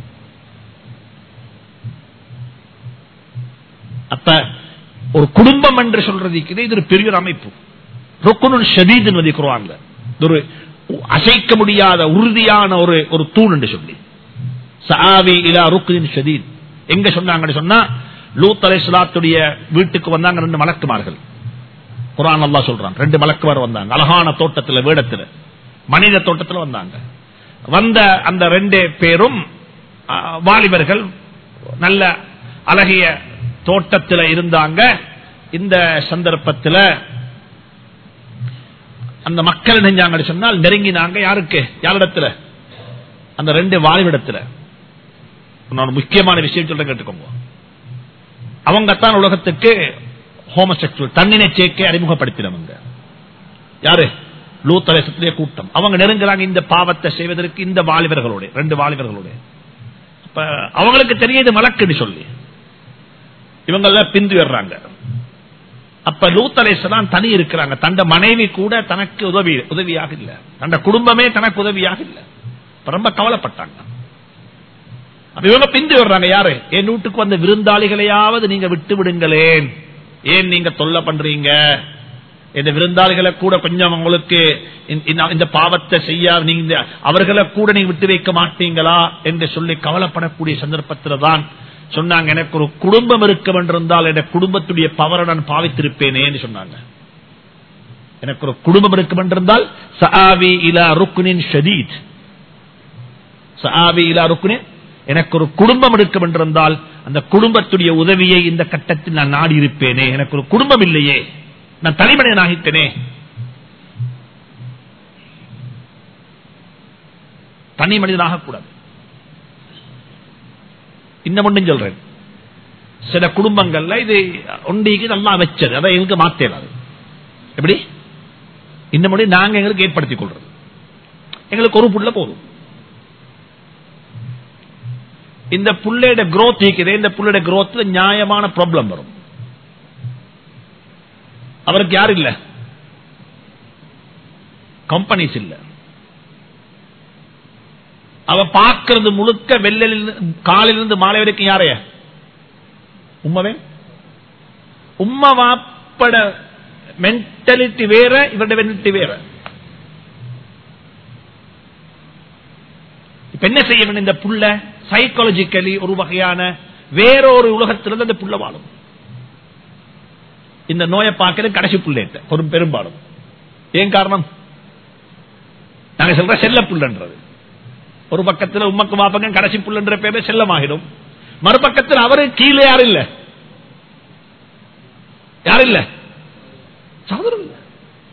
அப்ப ஒரு குடும்பம் என்று சொல்றதுக்கு இது ஒரு பெரிய ஒரு அமைப்பு ருக்குனுன் ஷதீத் என்பதை குருவான்ல இது ஒரு அசைக்க முடியாத உறுதியான ஒரு ஒரு தூண் என்று சொல்லி சாவி இலா ருக்குனின் ஷதீத் எங்க சொன்னாங்கன்னு சொன்னா லூத் அலைஹிஸ்ஸலாத்துடைய வீட்டுக்கு வந்தாங்க ரெண்டு மலக்குமார்கள் குர்ஆன் அல்லாஹ் சொல்றான் ரெண்டு மலக்குமார் வந்தாங்க அழகான தோட்டத்துல வேடத்துல மனித தோட்டத்துல வந்தாங்க வந்த அந்த ரெண்டு பேரும் ஆ, வாலிபர்கள் நல்ல அழகிய தோட்டத்தில் இருந்தாங்க இந்த சந்தர்ப்பத்தில் அந்த மக்கள் நெஞ்சாங்கன்னு சொன்னால் நெருங்கினாங்க யாருக்கு யாரிடத்துல அந்த ரெண்டு வாலிபிடத்துல நான் முக்கியமான விஷயம் சொல்ல கேட்டுக்கோங்க அவங்க தான் உலகத்துக்கு ஹோமசெக்சுவல் தன்னினை சேர்க்கை அறிமுகப்படுத்தினவங்க யாரு லூத்தலேசத்திலே கூட்டம் அவங்க நெருங்குறாங்க இந்த பாவத்தை செய்வதற்கு இந்த வாலிபர்களோட ரெண்டு வாலிபர்களோட அப்ப அவங்களுக்கு தெரியுது மலக்குன்னு சொல்லி இவங்க பிந்து வர்றாங்க அப்ப லூத்தலேசதான் தனி இருக்கிறாங்க தந்த மனைவி கூட தனக்கு உதவி உதவியாக இல்ல தந்த குடும்பமே தனக்கு உதவியாக இல்ல அப்ப ரொம்ப கவலைப்பட்டாங்க அப்ப இவங்க பிந்து வர்றாங்க யாரு என் வீட்டுக்கு வந்த விருந்தாளிகளையாவது நீங்க விட்டு விடுங்களேன் ஏன் நீங்க தொல்லை பண்றீங்க இந்த விருந்தாளிகளை கூட கொஞ்சம் உங்களுக்கு இந்த- இந்த- இந்த பாவத்தை செய்ய நீங்க அவர்களை கூட நீங்க விட்டு வைக்க மாட்டீங்களா என்று சொல்லி கவலைப்படக்கூடிய சந்தர்ப்பத்தில் தான் சொன்னாங்க எனக்கு ஒரு குடும்பம் இருக்க என்றிருந்தால் என் குடும்பத்துடைய பவரை நான் பாவித்திருப்பேனே என்று சொன்னாங்க எனக்கு ஒரு குடும்பம் இருக்கும் என்றிருந்தால் சஆவி இலா ருக்குனின் ஷதீத் சஆவி இலா ருக்குனின் எனக்கு ஒரு குடும்பம் இருக்கும் என்றிருந்தால் அந்த குடும்பத்துடைய உதவியை இந்த கட்டத்தில் நான் நாடி இருப்பேனே எனக்கு ஒரு குடும்பம் இல்லையே நான் தனிமனிதன் ஆகிட்டேனே தனி மனிதனாக கூடாது இன்னும் ஒன்றும் சொல்றேன் சில குடும்பங்கள்ல இது ஒண்டிக்கு நல்லா வச்சது அதை எங்களுக்கு மாத்தேலாது எப்படி இந்த முறை நாங்க எங்களுக்கு ஏற்படுத்திக் கொள்றது எங்களுக்கு ஒரு புள்ள போதும் இந்த புள்ளையோட growth இருக்குது இந்த புள்ளையோட growthல நியாயமான ப்ராப்ளம் வரும் அவருக்கு யார் இல்ல கம்பெனிஸ் இல்ல அவ பார்க்கிறது முழுக்க வெள்ளிலிருந்து காலையிலிருந்து மாலை வரைக்கும் யாரைய உம்மவே உம்ம வாப்பட மென்டாலிட்டி வேற இவருடைய மென்டாலிட்டி வேற இப்ப என்ன செய்ய வேண்டும் இந்த புள்ள சைக்காலஜிக்கலி ஒரு வகையான வேற ஒரு உலகத்திலிருந்து அந்த புள்ள வாழும் இந்த நோயை பார்க்கறது கடைசி புள்ளேட்ட ஒரு பெரும்பாலும் ஏன் காரணம் நாங்க சொல்ற செல்ல புள்ளன்றது ஒரு பக்கத்துல உமக்கு மாப்பங்க கடைசி புள்ளன்ற பேரு செல்லமாகிடும் மறுபக்கத்தில் அவரு கீழே யாரும் இல்ல யாரும் இல்ல சகோதரன் இல்ல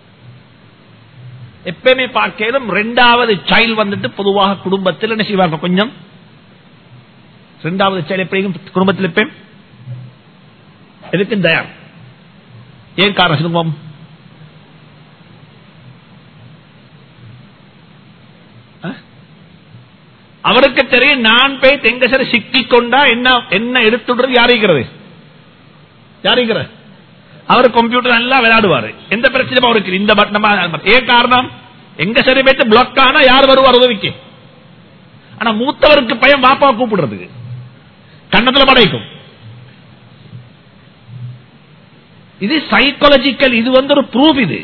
எப்பயுமே பார்க்கலும் ரெண்டாவது சைல்டு வந்துட்டு பொதுவாக குடும்பத்தில் என்ன செய்வாங்க கொஞ்சம் ரெண்டாவது சைல்டு எப்படியும் குடும்பத்தில் எப்பயும் எதுக்கும் தயார் ஏன் காரணம் சொல்லுவோம் அவருக்கு தெரியும் நான் போய் தெங்க சரி சிக்கிக் கொண்டா என்ன என்ன எடுத்துடுறது யாரிக்கிறது யாரிக்கிற அவர் கம்ப்யூட்டர் நல்லா விளையாடுவாரு எந்த பிரச்சனையும் அவருக்கு இந்த பட்டம் ஏன் காரணம் எங்க சரி போயிட்டு பிளாக் ஆனா யார் வருவார் உதவிக்கு ஆனா மூத்தவருக்கு பையன் பாப்பா கூப்பிடுறதுக்கு கண்ணத்துல படைக்கும் இது சைக்காலஜிக்கல் இது வந்து ஒரு ப்ரூஃப் இது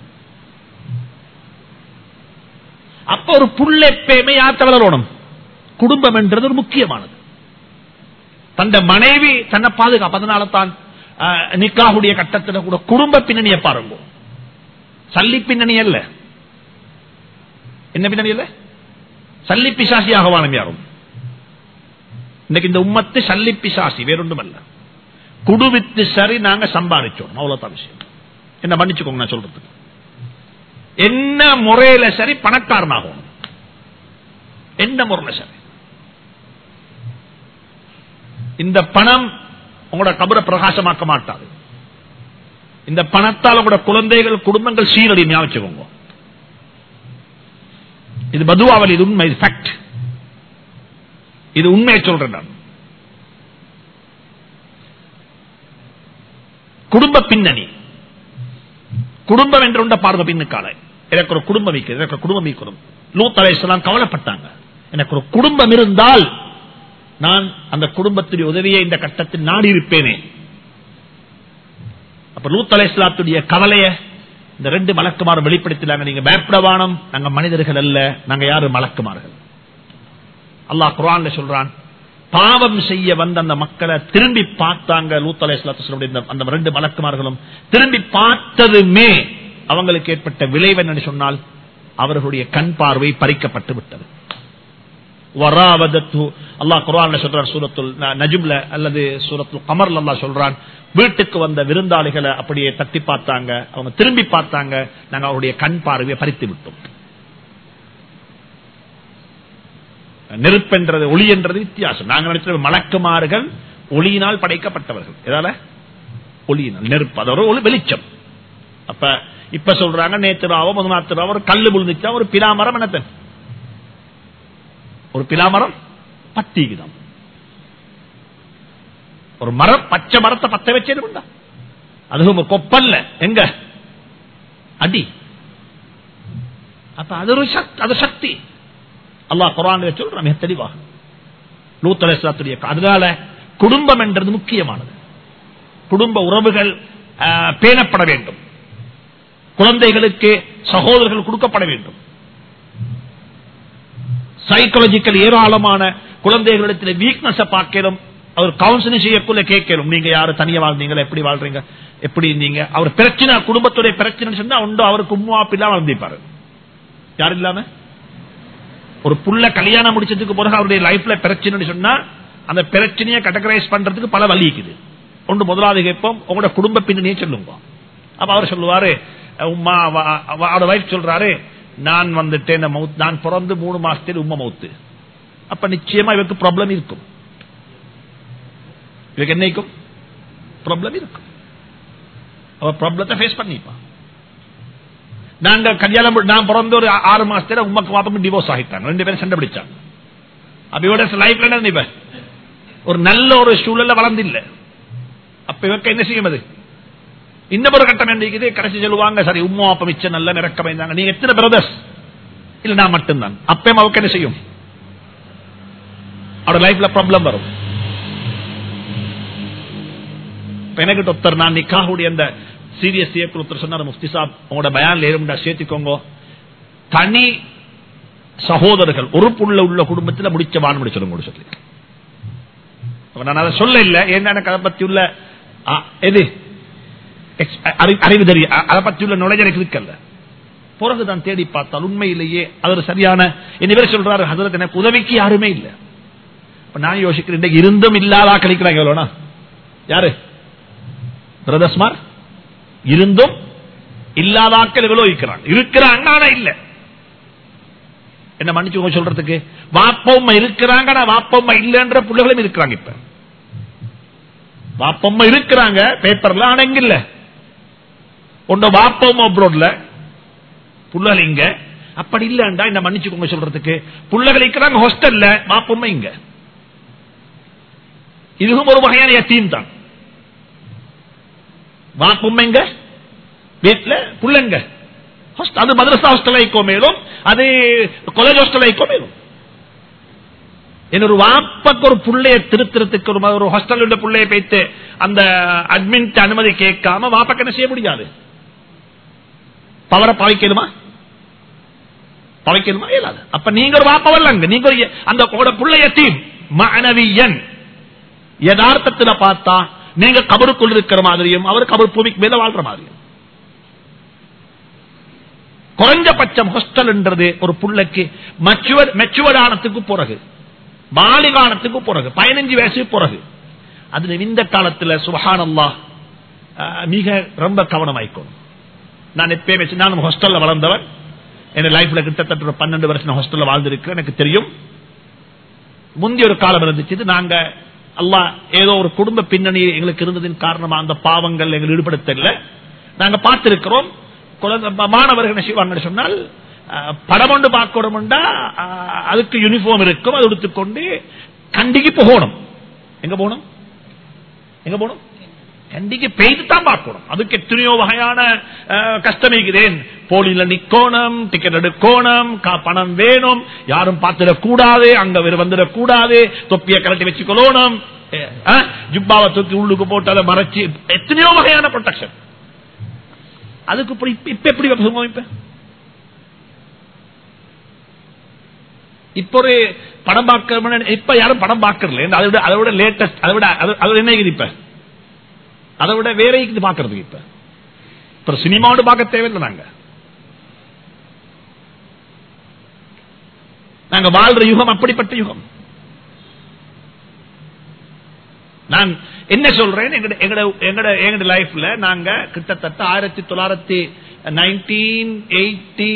அப்ப ஒரு புள்ள எப்பயுமே யார்த்த வளரணும் குடும்பம் என்றது ஒரு முக்கியமானது தந்த மனைவி தன்னை பாதுகாப்பு அதனால தான் நிக்காவுடைய கட்டத்தில் கூட குடும்ப பின்னணியை பாருங்க சல்லி பின்னணி அல்ல என்ன பின்னணி அல்ல சல்லி பிசாசியாக வாழும் யாரும் இன்னைக்கு இந்த உம்மத்து சல்லி பிசாசி வேறொன்றும் அல்ல குடுவித்து சரி நாங்க சம்பாதிச்சோம் அவ்வளவுதான் விஷயம் என்ன மன்னிச்சுக்கோங்க நான் சொல்றதுக்கு என்ன முறையில சரி பணக்காரனாகும் என்ன முறையில சரி இந்த பணம் உங்களோட கபரை பிரகாசமாக்க மாட்டாது இந்த பணத்தால் உங்களோட குழந்தைகள் குடும்பங்கள் சீரடி ஞாபகம் இது மதுவாவல் இது உண்மை ஃபேக்ட் இது உண்மையை சொல்றேன் நான் குடும்ப பின்னணி குடும்பம் என்ற உண்ட பார்வை பின்னுக்கால எனக்கு ஒரு குடும்பம் வைக்கிறது எனக்கு ஒரு குடும்பம் வைக்கணும் லூத் அலையாம் கவலைப்பட்டாங்க எனக்கு ஒரு குடும்பம் இருந்தால் நான் அந்த குடும்பத்துடைய உதவியை இந்த கட்டத்தில் நாடி இருப்பேனே அப்ப லூத் அலையாத்துடைய கவலைய இந்த ரெண்டு மலக்குமாரும் வெளிப்படுத்தினாங்க நீங்க பயப்படவானம் நாங்க மனிதர்கள் அல்ல நாங்க யாரு மலக்குமார்கள் அல்லாஹ் குரான் சொல்றான் பாவம் செய்ய வந்த அந்த மக்களை திரும்பி பார்த்தாங்க லூத் அலையாத்துடைய அந்த ரெண்டு மலக்குமார்களும் திரும்பி பார்த்ததுமே அவங்களுக்கு ஏற்பட்ட விளைவு என்று சொன்னால் அவர்களுடைய கண் பார்வை பறிக்கப்பட்டு விட்டது அல்லாஹ் குரான் சொல்றான் சூரத்துல் நஜுப்ல அல்லது சூரத்துல் கமர்ல அல்லா சொல்றான் வீட்டுக்கு வந்த விருந்தாளிகளை அப்படியே தட்டி பார்த்தாங்க அவங்க திரும்பி பார்த்தாங்க நாங்க அவருடைய கண் பார்வையை பறித்து விட்டோம் நெருப்பென்றது ஒளி என்றது வித்தியாசம் நாங்க நினைச்ச மலக்குமார்கள் ஒளியினால் படைக்கப்பட்டவர்கள் எதால ஒளியினால் நெருப்பு அது ஒரு வெளிச்சம் அப்ப இப்ப சொல்றாங்க நேற்று ராவோ முதநாத்து ராவோ ஒரு கல்லு விழுந்துச்சா ஒரு பிலாமரம் என்னத்தன் ஒரு பிலாமரம் பத்திக்குதான் ஒரு மரம் பச்சை மரத்தை பத்த வச்சேன் அது கொப்பல்ல எங்க அடி அப்ப அது ஒரு அது சக்தி அல்லாஹ் குரான் சொல்ற மிக தெளிவாக நூத்தலேஸ்வரத்துடைய அதனால குடும்பம் என்றது முக்கியமானது குடும்ப உறவுகள் பேணப்பட வேண்டும் குழந்தைகளுக்கு சகோதரர்கள் கொடுக்கப்பட வேண்டும் சைக்காலஜிக்கல் ஏராளமான குழந்தைகளிடத்தில் வீக்னஸ் பார்க்கணும் அவர் கவுன்சிலிங் செய்யக்குள்ள கேட்கணும் நீங்க யாரு தனியா வாழ்ந்தீங்க எப்படி வாழ்றீங்க எப்படி நீங்க அவர் பிரச்சனை குடும்பத்துடைய பிரச்சனை சொன்னா உண்டு அவருக்கு உம்மா பிள்ளை வாழ்ந்திருப்பாரு யாரு இல்லாம ஒரு புள்ள கல்யாணம் முடிச்சதுக்கு பிறகு அவருடைய லைஃப்ல பிரச்சனை சொன்னா அந்த பிரச்சனையை கேட்டகரைஸ் பண்றதுக்கு பல வழி இருக்குது ஒன்று முதலாவது கேட்போம் உங்களோட குடும்ப பின்னணியை சொல்லுங்க அப்ப அவர் சொல்லுவாரு உமா அவரோட வைஃப் சொல்றாரு நான் வந்துட்டேன் நான் பிறந்து மூணு மாசத்தில் உமா மவுத்து அப்ப நிச்சயமா இவருக்கு ப்ராப்ளம் இருக்கும் இவருக்கு என்னைக்கும் ப்ராப்ளம் இருக்கும் அவ ப்ராப்ளத்தை ஃபேஸ் பண்ணிப்பான் நாங்க கல்யாணம் நான் பிறந்த ஒரு ஆறு மாசத்துல உமக்கு பாப்பாக்கு டிவோர்ஸ் ஆகிட்டாங்க ரெண்டு பேரும் சண்டை பிடிச்சாங்க அப்ப லைஃப்ல என்ன ஒரு நல்ல ஒரு சூழல்ல வளர்ந்து இல்ல அப்ப இவக்க என்ன செய்யும் அது இன்னும் ஒரு கட்டம் என்ன இருக்குது கடைசி சொல்லுவாங்க சரி உம்மா அப்பா மிச்சம் நல்ல நிறக்கம் இருந்தாங்க நீங்க எத்தனை பிரதர்ஸ் இல்ல நான் மட்டும்தான் அப்பயும் அவருக்கு என்ன செய்யும் அவரோட லைஃப்ல ப்ராப்ளம் வரும் இப்ப எனக்கு டாக்டர் நான் நிக்காவுடைய அந்த சீரியஸ் இயக்குனர் ஒருத்தர் சொன்னார் முஃப்தி சாப் உங்களோட பயான்ல ஏறும்டா சேர்த்துக்கோங்க தனி சகோதரர்கள் ஒரு புள்ள உள்ள குடும்பத்தில் முடிச்ச வான் முடிச்சிடும் சொல்லி அப்ப நான் அதை சொல்ல இல்ல ஏன்னா எனக்கு அதை பத்தி உள்ள ஆ, எது ex- அறி- அறிவு தெரியும் அ- அதை பத்தி உள்ள நுழைஞ்ச எனக்கு இருக்கல்ல பிறகுதான் தேடி பார்த்தால் உண்மையிலேயே அது ஒரு சரியான என்ன பேர் சொல்றாரு ஹசரத் எனக்கு உதவிக்கு யாருமே இல்லை இப்ப நான் யோசிக்கிறேன் இன்றைக்கு இருந்தும் இல்லாதா கழிக்கிறாங்க எவ்வளோனா யாரு பிரதஸ்மார் இருந்தும் இல்லாதாக்கள் எவ்வளவு இருக்கிறாங்க இருக்கிறாங்க ஆனா இல்ல என்ன மன்னிச்சு சொல்றதுக்கு வாப்பம்மா இருக்கிறாங்க ஆனா வாப்பம்மா இல்லைன்ற பிள்ளைகளும் இருக்கிறாங்க இப்ப வாப்பம்மா இருக்கிறாங்க பேப்பர்ல ஆனா எங்க இல்ல உண்ட வாப்பம்மா அப்ரோட்ல புள்ளகள் இங்க அப்படி இல்லண்டா என்ன மன்னிச்சுக்கோங்க சொல்றதுக்கு புள்ளகள் இருக்கிறாங்க ஹாஸ்டல்ல வாப்பம்மா இங்க இதுவும் ஒரு வகையான யத்தீம் தான் வாப்பம்மா இங்க வீட்டுல புள்ளங்க ஹாஸ்டல் அது மதரசா ஹாஸ்டல் ஐக்கோ மேலும் அது காலேஜ் ஹாஸ்டல் ஐக்கோ மேலும் என்னொரு வாப்பக்கு ஒரு புள்ளைய திருத்திரத்துக்கு ஒரு ஒரு ஹாஸ்டல் உள்ள புள்ளைய வைத்து அந்த அட்மின் அனுமதி கேட்காம வாப்பக்கு என்ன செய்ய முடியாது பவரை பவைக்கணுமா பவைக்கணுமா இயலாது அப்ப நீங்க ஒரு வாப்பவல்லங்க நீங்க ஒரு எ- அந்த உங்களோட புள்ளைய தீம் மாணவியன் யதார்த்தத்துல பார்த்தா நீங்க கபருக்குள் இருக்கிற மாதிரியும் அவர் கபர் பூமிக்கு மேல வாழ்ற மாதிரியும் குறைஞ்சபட்சம் ஹாஸ்டல்ன்றது ஒரு புள்ளைக்கு மெச்சுவர்ட் ஆனத்துக்கு பிறகு பாலிகானத்துக்கு பிறகு பதினஞ்சு வயசு பிறகு அதுல இந்த காலத்துல சுபஹானல்லா அஹ், மிக ரொம்ப கவனமாய்க்கணும் நான் எப்பயுமே சின்ன- நான் ஹாஸ்டல்ல வளர்ந்தவன் என் லைஃப்ல கிட்டத்தட்ட ஒரு பன்னெண்டு வருஷம் ஹாஸ்டல்ல வாழ்ந்திருக்கேன் எனக்கு தெரியும் முந்தைய ஒரு காலம் இருந்துச்சு இது நாங்க அல்லாஹ் ஏதோ ஒரு குடும்ப பின்னணி எங்களுக்கு இருந்ததின் காரணமா அந்த பாவங்கள் எங்களை ஈடுபடுத்தல நாங்க பார்த்திருக்கிறோம் குழந்தை- மாணவர்கள் என்ன செய்வாங்கன்னு சொன்னால் அஹ், படம் ஒன்று பார்க்கணும்டா அஹ், அதுக்கு யூனிஃபார்ம் இருக்கும் அது எடுத்துக்கொண்டு கண்டிக்கு போகணும் எங்க போகணும் எங்க போகணும் கண்டிக்கு பெய்து தான் பார்க்கணும் அதுக்கு எத்தனையோ வகையான அஹ், கஷ்டம் இருக்கிறேன் போலியில நிக்கோணும் டிக்கெட் எடுக்கணும் கா- பணம் வேணும் யாரும் பார்த்துடக் கூடாது அங்க வேறு வந்துடக் கூடாது தொப்பியை கலட்டி வச்சுக்கொள்ளணும் அஹ், ஜுப்பாவை தூக்கி உள்ளுக்கு போட்டு அதை மறைச்சு எத்தனையோ வகையான ப்ரொடெக்ஷன் அதுக்கு இப்ப இப்ப- இப்ப எப்படி சொல்லுவோம் இப்ப இப்ப ஒரு படம் பார்க்க இப்ப யாரும் படம் பார்க்கறல அதை விட அதை விட லேட்டஸ்ட் அதை விட அது- அது என்ன இருக்குது இப்ப அதை விட வேற இருக்குது பாக்குறதுக்கு இப்ப இப்ப சினிமாவோடு பார்க்க தேவையில்லை நாங்க நாங்க வாழ்ற யுகம் அப்படிப்பட்ட யுகம் நான் என்ன சொல்றேன் எங்கட எங்கட எங்கட எங்கட லைஃப்ல நாங்க கிட்டத்தட்ட ஆயிரத்தி தொள்ளாயிரத்தி நைன்டீன் எயிட்டி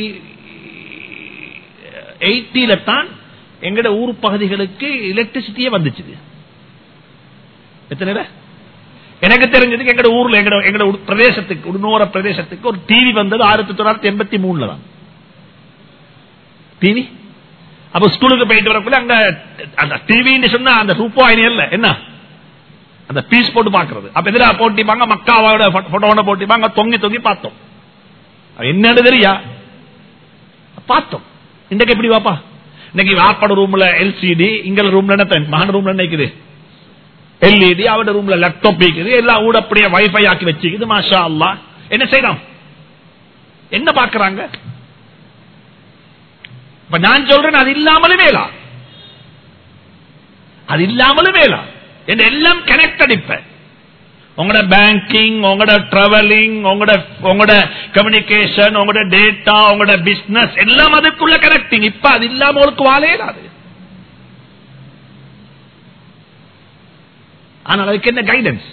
எயிட்டில தான் எங்கட ஊர் பகுதிகளுக்கு எலக்ட்ரிசிட்டியே வந்துச்சு எத்தனை எனக்கு தெரிஞ்சதுக்கு எங்கட ஊர்ல எங்கட எங்கட உடு- பிரதேசத்துக்கு உடுநோர பிரதேசத்துக்கு ஒரு டிவி வந்தது ஆயிரத்தி தொள்ளாயிரத்தி எண்பத்தி மூணுல தான் டிவி அப்ப ஸ்கூலுக்கு போயிட்டு வரக்குள்ள அங்க அந்த டிவின்னு சொன்னா அந்த ரூபாயினி இல்ல என்ன அந்த பீஸ் போட்டு பாக்குறது அப்ப எதிரா போட்டிப்பாங்க மக்காவோட போட்டோட போட்டிப்பாங்க தொங்கி தொங்கி பார்த்தோம் அது என்னன்னு தெரியா பார்த்தோம் இன்றைக்கு எப்படி வாப்பா இன்னைக்கு வாப்பாட ரூம்ல எல்சிடி இங்க ரூம்ல என்ன மகன் ரூம்ல என்ன இருக்குது எல்இடி அவட ரூம்ல லேப்டாப் இருக்குது எல்லாம் ஊட அப்படியே வைஃபை ஆக்கி வச்சுக்குது மாஷா அல்லா என்ன செய்யலாம் என்ன பாக்குறாங்க இப்ப நான் சொல்றேன் அது இல்லாமலும் வேலா அது இல்லாமலும் வேலா என்ன எல்லாம் கனெக்டட் இப்ப உங்களோட பேங்கிங் உங்களோட டிராவலிங் உங்களோட உங்களோட கம்யூனிகேஷன் உங்களோட டேட்டா உங்களோட பிசினஸ் எல்லாம் அதுக்குள்ள கனெக்டிங் இப்ப அது இல்லாம உங்களுக்கு வாழே இல்லாது ஆனால் அதுக்கு என்ன கைடன்ஸ்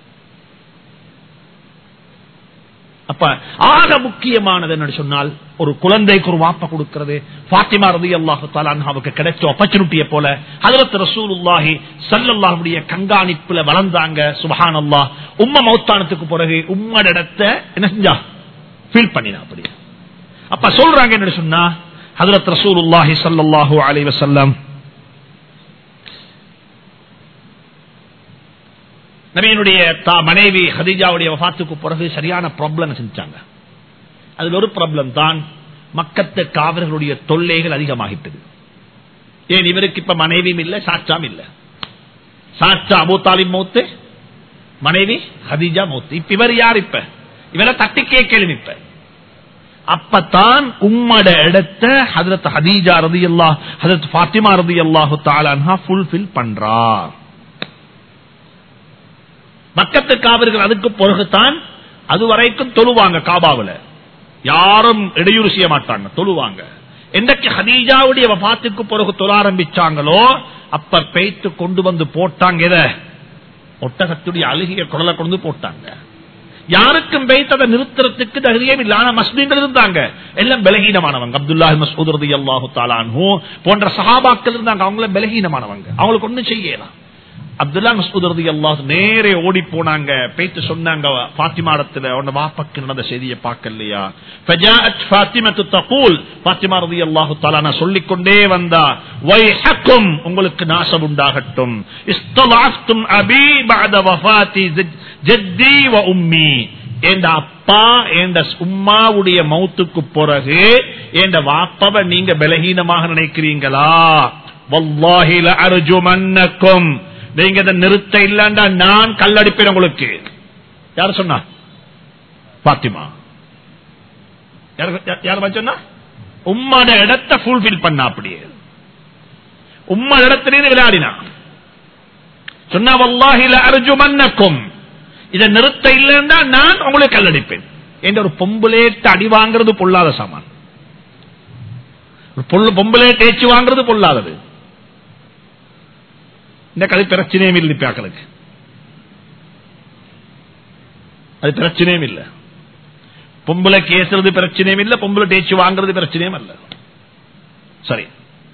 அப்ப ஆக முக்கியமானது என்னன்னு சொன்னால் ஒரு குழந்தைக்கு ஒரு வாப்ப கொடுக்கிறது பாத்திமா ரதி அல்லாஹு தாலாவுக்கு கிடைச்ச ஆப்பர்ச்சுனிட்டியை போல ஹதரத் ரசூலுல்லாஹி சல்லல்லாஹுடைய கண்காணிப்புல வளர்ந்தாங்க சுபஹான் அல்லாஹ் உம்ம மௌத்தானத்துக்கு பிறகு உம்மட இடத்தை என்ன செஞ்சா ஃபீல் பண்ணினா அப்படி அப்ப சொல்றாங்க என்ன சொன்னா ஹதரத் ரசூலுல்லாஹி சல்லல்லாஹு அலைஹி வஸல்லம் நபியினுடைய தா மனைவி ஹதீஜாவுடைய வஃபாத்துக்கு பிறகு சரியான ப்ராப்ளம் செஞ்சாங்க அதுல ஒரு ப்ராப்ளம் தான் மக்கத்து காவலர்களுடைய தொல்லைகள் அதிகமாகிட்டது ஏன் இவருக்கு இப்ப மனைவியும் இல்ல சாட்சாம் இல்ல சாட்சா அபூ தாலிப் மௌத்து மனைவி ஹதீஜா மௌத்து இப்ப இவர் யார் இப்ப இவரை தட்டி கேட்கலும் இப்ப அப்பத்தான் உம்மட இடத்த ஹதரத் ஹதீஜா ரதி அல்லா ஹதரத் பாத்திமா ரதி அல்லாஹு தாலான்ஹா ஃபுல்ஃபில் பண்றார் மக்கத்து காவர்கள் அதுக்கு பிறகுதான் அது வரைக்கும் தொழுவாங்க காபாவுல யாரும் இடையூறு செய்ய மாட்டாங்க தொழுவாங்க என்றைக்கு ஹதீஜாவுடைய வபாத்துக்கு பிறகு தொழ ஆரம்பிச்சாங்களோ அப்ப பெய்த்து கொண்டு வந்து போட்டாங்க எத ஒட்டகத்துடைய அழுகிய குரலை கொண்டு போட்டாங்க யாருக்கும் பெய்த்ததை நிறுத்துறதுக்கு தகுதியே இல்லை ஆனா மஸ்லீம்கள் இருந்தாங்க எல்லாம் பலகீனமானவங்க அப்துல்லா மசூத் ரதி அல்லாஹு தாலானு போன்ற சஹாபாக்கள் இருந்தாங்க அவங்கள பலகீனமானவங்க அவங்களுக்கு ஒண்ணும் செய்யலாம் அப்துல்லா மசூத் ரதி அல்லாஹ் நேரே ஓடி போனாங்க பேத்து சொன்னாங்க பாத்திமாடத்துல உன்ன வாப்பக்கு நடந்த செய்தியை பார்க்கலையா ஃபஜாஅத் ஃபாத்திமத்து தகூல் பாத்திமா ரதி அல்லாஹு தஆலா சொல்லிக்கொண்டே வந்தா வைஹக்கும் உங்களுக்கு நாசம் உண்டாகட்டும் இஸ்தலாஃப்தும் அபி பஅத வஃபாத்தி ஜத்தி வ உம்மி என்ற அப்பா என்ற உம்மாவுடைய மௌத்துக்கு பிறகு என்ற வாப்பவை நீங்க பலகீனமாக நினைக்கிறீங்களா வல்லாஹி லஅர்ஜுமன்னக்கும் நீங்க இதை நிறுத்த இல்லண்டா நான் கல்லடிப்பேன் உங்களுக்கு யார் சொன்னா பாத்திமா யார் சொன்னா உம்மோட இடத்தை ஃபுல்பில் பண்ண அப்படியே உம்ம இடத்திலே விளையாடினா சொன்னா வல்லாஹில அர்ஜுமன்னக்கும் இதை நிறுத்த இல்லைன்னா நான் உங்களுக்கு கல்லடிப்பேன் என்ற ஒரு பொம்புலேட்டு அடி வாங்குறது பொல்லாத சாமான் பொம்புலே தேய்ச்சி வாங்குறது பொல்லாதது இந்த கதை பிரச்சனையும் இல்லை பாக்களுக்கு அது பிரச்சனையும் இல்லை பொம்பளை கேசுறது பிரச்சனையும் இல்லை பொம்பளை தேய்ச்சி வாங்குறது பிரச்சனையும் அல்ல சரி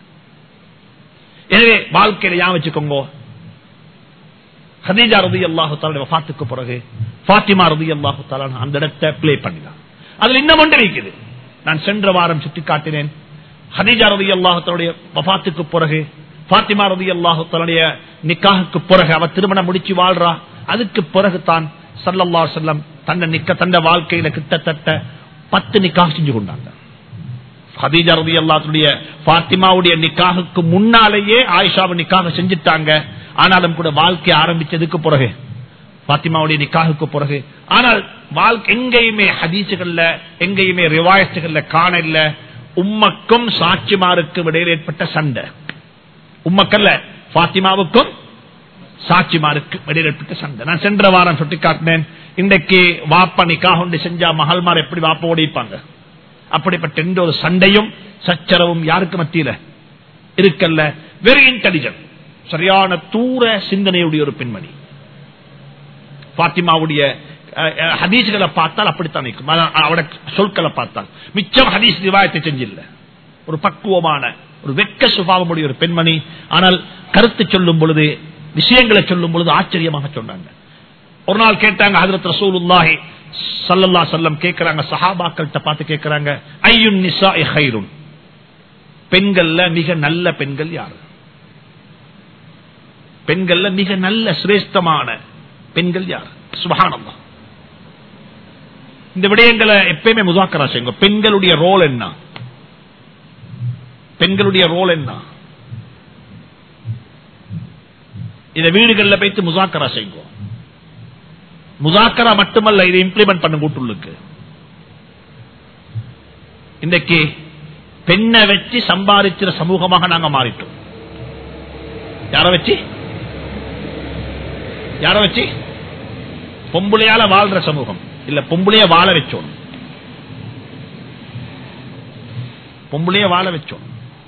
எனவே வாழ்க்கையில யா வச்சுக்கோங்க ஹதீஜா ரதி அல்லாஹு தாலுடைய வஃத்துக்கு பிறகு பாத்திமா ரதி அல்லாஹு தாலான அந்த இடத்தை பிளே பண்ணினான் அதுல இன்னும் ஒன்று இருக்குது நான் சென்ற வாரம் சுட்டி காட்டினேன் ஹதீஜா ரதி அல்லாஹு தாலுடைய வஃத்துக்கு பிறகு பாத்திமா ரதி அல்லாஹு தாலுடைய நிக்காவுக்கு பிறகு அவ திருமணம் முடிச்சு வாழ்றா அதுக்கு பிறகு தான் சல்லல்லா செல்லம் தன்னை நிக்க தந்த வாழ்க்கையில கிட்டத்தட்ட பத்து நிக்காக செஞ்சு கொண்டாங்க ஹதீஜா ரதி அல்லாத்துடைய பாத்திமாவுடைய நிக்காகுக்கு முன்னாலேயே ஆயிஷாவை நிக்காக செஞ்சுட்டாங்க ஆனாலும் கூட வாழ்க்கை ஆரம்பிச்சதுக்கு பிறகு பாத்திமாவுடைய நிக்காகுக்கு பிறகு ஆனால் வாழ்க்கை எங்கேயுமே ஹதீசுகள்ல எங்கேயுமே ரிவாயத்துகள்ல காண இல்ல உம்மக்கும் சாட்சிமாருக்கும் இடையில் ஏற்பட்ட சண்டை உம்மக்கல்ல பாத்திமாவுக்கும் சாட்சிமாருக்கு இடையில் ஏற்பட்ட சண்டை நான் சென்ற வாரம் சுட்டி காட்டினேன் இன்றைக்கு வாப்ப நிக்காக ஒன்று செஞ்சா மகள்மார் எப்படி வாப்ப ஓடிப்பாங்க அப்படிப்பட்ட எந்த ஒரு சண்டையும் சச்சரவும் யாருக்கு மத்தியில இருக்கல்ல வெரி இன்டெலிஜென்ட் சரியான தூர சிந்தனையுடைய ஒரு பெண்மணி பாத்திமாவுடைய ஹதீஸ்களை பார்த்தால் அப்படித்தான் இருக்கும் அவட சொற்களை பார்த்தால் மிச்சம் ஹதீஸ் ரிவாயத்தை செஞ்சில்ல ஒரு பக்குவமான ஒரு வெக்க சுபாவமுடைய ஒரு பெண்மணி ஆனால் கருத்து சொல்லும் பொழுது விஷயங்களை சொல்லும் பொழுது ஆச்சரியமாக சொன்னாங்க ஒரு நாள் கேட்டாங்க ஹதரத் ரசூலுல்லாஹி சல்லல்லா செல்லம் கேட்கிறாங்க சஹாபாக்கள்கிட்ட பார்த்து கேட்கிறாங்க ஐயுன் நிசா ஹைருன் பெண்கள்ல மிக நல்ல பெண்கள் யாரு பெண்கள்ல மிக நல்ல சிரேஷ்டமான பெண்கள் யார் சுபகானந்தா இந்த விடயங்களை எப்பயுமே முதாக்கரா செய்யுங்க பெண்களுடைய ரோல் என்ன பெண்களுடைய ரோல் என்ன இத வீடுகளில் வைத்து முசாக்கரா செய்யுங்க முசாக்கரா மட்டுமல்ல இதை இம்ப்ளிமெண்ட் பண்ண கூட்டுள்ளுக்கு இன்றைக்கு பெண்ணை வச்சு சம்பாதிக்கிற சமூகமாக நாங்க மாறிட்டோம் யார வச்சு யார வச்சு பொம்புளையால வாழ்ற சமூகம் இல்ல பொம்புளைய வாழ வச்சோம் பொம்புளைய வாழ வச்சோம்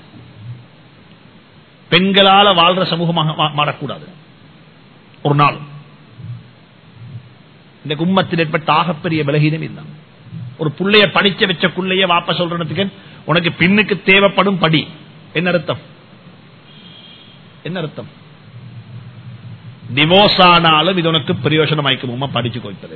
பெண்களால வாழ்ற சமூகமாக மாறக்கூடாது ஒரு நாள் இந்த கும்மத்தில் ஏற்பட்ட ஆகப்பெரிய பலகீனம் இல்லை ஒரு புள்ளைய படிச்ச வச்ச புள்ளைய வாப்ப சொல்றதுக்கு உனக்கு பின்னுக்கு தேவைப்படும் படி என்ன அர்த்தம் என்ன அர்த்தம் டிவோர்ஸ் ஆனாலும் இது உனக்கு பிரயோஜனம் ஆயிக்குமா படிச்சு கொடுத்தது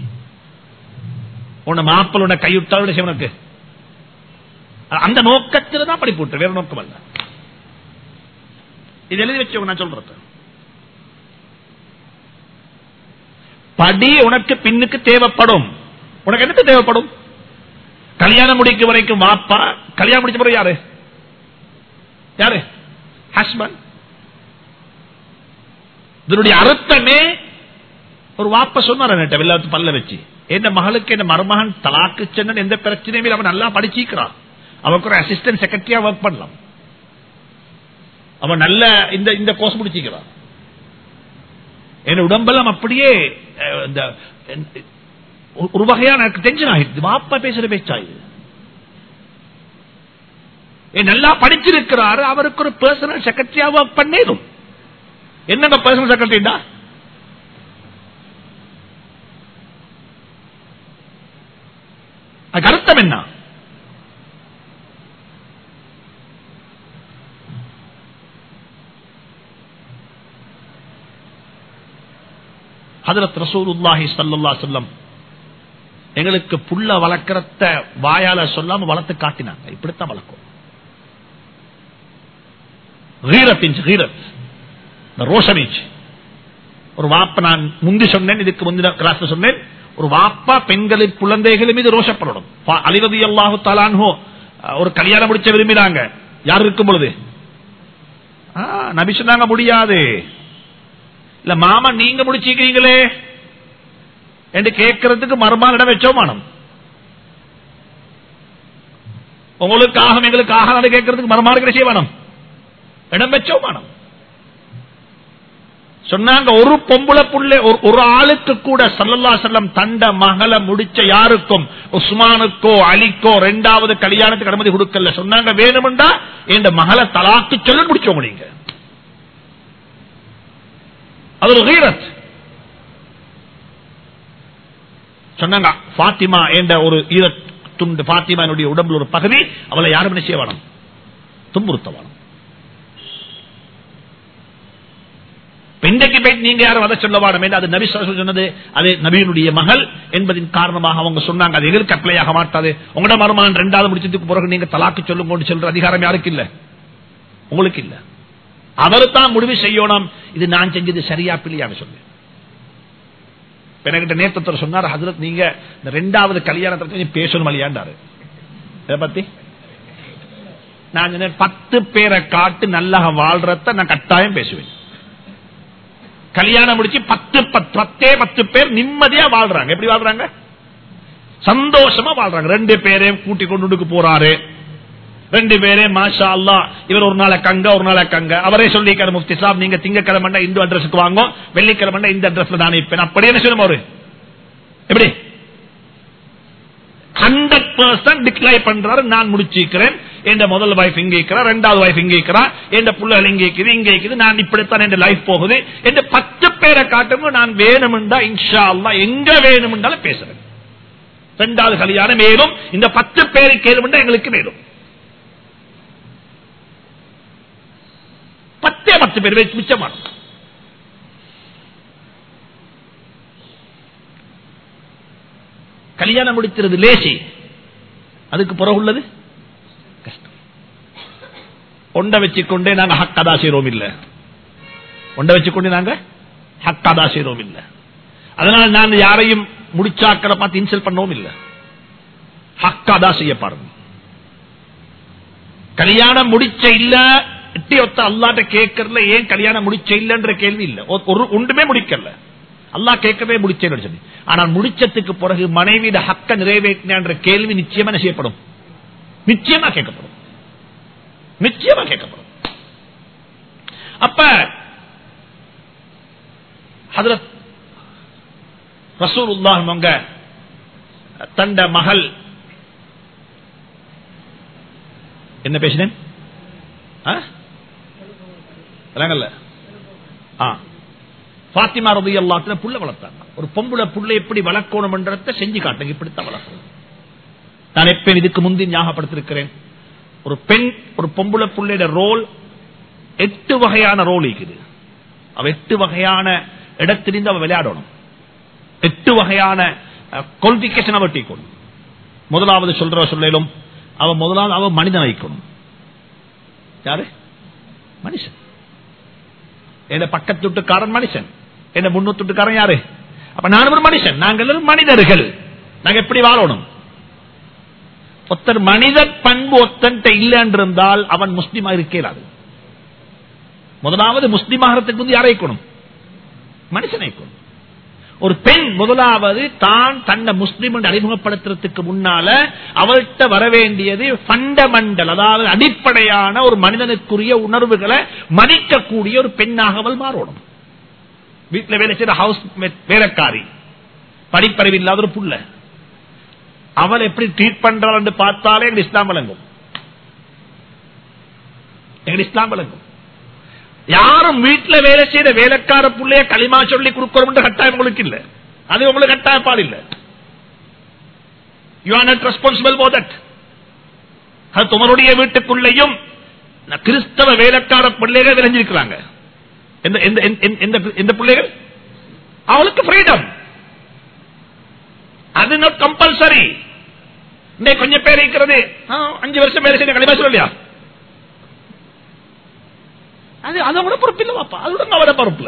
உன்னை மாப்பிள் உன்னை கைவிட்டால் உனக்கு அந்த நோக்கத்தில் தான் படிப்பு வேற நோக்கம் அல்ல இது எழுதி வச்சவங்க நான் சொல்றது படி உனக்கு பின்னுக்கு தேவைப்படும் உனக்கு என்னத்து தேவைப்படும் கல்யாணம் முடிக்கும் வரைக்கும் வாப்பா கல்யாணம் முடிச்ச பிறகு யாரு யாரு ஹஸ்பண்ட் இதனுடைய அர்த்தமே ஒரு வாப்ப சொன்னார் என்கிட்ட வெள்ளாத்து பல்ல வச்சு என் மகளுக்கு என்ன மருமகன் தலாக்கு சென்னு எந்த பிரச்சனையும் இல்லை, அவன் நல்லா படிச்சிக்கிறான் அவனுக்கு ஒரு அசிஸ்டன்ட் செக்ரட்டரியா ஒர்க் பண்ணலாம் அவன் நல்ல இந்த இந்த கோர்ஸ் முடிச்சிக்கிறான் என் உடம்பெல்லாம் அப்படியே அஹ், இந்த ஒரு- ஒரு வகையான எனக்கு டென்ஷன் ஆகிடுது வாப்பா பேசுற பேச்சா இது ஏன் நல்லா படிச்சிருக்கிறாரு அவருக்கு ஒரு பர்சனல் செக்ரட்டரியா ஒர்க் பண்ணிடும் என்னங்க பர்சனல் செக்ரட்டரிடா அதுக்கு அர்த்தம் என்ன ஹதரத் ரசூலுல்லாஹி ஸல்லல்லாஹு அலைஹி வஸல்லம் எங்களுக்கு புள்ள வளர்க்கறத வாயால சொல்லாம வளர்த்து காட்டினாங்க இப்படித்தான் வளர்க்கும் கீரத் இன்ச் கீரத் இந்த ரோஷமீச் ஒரு வாப்ப நான் முந்தி சொன்னேன் இதுக்கு முந்தின கிளாஸ்ல சொன்னேன் ஒரு வாப்பா பெண்களின் குழந்தைகள் மீது ரோஷப்படணும் அலிரதி அல்லாஹு தலான்ஹோ ஒரு கல்யாணம் முடிச்ச விரும்பினாங்க யார் இருக்கும் பொழுது ஆ, நபி சொன்னாங்க முடியாது இல்ல மாமா நீங்க முடிச்சிக்கிறீங்களே என்று கேட்கறதுக்கு மறுமால் இடம் வச்சோ மானம் உங்களுக்கு ஆகம் எங்களுக்கு ஆகம் கேட்கறதுக்கு மறுமாறு கிடைச்சே வேணும் இடம் வச்சோ மானம் சொன்னாங்க ஒரு பொம்புல புள்ள ஒரு- ஒரு ஆளுக்கு கூட சல்லல்லா செல்லம் தண்ட மகளை முடிச்ச யாருக்கும் உஸ்மானுக்கோ அலிக்கோ ரெண்டாவது கல்யாணத்துக்கு அனுமதி கொடுக்கல சொன்னாங்க வேணுமெண்டா என் மகளை தலாக்கு சொல்ல முடிச்சோங்க நீங்க அது ஒரு கீரத் சொன்னாங்க பாத்திமா என்ற ஒரு ஈர துண்டு பாத்திமா என்னுடைய உடம்புல ஒரு பகுதி அவளை யாரும் என்ன செய்ய வேணும் துன்புறுத்த வேணும் பெண்டைக்கு போய் நீங்க யாரும் அதை சொல்ல வேணும் என்று அது நபி ஸல்லல்லாஹு அலைஹி வஸல்லம் சொன்னது அது நபியினுடைய மகள் என்பதின் காரணமாக அவங்க சொன்னாங்க அது எங்களுக்கு அப்ளையாக மாட்டாது உங்களோட மருமான் ரெண்டாவது முடிச்சதுக்கு பிறகு நீங்க தலாக்கு சொல்லுங்க சொல்ற அதிகாரம் யாருக்கு இல்ல உங்களுக்கு இல்ல அவர் தான் முடிவு செய்யணும் இது நான் செஞ்சது சரியா பிள்ளையான்னு சொல்லு என்கிட்ட நேத்தத்தில் சொன்னார் ஹசரத் நீங்க இந்த ரெண்டாவது கல்யாணத்தை பத்தி பேசணும் இல்லையாண்டாரு இதை பத்தி நான் சொன்னேன் பத்து பேரை காட்டு நல்லா வாழ்றத நான் கட்டாயம் பேசுவேன் கல்யாணம் முடிச்சு பத்து பத்து பத்தே பத்து பேர் நிம்மதியா வாழ்றாங்க எப்படி வாழ்றாங்க சந்தோஷமா வாழ்றாங்க ரெண்டு பேரையும் கூட்டி கொண்டு போறாரு ரெண்டு பேரே மாஷா அல்லா இவர் ஒரு நாளை கங்க ஒரு நாளை கங்க அவரே சொல்லிக்காரு முஃப்தி சாப் நீங்க திங்கக்கிழமை இந்த அட்ரஸுக்கு வாங்க வெள்ளிக்கிழமை இந்த அட்ரஸ்ல நான் இருப்பேன் அப்படி என்ன சொல்லுமா அவரு எப்படி ஹண்ட்ரட் பர்சன்ட் டிக்ளைர் பண்றாரு நான் முடிச்சிருக்கிறேன் என் முதல் வைஃப் இங்க இருக்கிறா ரெண்டாவது வைஃப் இங்க இருக்கிறா என் பிள்ளைகள் இங்க இருக்குது இங்க இருக்குது நான் இப்படித்தான் என் லைஃப் போகுது என் பத்து பேரை காட்டும் நான் வேணுமெண்டா இன்ஷா அல்லா எங்க வேணுமென்றாலும் பேசுறேன் ரெண்டாவது கல்யாணம் மேலும் இந்த பத்து பேருக்கு ஏழுமெண்டா எங்களுக்கு வேணும் பத்தே பத்து பேர் வச்சு மிச்சமான கல்யாணம் முடிக்கிறது லேசி அதுக்கு பிறகு உள்ளது கஷ்டம் ஒண்ட வச்சுக்கொண்டே நாங்க ஹக்கதா செய்றோம் இல்ல ஒண்ட வச்சுக்கொண்டே நாங்க ஹக்கதா செய்றோம் இல்ல அதனால நான் யாரையும் முடிச்சாக்களை பார்த்து இன்சல் பண்ணவும் இல்ல ஹக்காதா செய்ய பாருங்க கல்யாணம் முடிச்ச இல்ல எட்டி ஒத்த அல்லாட்ட கேட்கறதுல ஏன் கல்யாணம் முடிச்ச இல்லன்ற கேள்வி இல்ல ஒரு- ஒரு ஒன்றுமே முடிக்கல அல்லாஹ் கேட்கவே முடிச்சேன்னு சொல்லி ஆனால் முடிச்சதுக்கு பிறகு மனைவியிட ஹக்க நிறைவேற்றின கேள்வி நிச்சயமா என்ன செய்யப்படும் நிச்சயமா கேட்கப்படும் நிச்சயமா கேட்கப்படும் அப்ப ஹதரத் ரசூலுல்லாஹ் அவங்க தண்ட மகள் என்ன பேசினேன் ஆ? விளங்கல்ல ஆ. பாத்திமா ரவி எல்லாத்துல புள்ள வளர்த்தாங்க ஒரு பொம்புல புள்ள எப்படி வளர்க்கணும்ன்றத செஞ்சு காட்டுங்க இப்படித்தான் வளர்க்கணும் நான் எப்ப இதுக்கு முந்தி ஞாபகப்படுத்திருக்கிறேன் ஒரு பெண் ஒரு பொம்புல புள்ளையோட ரோல் எட்டு வகையான ரோல் இருக்குது அவ எட்டு வகையான இடத்திலிருந்து அவ விளையாடணும் எட்டு வகையான குவாலிபிகேஷன் அவ டீக்கணும் முதலாவது சொல்ற சொல்லும் அவ முதலாவது அவ மனிதன் வைக்கணும் யாரு மனுஷன் என்ன பக்கத்து வீட்டுக்காரன் மனுஷன் என்ன முன்னூத்துட்டுக்காரன் யாரு அப்ப நான் ஒரு மனுஷன் நாங்கள் எல்லாரும் மனிதர்கள் நாங்க எப்படி வாழணும் ஒருத்தர் மனித பண்பு ஒத்தன் இல்லைன்றிருந்தால் அவன் முஸ்லீமா இருக்கிறாது முதலாவது முஸ்லீமாகிறதுக்கு முந்தைய யாரை இருக்கணும் மனுஷனை இருக்கணும் ஒரு பெண் முதலாவது தான் தன்னை முஸ்லீம் என்று அறிமுகப்படுத்துறதுக்கு முன்னால அவள்கிட்ட வர வேண்டியது ஃபண்டமெண்டல் அதாவது அடிப்படையான ஒரு மனிதனுக்குரிய உணர்வுகளை மதிக்கக்கூடிய ஒரு பெண்ணாக அவள் மாறணும் வீட்டில் வேலை செய்யற ஹவுஸ் வேலைக்காரி படிப்பறிவு இல்லாத ஒரு புள்ள அவள் எப்படி ட்ரீட் பண்றாள் என்று பார்த்தாலே எங்க இஸ்லாம் வழங்கும் எங்க இஸ்லாம் வழங்கும் யாரும் வீட்டுல வேலை செய்யற வேலைக்கார புள்ளைய களிமா சொல்லி கொடுக்கணும் கட்டாயம் உங்களுக்கு இல்ல அது உங்களுக்கு கட்டாயப்பாடு இல்ல you are not responsible for that அது துமருடைய வீட்டுக்குள்ளேயும் கிறிஸ்தவ வேலைக்கார பிள்ளைகள் விளைஞ்சிருக்கிறாங்க எந்த பிள்ளைகள் அவளுக்கு ஃப்ரீடம் அது நாட் கம்பல்சரி இன்னைக்கு கொஞ்சம் பேர் இருக்கிறது அஞ்சு வருஷம் வேலை செய்ய களிமா சொல்லலையா அது அதோட பொறுப்பு இல்ல பாப்பா அதோட அவட பொறுப்புல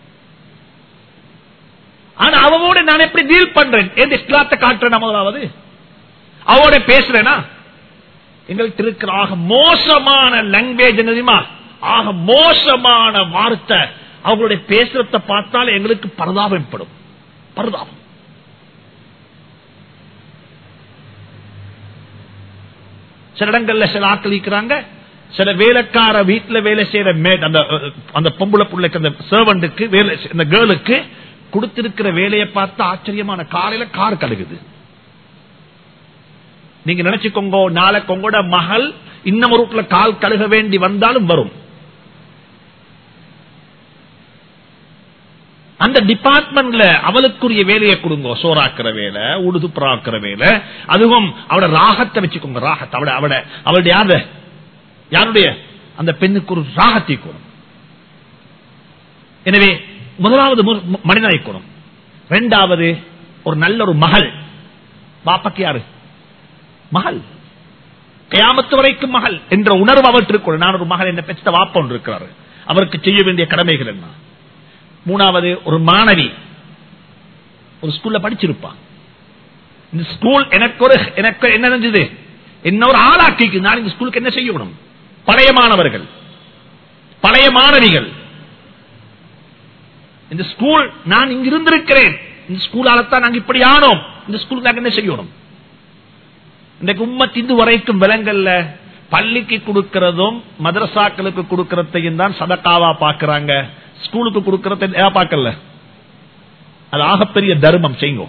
ஆனா அவவோட நான் எப்படி டீல் பண்றேன் எந்த இஸ்லாத்தை காட்டுறேன் முதலாவது அவோட பேசுறேனா எங்களுக்கு இருக்கிற ஆக மோசமான லாங்குவேஜ் தெரியுமா ஆக மோசமான வார்த்தை அவங்களுடைய பேசுறத பார்த்தால் எங்களுக்கு பரதாபப்படும் பரதாபம் சில இடங்கள்ல சில ஆக்கள் இருக்கிறாங்க சில வேலைக்கார வீட்டுல வேலை செய்யற மேட் அந்த அந்த பொம்பளை பிள்ளைக்கு அந்த சர்வெண்ட்டுக்கு வேலை இந்த கேர்ளுக்கு கொடுத்திருக்கிற வேலையை பார்த்து ஆச்சரியமான காலையில கார் கழுகுது நீங்க நினைச்சுக்கோங்க நாளைக்கு உங்களோட மகள் இன்னும் ஒரு வீட்டுல கால் கழுக வேண்டி வந்தாலும் வரும் அந்த டிபார்ட்மெண்ட்ல அவளுக்குரிய வேலையை கொடுங்க சோறாக்குற வேலை உடுதுப்புறாக்குற வேலை அதுவும் அவட ராகத்தை வச்சுக்கோங்க ராகத்தை அவட அவட அவளுடைய யாரு யாருடைய அந்த பெண்ணுக்கு ஒரு ராகத்தை கூடும் எனவே முதலாவது மனிதனை கூடும் இரண்டாவது ஒரு நல்ல ஒரு மகள் பாப்பாக்கு யாரு மகள் கயாமத்து வரைக்கும் மகள் என்ற உணர்வு அவற்றுக்கு நான் ஒரு மகள் என்ன பெற்ற வாப்ப ஒன்று இருக்கிறார் அவருக்கு செய்ய வேண்டிய கடமைகள் என்ன மூணாவது ஒரு மாணவி ஒரு ஸ்கூல்ல படிச்சிருப்பான் இந்த ஸ்கூல் எனக்கு ஒரு எனக்கு என்ன நினைஞ்சது என்ன ஒரு ஆளாக்கிக்கு நான் இந்த ஸ்கூலுக்கு என்ன செய்யணும் பழைய மாணவர்கள் பழைய மாணவிகள் இந்த ஸ்கூல் நான் இங்க இருந்திருக்கிறேன் இந்த ஸ்கூலாலத்தான் நாங்க இப்படி ஆனோம் இந்த ஸ்கூலுக்கு நாங்க என்ன செய்யணும் இன்றைக்கு உம்மத்திந்து வரைக்கும் விலங்கல்ல பள்ளிக்கு கொடுக்கிறதும் மதரசாக்களுக்கு கொடுக்கறதையும் தான் சதக்காவா பாக்குறாங்க ஸ்கூலுக்கு கொடுக்கறத பார்க்கல அது ஆகப்பெரிய தர்மம் செய்யுங்க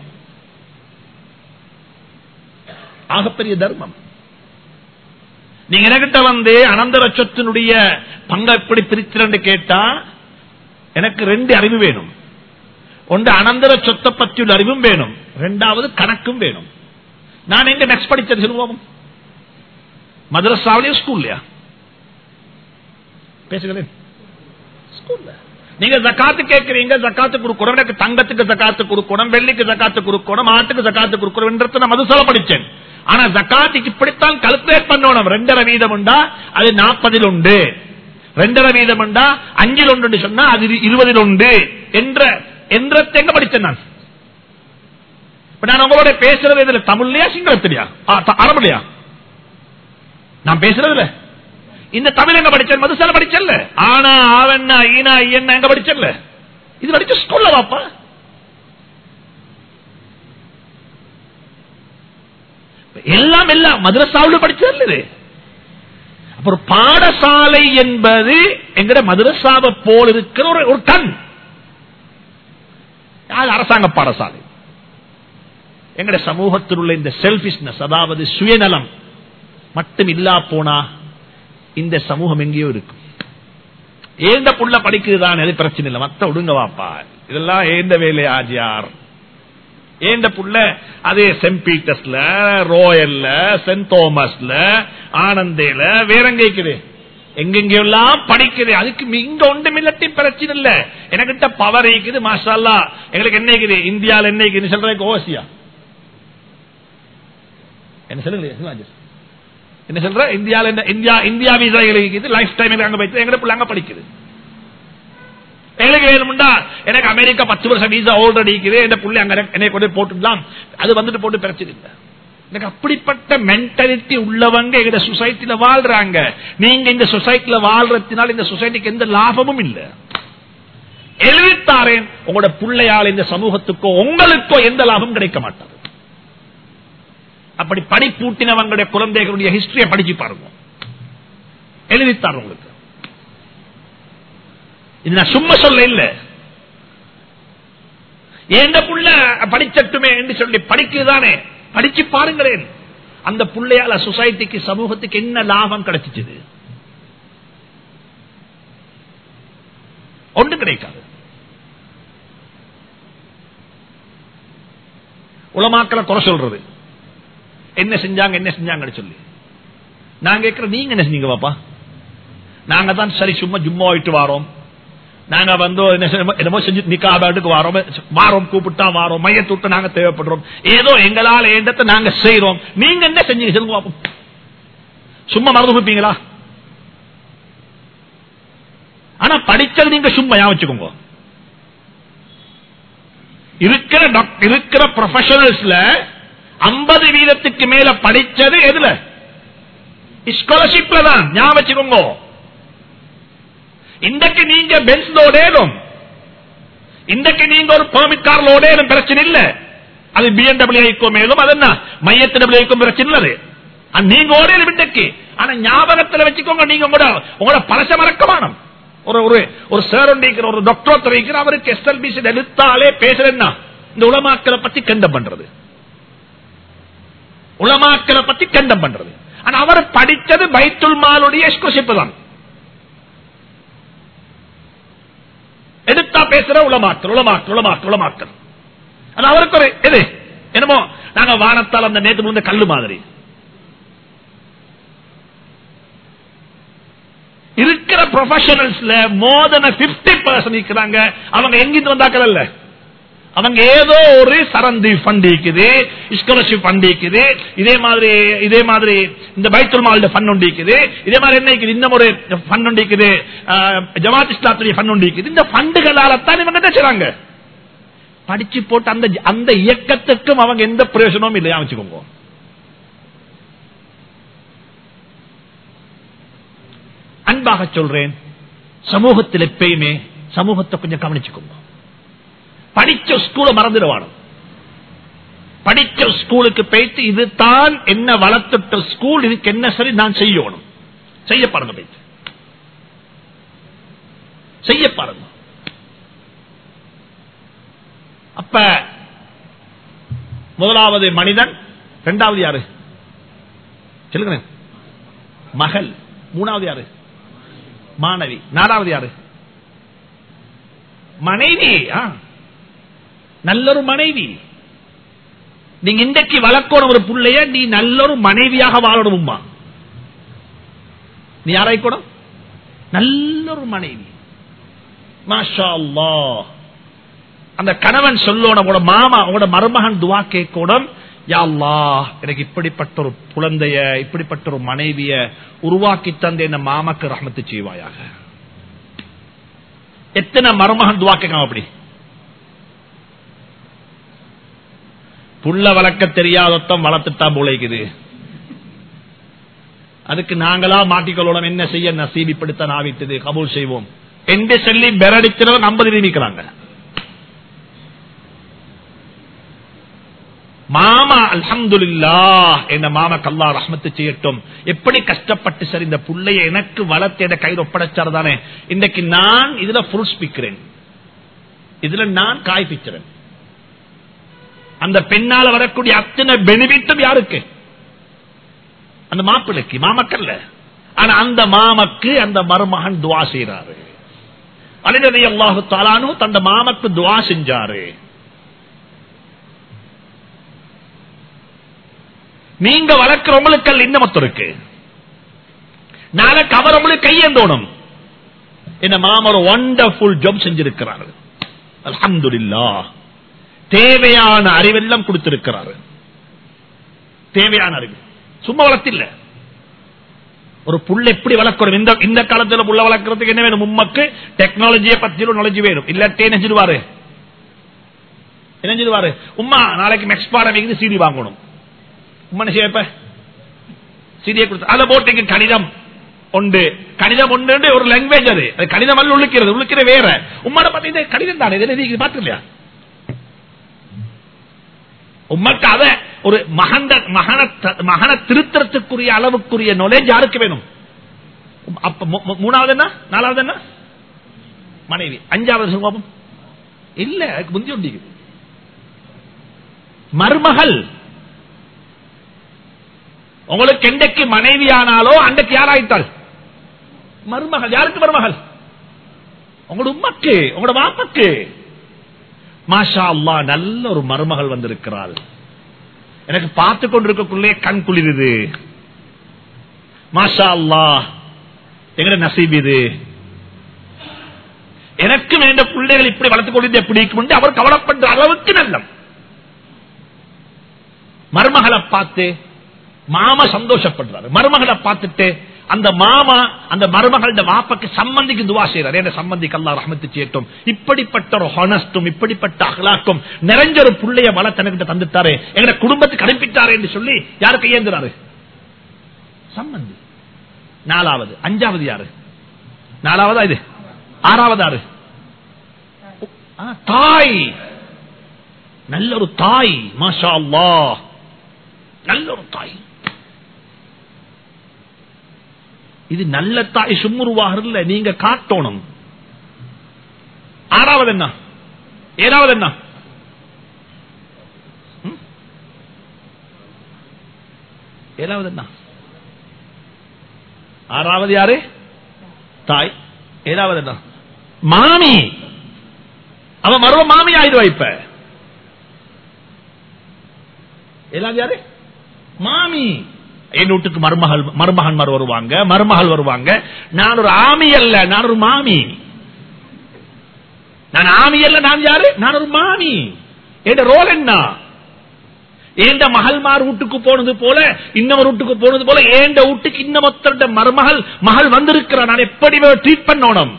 ஆகப்பெரிய தர்மம் நீங்க என்கிட்ட வந்து அனந்தர சொத்தினுடைய பங்க எப்படி பிரிச்சிரண்டு கேட்டா எனக்கு ரெண்டு அறிவு வேணும் ஒன்று அனந்தர சொத்தை பற்றியுள்ள அறிவும் வேணும் ரெண்டாவது கணக்கும் வேணும் நான் எங்க நெக்ஸ்ட் படிச்சது சொல்லுவோம் மதரசாவிலேயே ஸ்கூல்லையா பேசுகிறேன் ஸ்கூல்ல நீங்க ஜக்காத்து கேட்கறீங்க ஜக்காத்து கொடுக்கணும் எனக்கு தங்கத்துக்கு ஜக்காத்து கொடுக்கணும் வெள்ளிக்கு ஜக்காத்து கொடுக்கணும் ஆட்டுக்கு ஜக்காத்து கொடுக்கணும் நான் மதுசால படிச்சேன் ஆனா ஜக்காத்துக்கு இப்படித்தான் கல்குலேட் பண்ணணும் ரெண்டரை வீதம் உண்டா அது நாற்பதில் உண்டு ரெண்டரை வீதம் உண்டா அஞ்சில் ஒன்று சொன்னா அது இருபதில் உண்டு என்ற என்ற எங்க படிச்சேன் நான் இப்ப நான் உங்களோட பேசுறது இதுல தமிழ்லயா சிங்களத்திலயா அரபுலையா நான் பேசுறதுல இந்த தமிழ் எங்க படிச்சேன் மதுசால படிச்சல்ல ஆனா ஆவண்ணா ஈனா ஐயன்னா எங்க படிச்சல்ல இது படிச்ச ஸ்கூல்ல வாப்பா எல்லாம் எல்லாம் மதுரசாவில் படிச்சது இது அப்புறம் பாடசாலை என்பது எங்கட மதுரசாவை போல் இருக்கிற ஒரு ஒரு கண் அரசாங்க பாடசாலை எங்கட சமூகத்தில் உள்ள இந்த செல்பிஷ்னஸ் அதாவது சுயநலம் மட்டும் இல்லா போனா இந்த சமூகம் எங்கேயோ இருக்கும் ஏந்த புள்ள படிக்குதுதான் அது பிரச்சனை இல்லை மத்த விடுங்க வாப்பா இதெல்லாம் ஏந்த வேலை ஆஜியார் ஏந்த புள்ள அதே சென்ட் பீட்டர்ஸ்ல ரோயல்ல சென்ட் தோமஸ்ல ஆனந்தேல வேற எங்க இருக்குது எங்கெங்கெல்லாம் படிக்குது அதுக்கு இங்க ஒன்று மில்லட்டி பிரச்சனை இல்ல எனக்கிட்ட பவர் இருக்குது மாஷால்லா எங்களுக்கு என்ன இருக்குது இந்தியாவில் என்ன இருக்குது சொல்றதுக்கு ஓசியா என்ன சொல்லுங்க என்ன சொல்ற இந்தியாவில் இந்தியா இந்தியா வீசா இருக்குது லைஃப் டைம் அங்க வைத்து எங்க பிள்ளை அங்க படிக்குது எங்களுக்கு வேணும்டா எனக்கு அமெரிக்கா பத்து வருஷம் வீசா ஆல்ரெடி இருக்குது என் புள்ளி அங்க என்னை கொண்டு போய் போட்டுடலாம் அது வந்துட்டு போட்டு பிரச்சனை இல்லை எனக்கு அப்படிப்பட்ட மென்டாலிட்டி உள்ளவங்க எங்க சொசைட்டில வாழ்றாங்க நீங்க இந்த சொசைட்டில வாழ்றதுனால இந்த சொசைட்டிக்கு எந்த லாபமும் இல்லை எழுதித்தாரேன் உங்களோட பிள்ளையால் இந்த சமூகத்துக்கோ உங்களுக்கோ எந்த லாபம் கிடைக்க மாட்டாது அப்படி படிப்பூட்டினவங்களுடைய குழந்தைகளுடைய ஹிஸ்டரியை படிச்சு பாருங்க எழுதித்தார் உங்களுக்கு இது நான் சும்மா சொல்ல இல்ல எந்த புள்ள படிச்சட்டுமே என்று சொல்லி படிக்குதானே படிச்சு பாருங்களேன் அந்த புள்ளையால சொசைட்டிக்கு சமூகத்துக்கு என்ன லாபம் கிடைச்சிச்சு ஒன்று கிடைக்காது உலமாக்களை குறை சொல்றது என்ன செஞ்சாங்க என்ன செஞ்சாங்கன்னு சொல்லி நான் கேட்கிற நீங்க என்ன செஞ்சீங்க பாப்பா நாங்க தான் சரி சும்மா ஜும்மா ஆயிட்டு வாரோம் நாங்க வந்து என்ன செய்யணுமோ- என்னமோ செஞ்சு நிக்காபாட்டுக்கு வாரோம் வாரோம் கூப்பிட்டா வாரோம் மையத்தூட்ட நாங்க தேவைப்படுறோம் ஏதோ எங்களால் ஏண்டத்தை நாங்க செய்யறோம் நீங்க என்ன செஞ்சீங்க சொல்லுங்க பாப்போம் சும்மா மறந்து கொடுப்பீங்களா ஆனா படிச்சது நீங்க சும்மா ஞாபகம் வச்சுக்கோங்க இருக்கிற டாக்- இருக்கிற ப்ரொஃபஷனல்ஸ்ல ஐம்பது வீதத்துக்கு மேல படிச்சது எதுல ஸ்காலர்ஷிப்ல தான் ஞாபகம் வச்சுக்கோங்க இன்றைக்கு நீங்க பென்ஸ் ஓடேனும் இன்றைக்கு நீங்க ஒரு பெர்மிட் கார்ல ஓடேனும் பிரச்சனை இல்ல அது பிஎன்டபிள்யூக்கும் மேலும் அது என்ன மையத்திடபிள்யூக்கும் பிரச்சனை இல்ல அது. அது நீங்க ஓடேனும் இன்றைக்கு ஆனா ஞாபகத்துல வச்சுக்கோங்க நீங்க உங்களோட உங்களோட பழச மறக்கமானம் ஒரு ஒரு ஒரு சார் ஒன்றிக்கிற ஒரு டாக்டர் தெரிவிக்கிற அவருக்கு எஸ்எல்பிசி எடுத்தாலே பேசுறேன்னா இந்த உலமாக்களை பத்தி கண்டம் பண்றது உலமாக்களை பத்தி கண்டம் பண்றது ஆனா அவர் படிச்சது பைத்துல் மாலுடைய ஸ்காலர்ஷிப் தான் எடுத்தா பேசுற உலமாக்கல் உலமாக்கல் உலமாக்கல் உலமாக்கல் அது அவருக்கு ஒரு எது என்னமோ நாங்க வானத்தால் அந்த நேற்று விழுந்த கல்லு மாதிரி இருக்கிற ப்ரொஃபஷனல்ஸ்ல மோர் தன் பிப்டி பர்சன்ட் இருக்கிறாங்க அவங்க எங்கிருந்து வந்தாக்கள் அல்ல அவங்க ஏதோ ஒரு சரந்தி ஃபண்ட் இருக்குது ஸ்காலர்ஷிப் ஃபண்ட் இருக்குது இதே மாதிரி இதே மாதிரி இந்த பைத்துல் மால்ட ஃபண்ட் ஒன்று இருக்குது இதே மாதிரி என்ன இருக்குது இன்னும் ஒரு ஃபண்ட் ஒன்று இருக்குது ஆஹ், ஜமாத் இஸ்லாத்துடைய ஃபண்ட் ஒன்று இருக்குது இந்த ஃபண்டுகளால தான் இவங்க என்ன செய்றாங்க படிச்சு போட்டு அந்த அந்த இயக்கத்துக்கும் அவங்க எந்த பிரயோஜனமும் இல்லையா வச்சுக்கோங்க அன்பாக சொல்றேன் சமூகத்தில் எப்பயுமே சமூகத்தை கொஞ்சம் கவனிச்சுக்கோங்க படிச்ச ஸ்கூலை மறந்துடுவானு படிச்ச ஸ்கூலுக்கு போயிட்டு இதுதான் என்ன வளர்த்துட்ட ஸ்கூல் இதுக்கு என்ன சரி நான் செய்யணும் செய்ய பாருங்க போயிட்டு செய்ய பாருங்க அப்ப முதலாவது மனிதன் இரண்டாவது யாரு சொல்லுங்க மகள் மூணாவது யாரு மாணவி நாலாவது யாரு மனைவி ஆ. நல்லொரு மனைவி நீங்க இன்றைக்கு வளர்க்கணும் ஒரு புள்ளைய நீ நல்லொரு மனைவியாக வாழணும்மா நீ யாராய்க்கணும் நல்லொரு மனைவி மாஷா அல்லாஹ் அந்த கணவன் சொல்லணும் உங்களோட மாமா உங்களோட மருமகன் துவா கேட்கணும் யா அல்லாஹ் எனக்கு இப்படிப்பட்ட ஒரு குழந்தைய இப்படிப்பட்ட ஒரு மனைவிய உருவாக்கி தந்த என்ன மாமாக்கு ரஹமத்து செய்வாயாக எத்தனை மருமகன் துவா கேட்காம அப்படி புள்ள வளர்க்க தெரியாதத்தம் வளர்த்துட்டான் போலைக்குது அதுக்கு நாங்களா மாட்டிக்கொள்ளணும் என்ன செய்ய நசீபிப்படுத்த நாவிட்டது கபூல் செய்வோம் என்று சொல்லி பெரடிக்கிறவன் ஐம்பது நியமிக்கிறாங்க மாமா அல்ஹம்துலில்லா என்ன மாமா கல்லா ரஹ்மத்து செய்யட்டும் எப்படி கஷ்டப்பட்டு சரி இந்த புள்ளைய எனக்கு வளர்த்து என கையில் ஒப்படைச்சார் தானே இன்றைக்கு நான் இதுல ஃப்ரூட்ஸ் பிக்கிறேன் இதுல நான் காய் பிக்கிறேன் அந்த பெண்ணால வரக்கூடிய அத்தனை பெனிஃபிட்டும் யாருக்கு அந்த மாப்பிள்ளைக்கு மாமக்கல்ல ஆனா அந்த மாமக்கு அந்த மருமகன் துவா செய்யறாரு அலிரதி அல்லாஹு தாலானு தந்த மாமக்கு துவா செஞ்சாரு நீங்க வளர்க்கிறவங்களுக்கு இன்னமத்து இருக்கு நாளைக்கு அவர் உங்களுக்கு கையேந்தோணும் என்ன மாம ஒரு ஒண்டர்ஃபுல் ஜாப் செஞ்சிருக்கிறாரு அல்ஹம்துலில்லா தேவையான அறிவெல்லாம் கொடுத்திருக்கிறாரு தேவையான அறிவு சும்மா வளர்த்தில்ல ஒரு புள்ள எப்படி வளர்க்கணும் இந்த இந்த காலத்துல புள்ள வளர்க்கறதுக்கு என்ன வேணும் உம்மக்கு டெக்னாலஜியை பத்தியும் நாலேஜ் வேணும் இல்லாட்டே நினைச்சிடுவாரு நினைச்சிடுவாரு உம்மா நாளைக்கு மெக்ஸ் பாடம் வைக்கிறது சிடி வாங்கணும் உம்மா என்ன செய்யப்ப சிடியை கொடுத்து அதை போட்டு கணிதம் உண்டு கணிதம் உண்டு ஒரு லாங்குவேஜ் அது அது கணிதம் அல்ல உள்ளுக்கிறது உள்ளுக்கிற வேற உம்மாட பத்தி இது கணிதம் தானே இது பார்த்து இல்லையா உம்மக்கு அத ஒரு மகண்ட மகன மகன திருத்தறத்துக்குரிய அளவுக்குரிய நாலேஜ் யாருக்கு வேணும் அப்ப மூ- மூ- மூணாவது என்ன நாலாவது என்ன மனைவி அஞ்சாவது சுகோபம் இல்ல அதுக்கு முந்தி உண்டு மருமகள் உங்களுக்கு எண்டைக்கு மனைவி ஆனாலோ அன்றைக்கு யாராயிட்டாள் மருமகள் யாருக்கு மருமகள் உங்களோட உம்மக்கு உங்களோட வாப்பக்கு மாஷா அல்லா நல்ல ஒரு மருமகள் வந்திருக்கிறாள் எனக்கு பார்த்து கொண்டிருக்கக்குள்ளே கண் குளிருது மாஷா அல்லா எங்கட நசீப் இது எனக்கு வேண்ட பிள்ளைகள் இப்படி வளர்த்துக் கொண்டு எப்படி இருக்கும் அவர் கவலைப்படுற அளவுக்கு நல்லம் மருமகளை பார்த்து மாமா சந்தோஷப்படுறாரு மருமகளை பார்த்துட்டு அந்த மாமா அந்த மருமகள வாப்பக்கு சம்பந்திக்கு துவா செய்யறாரு என்ன சம்பந்திக்கு அல்லா ரஹமத்து செய்யட்டும் இப்படிப்பட்ட ஒரு ஹானஸ்டும் இப்படிப்பட்ட அகலாக்கும் நிறைஞ்ச ஒரு புள்ளைய வள தனக்கிட்ட தந்துட்டாரு எங்க குடும்பத்துக்கு அனுப்பிட்டாரு என்று சொல்லி யாரு கையேந்துறாரு சம்பந்தி நாலாவது அஞ்சாவது யாரு நாலாவதா இது ஆறாவது யாரு ஆ, தாய் நல்ல ஒரு தாய் மாஷா அல்லாஹ் நல்ல ஒரு தாய் இது நல்ல தாய் சும்முருவாக இல்ல நீங்க காட்டணும் ஆறாவது என்ன ஏழாவது என்ன ம்? ஏழாவது என்ன ஆறாவது யாரு தாய் ஏழாவது என்ன மாமி அவன் மருவ மாமி ஆயிடுவா இப்ப ஏழாவது யாரு மாமி என் வீட்டுக்கு மருமகள் மருமகன்மார் வருவாங்க மருமகள் வருவாங்க நான் ஒரு ஆமி அல்ல நான் ஒரு மாமி நான் ஆமி அல்ல நான் யாரு நான் ஒரு மாமி என் ரோல் என்ன ஏண்ட மகள்மார் வீட்டுக்கு போனது போல இன்னொரு வீட்டுக்கு போனது போல ஏண்ட வீட்டுக்கு இன்னமொத்த மருமகள் மகள் வந்திருக்கிற நான் எப்படி ட்ரீட் பண்ணணும்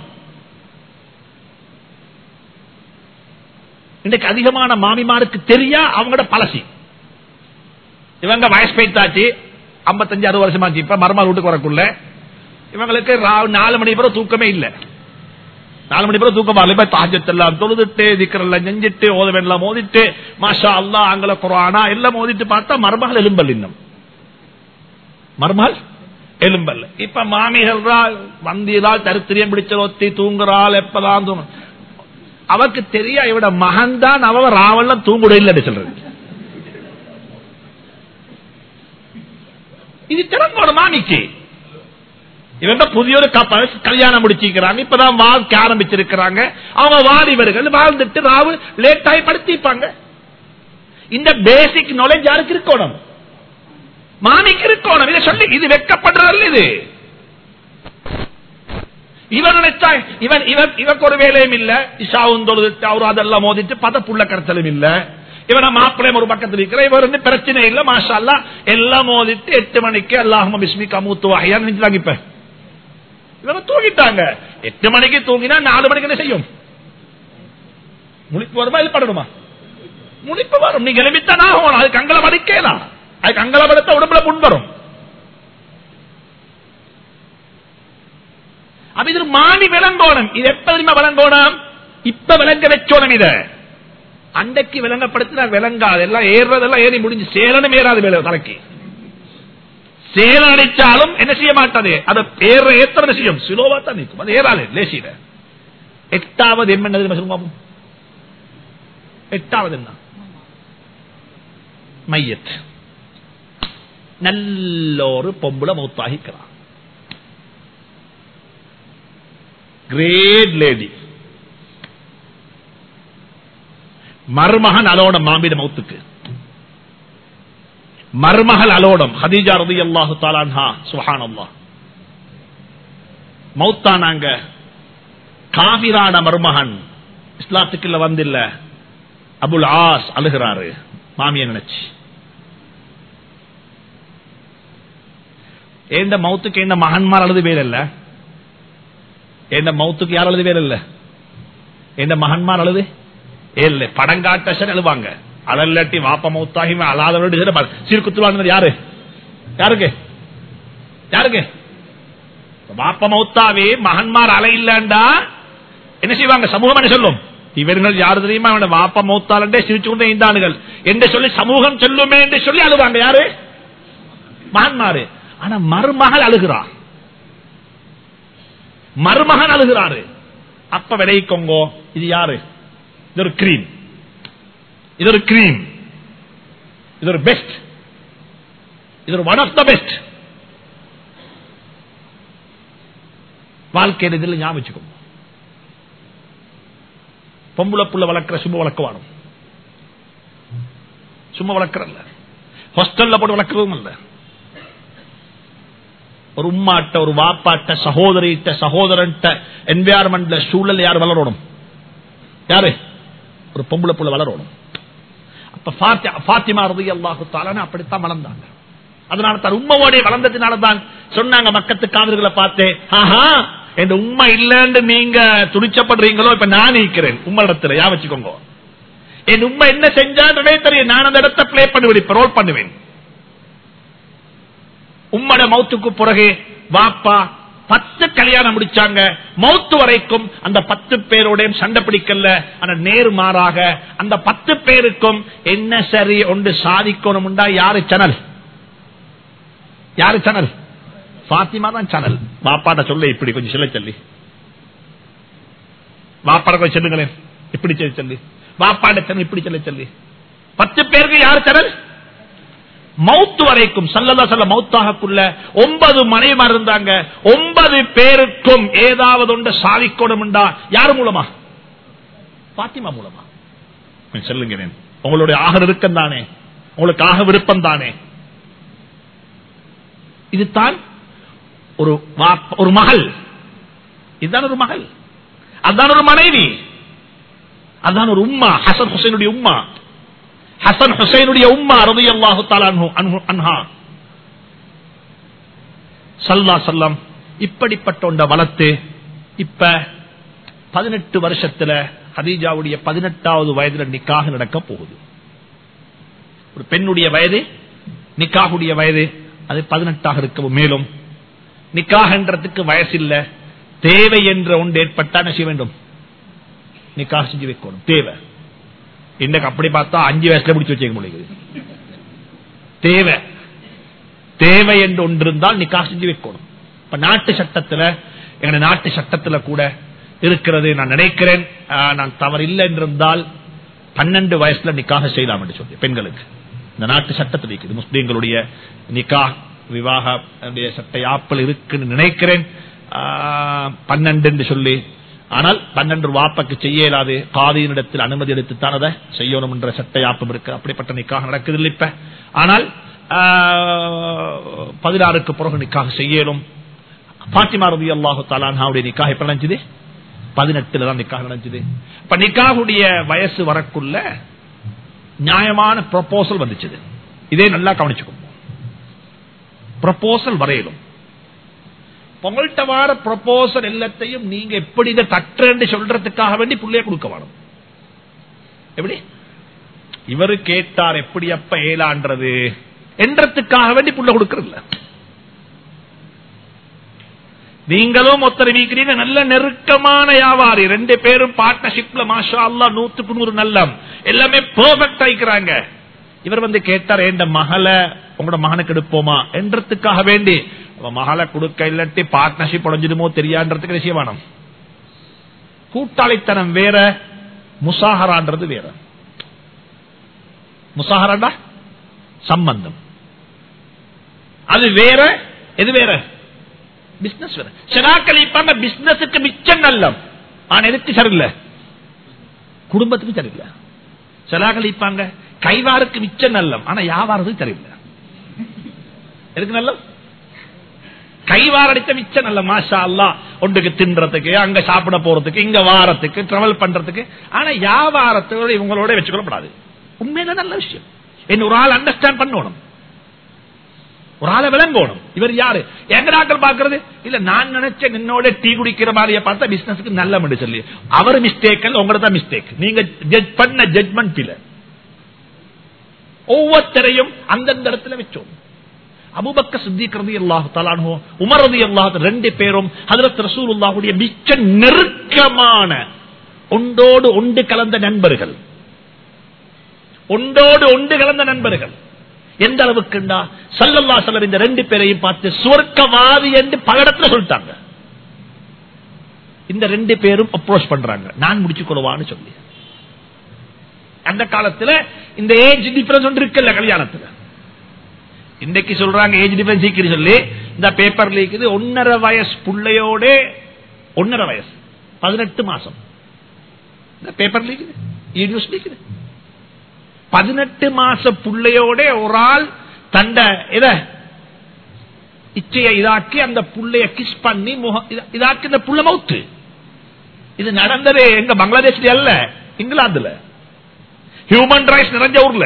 இன்றைக்கு அதிகமான மாமிமாருக்கு தெரியா அவங்களோட பழசி இவங்க வயசு போயிட்டாச்சு ஐம்பத்தஞ்சு அறுபது வருஷமாச்சு இப்ப மருமகள் வீட்டுக்கு வரக்குள்ள இவங்களுக்கு ரா- நாலு மணி பிறகு தூக்கமே இல்ல நாலு மணி பிறகு தூக்கம் வரல இப்ப தாஜத்தெல்லாம் தொழுதுட்டு திக்கரெல்லாம் செஞ்சுட்டு ஓதவெல்லாம் மோதிட்டு மாஷா அல்லா ஆங்கில குரானா எல்லாம் மோதிட்டு பார்த்தா மருமகள் எலும்பல் இன்னும் மருமகள் எலும்பல் இப்ப மாமிகள் வந்தியதால் தரித்திரியம் பிடிச்ச ஒத்தி தூங்குறாள் எப்பதான் தூங்கும் அவருக்கு தெரியா இவட மகன் தான் அவ ராவெல்லாம் தூங்குட இல்லைன்னு சொல்றது இது திறந்தோட மாமிக்கு இவங்க புதிய ஒரு கப்பல் கல்யாணம் முடிச்சிருக்கிறாங்க இப்பதான் வாழ்க்கை ஆரம்பிச்சிருக்கிறாங்க அவங்க வாலிபர்கள் வாழ்ந்துட்டு ராவு லேட் ஆகி படுத்திப்பாங்க இந்த பேசிக் நாலேஜ் யாருக்கு இருக்கணும் மாமிக்கு இருக்கணும் இதை சொல்லி இது வெக்கப்படுறதல்ல இது இவன் நினைச்சா இவன் இவன் இவக்கு ஒரு வேலையும் இல்ல இஷாவும் தொழுதுட்டு அவரு அதெல்லாம் மோதிட்டு பத புள்ள கடத்தலும் இல்ல இவன மாப்பிள்ளையும் ஒரு பக்கத்தில் இருக்கிற இவர் வந்து பிரச்சனை இல்ல மாஷா அல்லா எல்லாம் மோதிட்டு எட்டு மணிக்கு அல்லாஹம பிஸ்மி கமூத்து வகையான்னு நினைச்சாங்க இப்ப இவங்க தூங்கிட்டாங்க எட்டு மணிக்கு தூங்கினா நாலு மணிக்கு என்ன செய்யும் முழிப்பு வருமா இது படணுமா முழிப்பு வரும் நீங்க எழுப்பித்தான் ஆகணும் அதுக்கு அங்கலம் அடிக்கலாம் அதுக்கு அங்கலம் அடித்த உடம்புல புண் வரும் அப்ப இது மாமி விளங்கோணம் இது எப்ப தெரியுமா விளங்கோணம் இப்ப விளங்க வச்சோணும் இத அன்றைக்கு விளங்கப்படுத்தினா விளங்காது எல்லாம் ஏறுறதெல்லாம் ஏறி முடிஞ்சு சேலனும் ஏறாது வேலை தலைக்கு சேலம் அடிச்சாலும் என்ன செய்ய மாட்டாது அதை ஏற ஏத்தனை செய்யும் சிலோவா தான் நிற்கும் அது ஏறாது லேசியில எட்டாவது என்ன தெரியுமா சொல்லுங்க எட்டாவது என்ன மையத் நல்ல ஒரு பொம்புல மௌத்தாகிக்கிறான் கிரேட் லேடி மருமகன் அலோடம் மாம்பிட மௌத்துக்கு மருமகள் அலோடம் ஹதீஜா ரதி அல்லாஹு தாலான்ஹா சுஹான் அல்லா மௌத்தானாங்க காவிரான மருமகன் இஸ்லாத்துக்குள்ள வந்தில்ல அபுல் ஆஸ் அழுகிறாரு மாமிய நினைச்சு ஏண்ட மௌத்துக்கு என்ன மகன்மார் அழுது பேர் இல்ல ஏண்ட மௌத்துக்கு யார் அழுது பேர் இல்ல ஏண்ட மகன்மார் அழுது இல்ல படங்காட்ட அழுவாங்க அழல்லாட்டி வாப்ப மௌத்தாகி அழாதவரோடு சீர்குத்துவாங்க யாரு யாருக்கு யாருக்கு வாப்ப மௌத்தாவே மகன்மார் அலை இல்லண்டா என்ன செய்வாங்க சமூகம் என்ன சொல்லும் இவர்கள் யாரு தெரியுமா அவன வாப்ப மௌத்தாலண்டே சிரிச்சு கொண்டே இந்தானுகள் என்று சொல்லி சமூகம் சொல்லுமே என்று சொல்லி அழுவாங்க யாரு மகன்மாரு ஆனா மருமகள் அழுகிறா மருமகன் அழுகிறாரு அப்ப விளைவிக்கோங்கோ இது யாரு இது ஒரு கிரீம் இது ஒரு கிரீம் இது ஒரு பெஸ்ட் இது ஒரு ஒன் ஆஃப் த பெஸ்ட் வாழ்க்கையில் இதில் ஞாபகம் வச்சுக்கோங்க பொம்புல புள்ள வளர்க்கிற சும்மா வளர்க்க வேணும் சும்மா வளர்க்கறல்ல ஹாஸ்டல்ல போட்டு வளர்க்கறதும் இல்ல ஒரு உம்மாட்ட ஒரு வாப்பாட்ட சகோதரிட்ட சகோதரன்ட்ட என்விரான்மெண்ட்ல சூழல் யார் வளரணும் யாரு ஒரு பொம்புல புள்ள வளரணும் அப்ப பாத்திமா ரதி அல்லாஹு தாலான்னு அப்படித்தான் வளர்ந்தாங்க அதனால தான் உண்மையோட வளர்ந்ததுனால தான் சொன்னாங்க மக்கத்து காதல்களை பார்த்து ஆஹா என் உண்மை இல்லன்னு நீங்க துடிச்சப்படுறீங்களோ இப்ப நான் இருக்கிறேன் உம்மிடத்துல யா வச்சுக்கோங்க என் உண்மை என்ன செஞ்சான்றதே தெரியும் நான் அந்த இடத்தை பிளே பண்ணுவேன் ரோல் பண்ணுவேன் உம்மட மௌத்துக்கு பிறகு வாப்பா பத்து கல்யாணம் முடிச்சாங்க மௌத்து வரைக்கும் அந்த பத்து பேரோடையும் சண்டை பிடிக்கல ஆனா நேரு மாறாக அந்த பத்து பேருக்கும் என்ன சரி ஒன்று சாதிக்கணும்டா யாரு சனல் யாரு சனல் பாத்திமா தான் சனல் வாப்பாட்ட சொல்ல இப்படி கொஞ்சம் சில சொல்லி வாப்பாட கொஞ்சம் சொல்லுங்களேன் இப்படி சொல்லி சொல்லி வாப்பாட சனல் இப்படி சொல்ல சொல்லி பத்து பேருக்கு யாரு சனல் மவுத்து வரைக்கும் சல்லதா சொல்ல மவுத்தாகக்குள்ள ஒன்பது மனைவி இருந்தாங்க ஒன்பது பேருக்கும் ஏதாவது ஒன்று சாதிக்கணும்டா யார் மூலமா பாத்திமா மூலமா சொல்லுங்க உங்களுடைய ஆக விருப்பம் தானே உங்களுக்கு ஆக விருப்பம் தானே இதுதான் ஒரு ஒரு மகள் இதுதான் ஒரு மகள் அதுதான் ஒரு மனைவி அதுதான் ஒரு உம்மா ஹசன் ஹுசைனுடைய உம்மா ஹசன் ஹுசைனுடைய உம்மா ரவி அல்லாஹு அன்ஹா சல்லா சல்லம் இப்படிப்பட்ட ஒன்றை வளர்த்து இப்ப பதினெட்டு வருஷத்துல ஹதீஜாவுடைய பதினெட்டாவது வயதுல நிக்காக நடக்க போகுது ஒரு பெண்ணுடைய வயது நிக்காகுடைய வயது அது பதினெட்டாக இருக்கவும் மேலும் நிக்காகன்றதுக்கு வயசு இல்ல தேவை என்ற ஒன்று ஏற்பட்டா என்ன செய்ய வேண்டும் நிக்காக செஞ்சு வைக்கணும் தேவை இன்னைக்கு அப்படி பார்த்தா அஞ்சு வயசுல முடிச்சு வச்சுக்க முடியுது தேவை தேவை என்று ஒன்று இருந்தால் நிக்காக செஞ்சு வைக்கணும் இப்ப நாட்டு சட்டத்துல எங்க நாட்டு சட்டத்துல கூட இருக்கிறது நான் நினைக்கிறேன் நான் தவறில்லை என்றிருந்தால் பன்னெண்டு வயசுல நிக்காக செய்யலாம் என்று சொல்லி பெண்களுக்கு இந்த நாட்டு சட்டத்தில் இருக்குது முஸ்லீம்களுடைய நிக்கா விவாக சட்ட யாப்பல் இருக்குன்னு நினைக்கிறேன் பன்னெண்டு என்று சொல்லி ஆனால் பன்னெண்டு வாப்பக்கு செய்ய இயலாது காதியினிடத்தில் அனுமதி எடுத்துத்தான் அதை செய்யணும் என்ற சட்ட யாப்பம் இருக்கு அப்படிப்பட்ட நிக்காக நடக்குது இப்ப ஆனால் பதினாறுக்கு பிறகு நிக்காக செய்யலும் பாத்திமா ரவி அல்லாஹு தாலான்ஹாவுடைய நிக்காக எப்ப நடந்தது பதினெட்டுல தான் நிக்காக நடந்தது இப்ப நிக்காகுடைய வயசு வரக்குள்ள நியாயமான ப்ரொபோசல் வந்துச்சு இதே நல்லா கவனிச்சுக்கோ ப்ரொபோசல் வரையிலும் உங்கள்கிட்ட வார ப்ரொபோசல் எல்லாத்தையும் நீங்க எப்படி இதை தட்டுன்னு சொல்றதுக்காக வேண்டி புள்ளைய கொடுக்க வேணும் எப்படி இவரு கேட்டார் எப்படி அப்ப ஏலான்றது என்றதுக்காக வேண்டி புள்ள கொடுக்கறதில்ல நீங்களும் ஒத்தரை வீக்கிறீங்க நல்ல நெருக்கமான வியாபாரி ரெண்டு பேரும் பார்ட்னர்ஷிப்ல மாஷா அல்லா நூத்துக்கு நூறு நல்லம் எல்லாமே பெர்ஃபெக்ட் ஆயிக்கிறாங்க இவர் வந்து கேட்டார் என் மகளை உங்களோட மகனுக்கு எடுப்போமா என்றதுக்காக வேண்டி மகளை கொடுக்க இல்லாட்டி பார்ட்னர்ஷிப் உடஞ்சிடுமோ தெரியான்றதுக்கு விஷயம் வேணும் கூட்டாளித்தனம் வேற முசாஹரான்றது வேற முசாஹராண்டா சம்பந்தம் அது வேற எது வேற பிசினஸ் வேற செனாக்களிப்பாங்க பிசினஸுக்கு மிச்சம் நல்லம் ஆனா எதுக்கு சரியில்லை குடும்பத்துக்கு சரியில்லை செலாக்களிப்பாங்க கைவாருக்கு மிச்சம் நல்லம் ஆனா வியாபாரத்துக்கு சரியில்லை எதுக்கு நல்லம் கைவாரடித்த மிச்சம் நல்ல மாஷா அல்லா ஒன்றுக்கு தின்றதுக்கு அங்க சாப்பிட போறதுக்கு இங்க வாரத்துக்கு டிராவல் பண்றதுக்கு ஆனா வியாபாரத்தோட இவங்களோட வச்சுக்கொள்ளப்படாது உண்மையில நல்ல விஷயம் என்ன ஒரு ஆள் அண்டர்ஸ்டாண்ட் பண்ணணும் ஒரு ஆளை விளங்கணும் இவர் யாரு எங்க நாட்கள் பாக்குறது இல்ல நான் நினைச்ச நின்னோட டீ குடிக்கிற மாதிரியே பார்த்தா பிசினஸ்க்கு நல்ல மண்டு சொல்லி அவர் மிஸ்டேக் உங்களோட தான் மிஸ்டேக் நீங்க ஜட்ஜ் பண்ண ஜட்மெண்ட் பில ஒவ்வொருத்தரையும் அந்தந்த இடத்துல வச்சோம் அபுபக்க சித்திக் ரதி அல்லாஹு தலானோ உமர் ரதி அல்லாஹ் ரெண்டு பேரும் ஹதரத் ரசூலுல்லாஹுடைய மிச்ச நெருக்கமான ஒன்றோடு ஒன்று கலந்த நண்பர்கள் ஒன்றோடு ஒன்று கலந்த நண்பர்கள் எந்த அளவுக்குண்டா சல்லல்லா செல்லம் இந்த ரெண்டு பேரையும் பார்த்து சுவர்க்கவாதி என்று பகடத்துல சொல்லிட்டாங்க இந்த ரெண்டு பேரும் அப்ரோச் பண்றாங்க நான் முடிச்சு கொள்வான்னு சொல்லி அந்த காலத்துல இந்த ஏஜ் டிஃபரன்ஸ் ஒன்று இருக்குல்ல கல்யாணத்துல இன்னைக்கு சொல்றாங்க ஏஜ் டிஃபரன்ஸ் சீக்கிரம் சொல்லி இந்த பேப்பர் லீக்குது ஒன்னரை வயசு புள்ளையோட ஒன்னரை வயசு பதினெட்டு மாசம் இந்த பேப்பர் லீக்குது நியூஸ் லீக்குது பதினெட்டு மாச புள்ளையோட ஒரு ஆள் தண்ட இத இச்சையை இதாக்கி அந்த புள்ளைய கிஸ் பண்ணி முகம் இத- இதாக்கி இந்த புள்ள மவுத்து இது நடந்தது எங்க பங்களாதேஷ்ல அல்ல இங்கிலாந்துல ஹியூமன் ரைட்ஸ் நிறைஞ்ச ஊர்ல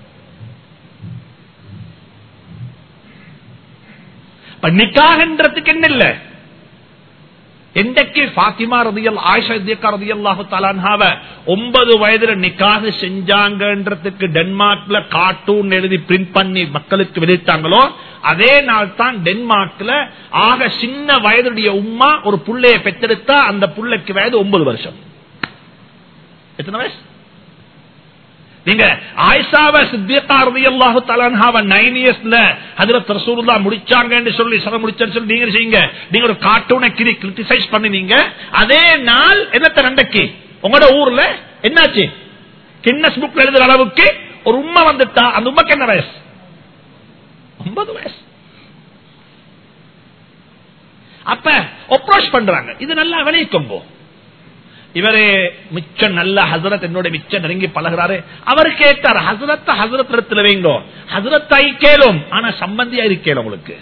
இப்ப நிக்காகன்றதுக்கு என்ன இல்ல என்றைக்கு பாத்திமா ரதியல் ஆயிஷா தியக்கா ரதியல்லாஹு தலான்ஹாவ ஒன்பது வயதுல நிக்காக செஞ்சாங்கன்றதுக்கு டென்மார்க்ல கார்ட்டூன் எழுதி பிரிண்ட் பண்ணி மக்களுக்கு வெளியிட்டாங்களோ அதே நாள் தான் டென்மார்க்ல ஆக சின்ன வயதுடைய உம்மா ஒரு புள்ளைய பெற்றெடுத்தா அந்த புள்ளைக்கு வயது ஒன்பது வருஷம் எத்தனை வயசு நீங்க ஆயிஷாவை சித்தியக்கா ரலியல்லாஹு தஆலாஹாவை 9 இயர்ஸ்ல ஹஜ்ரத் ரசூலுல்லாஹ் முடிச்சாங்கன்னு சொல்லி சர முடிச்சன்னு சொல்லி நீங்க செய்யுங்க நீங்க ஒரு கார்ட்டூனை கிரிட்டிசைஸ் பண்ணினீங்க அதே நாள் என்னத்த நண்டக்கு உங்களோட ஊர்ல என்னாச்சு கின்னஸ் புக்ல எழுதுற அளவுக்கு ஒரு உண்மை வந்துட்டா அந்த உண்மைக்கு என்ன வயசு ஒன்பது வயசு அப்ப அப்ரோச் பண்றாங்க இது நல்லா விளைவிக்கும் இவரே மிச்சம் நல்ல ஹசரத் என்னோட மிச்சம் நெருங்கி பழகிறாரு அவர் கேட்டார் ஹசரத்த ஹசரத் இடத்துல வைங்கோ ஹசரத் ஐக்கேலும் ஆனா சம்பந்தியா இருக்கேன் உங்களுக்கு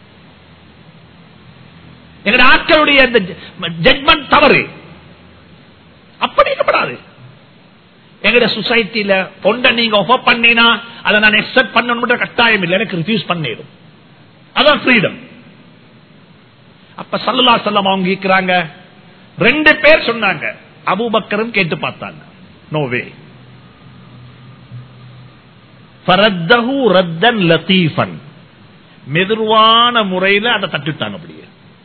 எங்க ஆட்களுடைய அந்த ஜட்மெண்ட் தவறு அப்படி இருக்கப்படாது எங்கட சொசைட்டில பொண்ட நீங்க ஒஃபர் பண்ணினா அதை நான் எக்ஸப்ட் பண்ணணும் கட்டாயம் இல்லை எனக்கு ரிஃப்யூஸ் பண்ணிடும் அதான் ஃப்ரீடம் அப்ப சல்லா செல்லம் அவங்க கேட்கிறாங்க ரெண்டு பேர் சொன்னாங்க அபூபக்கரும் கேட்டு பார்த்தாங்க நோவே ஃபரத்தஹு ரத்தன் லத்தீஃபன் மெதுவான முறையில அதை தட்டிட்டாங்க அப்படியே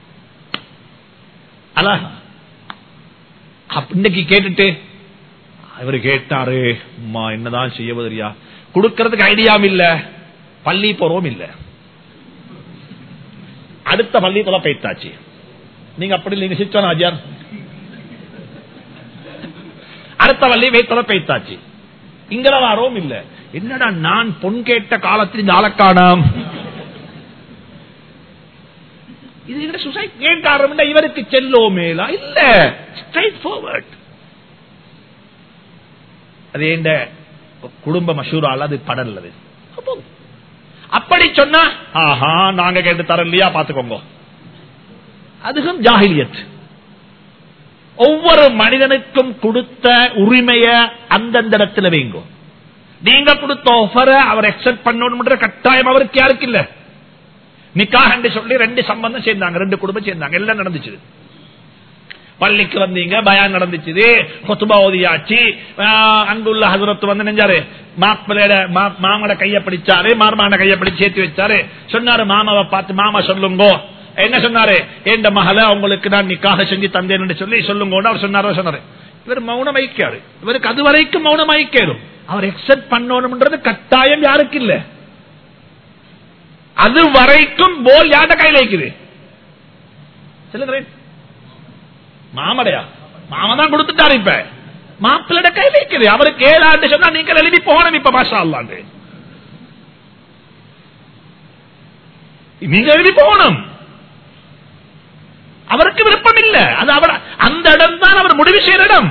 அழகா அப்ப இன்னைக்கு கேட்டுட்டு இவரு கேட்டாரு அம்மா என்னதான் செய்ய உதறியா கொடுக்கறதுக்கு ஐடியாவும் இல்ல பள்ளி போறோம் இல்ல அடுத்த பள்ளி தொலை போயிட்டாச்சு நீங்க அப்படி நீங்க சிச்சோனா ஆஜியார் அடுத்த வள்ளி வைத்தல பேத்தாச்சு இங்கட வாரோம் இல்ல என்னடா நான் பொன் கேட்ட காலத்தில் இந்த ஆளக்கானாம் இது எங்க சொசைட்டி ஏன் காரணம் இவருக்கு செல்லோமேலா இல்ல ஸ்ட்ரைட் ஃபார்வர்ட் அது எந்த குடும்ப மசூரால் அது படல்லது அப்படி சொன்னா ஆஹா நாங்க கேட்டு தரலையா பாத்துக்கோங்க அதுவும் ஜாகிலியத் ஒவ்வொரு மனிதனுக்கும் கொடுத்த உரிமைய அந்தந்த இடத்துல வைங்க நீங்க கொடுத்த ஆஃபரை அவர் அக்செப்ட் பண்ணணும் கட்டாயம் அவருக்கு யாருக்கு இல்ல நிக்காக என்று சொல்லி ரெண்டு சம்பந்தம் சேர்ந்தாங்க ரெண்டு குடும்பம் சேர்ந்தாங்க எல்லாம் நடந்துச்சு பள்ளிக்கு வந்தீங்க பயான் நடந்துச்சு கொத்துபா ஓதியாச்சு அங்குள்ள ஹசரத்து வந்து நெஞ்சாரு மாப்பிள்ளையோட மாமோட கைய பிடிச்சாரு மார்மான கைய பிடிச்சு சேர்த்து வச்சாரு சொன்னாரு மாமாவை பார்த்து மாமா சொல்லுங்க என்ன சொன்னாரு எந்த மகள உங்களுக்கு நான் நிக்காக செஞ்சு தந்தேன் சொல்லி சொல்லுங்க அவர் சொன்னாரோ சொன்னாரு இவர் மௌனம் ஐக்காரு இவருக்கு அது வரைக்கும் மௌனம் ஐக்கேரும் அவர் எக்ஸப்ட் பண்ணணும்ன்றது கட்டாயம் யாருக்கு இல்ல அது வரைக்கும் போல் யார்ட கையில் வைக்குது சொல்லுகிறேன் மாமடையா மாமா தான் கொடுத்துட்டாரு இப்ப மாப்பிள்ளட கையில் வைக்குது அவருக்கு ஏழாண்டு சொன்னா நீங்க எழுதி போகணும் இப்ப மாஷா அல்லாண்டு நீங்க எழுதி போகணும் அவருக்கு விருப்பம் இல்ல அது அவர் அந்த இடம் தான் அவர் முடிவு செய்யற இடம்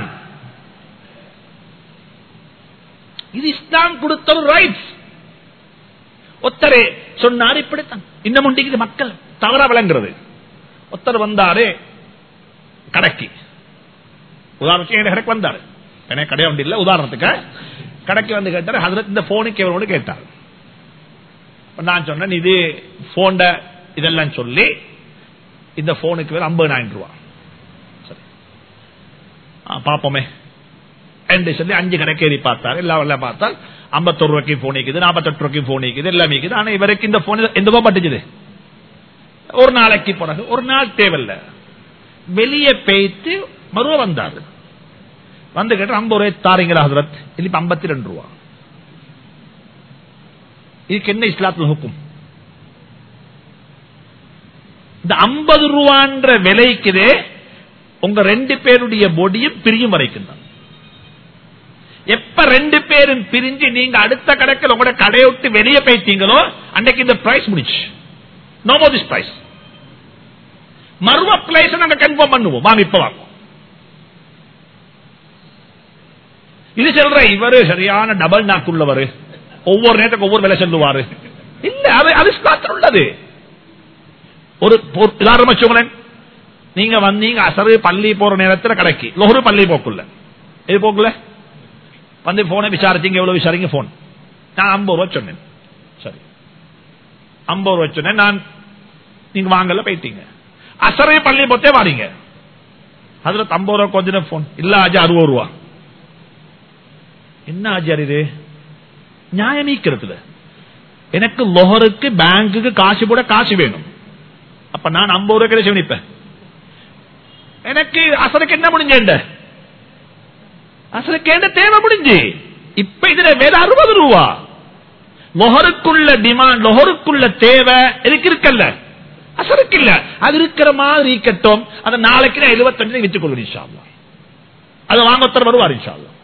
இது இஸ்லாம் கொடுத்த ஒரு ரைட்ஸ் ஒத்தரே சொன்னார் இப்படித்தான் இன்னும் உண்டிக்குது மக்கள் தவறா விளங்குறது ஒத்தர் வந்தாரு கடைக்கு உதாரணத்துக்கு கடைக்கு வந்தாரு எனக்கு கடை வண்டி இல்ல உதாரணத்துக்கு கடைக்கு வந்து கேட்டாரு ஹசரத் இந்த போனுக்கு எவரோடு கேட்டார் நான் சொன்னேன் இது போன்ட இதெல்லாம் சொல்லி இந்த போனுக்கு வேற ஐம்பதாயிரம் ரூபா சரி ஆ, பாப்போமே என்று சொல்லி அஞ்சு கணக்கேறி பார்த்தார் எல்லாம் எல்லாம் பார்த்தால் ஐம்பத்தொரு ரூபாய்க்கு போன் இருக்குது நாற்பத்தெட்டு ரூபாய்க்கு போன் இருக்குது எல்லாம் இருக்குது ஆனா இவருக்கு இந்த போன் எந்த ரூபா பட்டுச்சுது ஒரு நாளைக்கு பிறகு ஒரு நாள் தேவையில்ல வெளியே பேய்த்து மறுவ வந்தாரு வந்து கேட்டு ஐம்பது ரூபாய் தாரீங்களா ஹசரத் இது இப்ப ஐம்பத்தி ரெண்டு ரூபா இதுக்கு என்ன இஸ்லாத்துல ஹுக்கும் இந்த ஐம்பது ரூபான்ற விலைக்குதே உங்க ரெண்டு பேருடைய பொடியும் பிரியும் வரைக்கும் தான் எப்ப ரெண்டு பேரும் பிரிஞ்சு நீங்க அடுத்த கணக்கில் உங்களோட கடையை விட்டு வெளியே போயிட்டீங்களோ அன்னைக்கு இந்த பிரைஸ் முடிச்சு நோ மோ திஸ் பிரைஸ் மறுவ பிரைஸ் நாங்க கன்ஃபார்ம் பண்ணுவோம் வாங்க இப்ப வாங்க இது சொல்ற இவரு சரியான டபுள் நாக்கு உள்ளவர் ஒவ்வொரு நேரத்துக்கு ஒவ்வொரு விலை சொல்லுவாரு இல்ல அது அது இஸ்லாத்தில் உள்ளது ஒரு ஒரு உதாரணம் வச்சுக்கோங்களேன் நீங்க வந்தீங்க அசரு பள்ளி போற நேரத்துல கடைக்கு லொஹரு பள்ளி போக்குள்ள இது போக்குல வந்து போனை விசாரிச்சீங்க எவ்வளவு விசாரிங்க போன் நான் ஐம்பது ரூபா சொன்னேன் சரி ஐம்பது ரூபா சொன்னேன் நான் நீங்க வாங்கல போயிட்டீங்க அசரை பள்ளி போத்தே வாரீங்க அதுல ஐம்பது ரூபா கொஞ்சம் போன் இல்ல ஆஜா அறுபது ரூபா என்ன ஆஜார் இது நியாயமீக்கிறதுல எனக்கு லொஹருக்கு பேங்குக்கு காசு போட காசு வேணும் அப்ப நான் ஐம்பது ரூபாய் கிடைச்சு நிப்பேன் எனக்கு அசருக்கு என்ன முடிஞ்ச அசருக்கு என்ன தேவை முடிஞ்சு இப்ப இதுல வேற அறுபது ரூபா லொஹருக்குள்ள டிமாண்ட் லொஹருக்குள்ள தேவை இருக்கு இருக்கல்ல அசருக்கு இல்ல அது இருக்கிற மாதிரி இருக்கட்டும் அதை நாளைக்கு நான் எழுபத்தஞ்சு வித்துக் கொள்வேன் இன்ஷா அல்லாஹ். அதை வாங்க ஒருத்தர் வருவார் இன்ஷா அல்லாஹ்.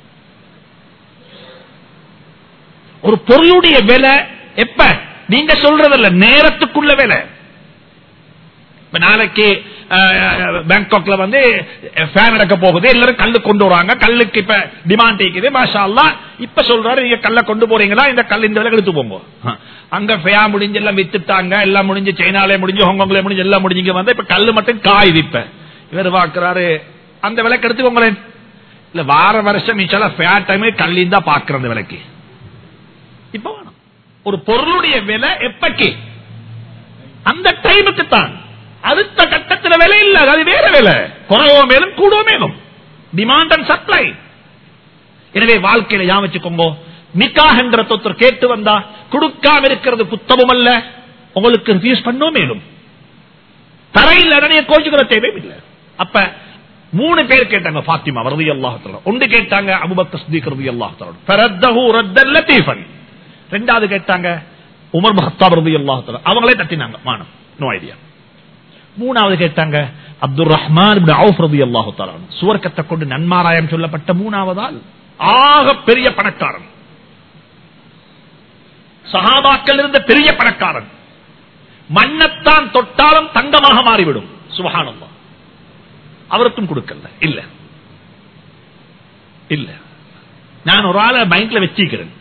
ஒரு பொருளுடைய விலை எப்ப நீங்க சொல்றதல்ல நேரத்துக்குள்ள விலை இப்ப நாளைக்கு அஹ், பேங்காக்ல வந்து ஃபேன் நடக்க போகுது எல்லாரும் கல்லு கொண்டு வராங்க கல்லுக்கு இப்ப டிமாண்ட் இருக்குது மாஷா அல்லாஹ். இப்ப சொல்றாரு நீங்க கல்ல கொண்டு போறீங்களா இந்த கல் இந்த விலை எடுத்து போங்க அங்க ஃபேயா முடிஞ்சு எல்லாம் வித்துட்டாங்க எல்லாம் முடிஞ்சு சைனாலே முடிஞ்சு ஹாங்காங்ல முடிஞ்சு எல்லாம் முடிஞ்சு வந்து இப்ப கல்லு மட்டும் காயுது இப்ப இவர் பாக்குறாரு அந்த விலைக்கு எடுத்துக்கோங்களேன் இல்ல வார வருஷம் இன்ஷால்லா ஃபேயா டைம் கல்லின் தான் பாக்குற அந்த விலைக்கு இப்ப வேணும் ஒரு பொருளுடைய விலை எப்பக்கு அந்த டைமுக்கு தான் அடுத்த கட்டத்தில் விலை இல்ல அது வேற விலை குறைவோ மேலும் கூடவோ மேலும் டிமாண்ட் அண்ட் சப்ளை எனவே வாழ்க்கையில யா வச்சுக்கோங்க நிக்காஹ் என்ற தொத்தர் கேட்டு வந்தா கொடுக்காம இருக்கிறது குத்தமும் அல்ல உங்களுக்கு ரிஃப்யூஸ் பண்ணோ மேலும் தரையில் நிறைய கோச்சுக்கிற தேவையும் இல்லை அப்ப மூணு பேர் கேட்டாங்க பாத்திமா வரதி அல்லாஹ் ஒன்று கேட்டாங்க அபுபக் ஸ்தீக் ரதி அல்லாஹ் லத்தீஃபன் ரெண்டாவது கேட்டாங்க உமர் மஹத்தாப் ரதி அல்லாஹ் அவங்களே தட்டினாங்க மானம் நோ ஐடியா மூணாவது கேட்டாங்க அப்துல் ரஹ்மான் ரதி அல்லாஹு சுவர்க்கத்தை கொண்டு நன்மாராயம் சொல்லப்பட்ட மூணாவதால் ஆக பெரிய பணக்காரன் சஹாபாக்கள் இருந்த பெரிய பணக்காரன் மண்ணத்தான் தொட்டாலும் தங்கமாக மாறிவிடும் சுபஹானல்லா அவருக்கும் கொடுக்கல இல்ல இல்ல நான் ஒரு ஆளை மைண்ட்ல வச்சிருக்கிறேன்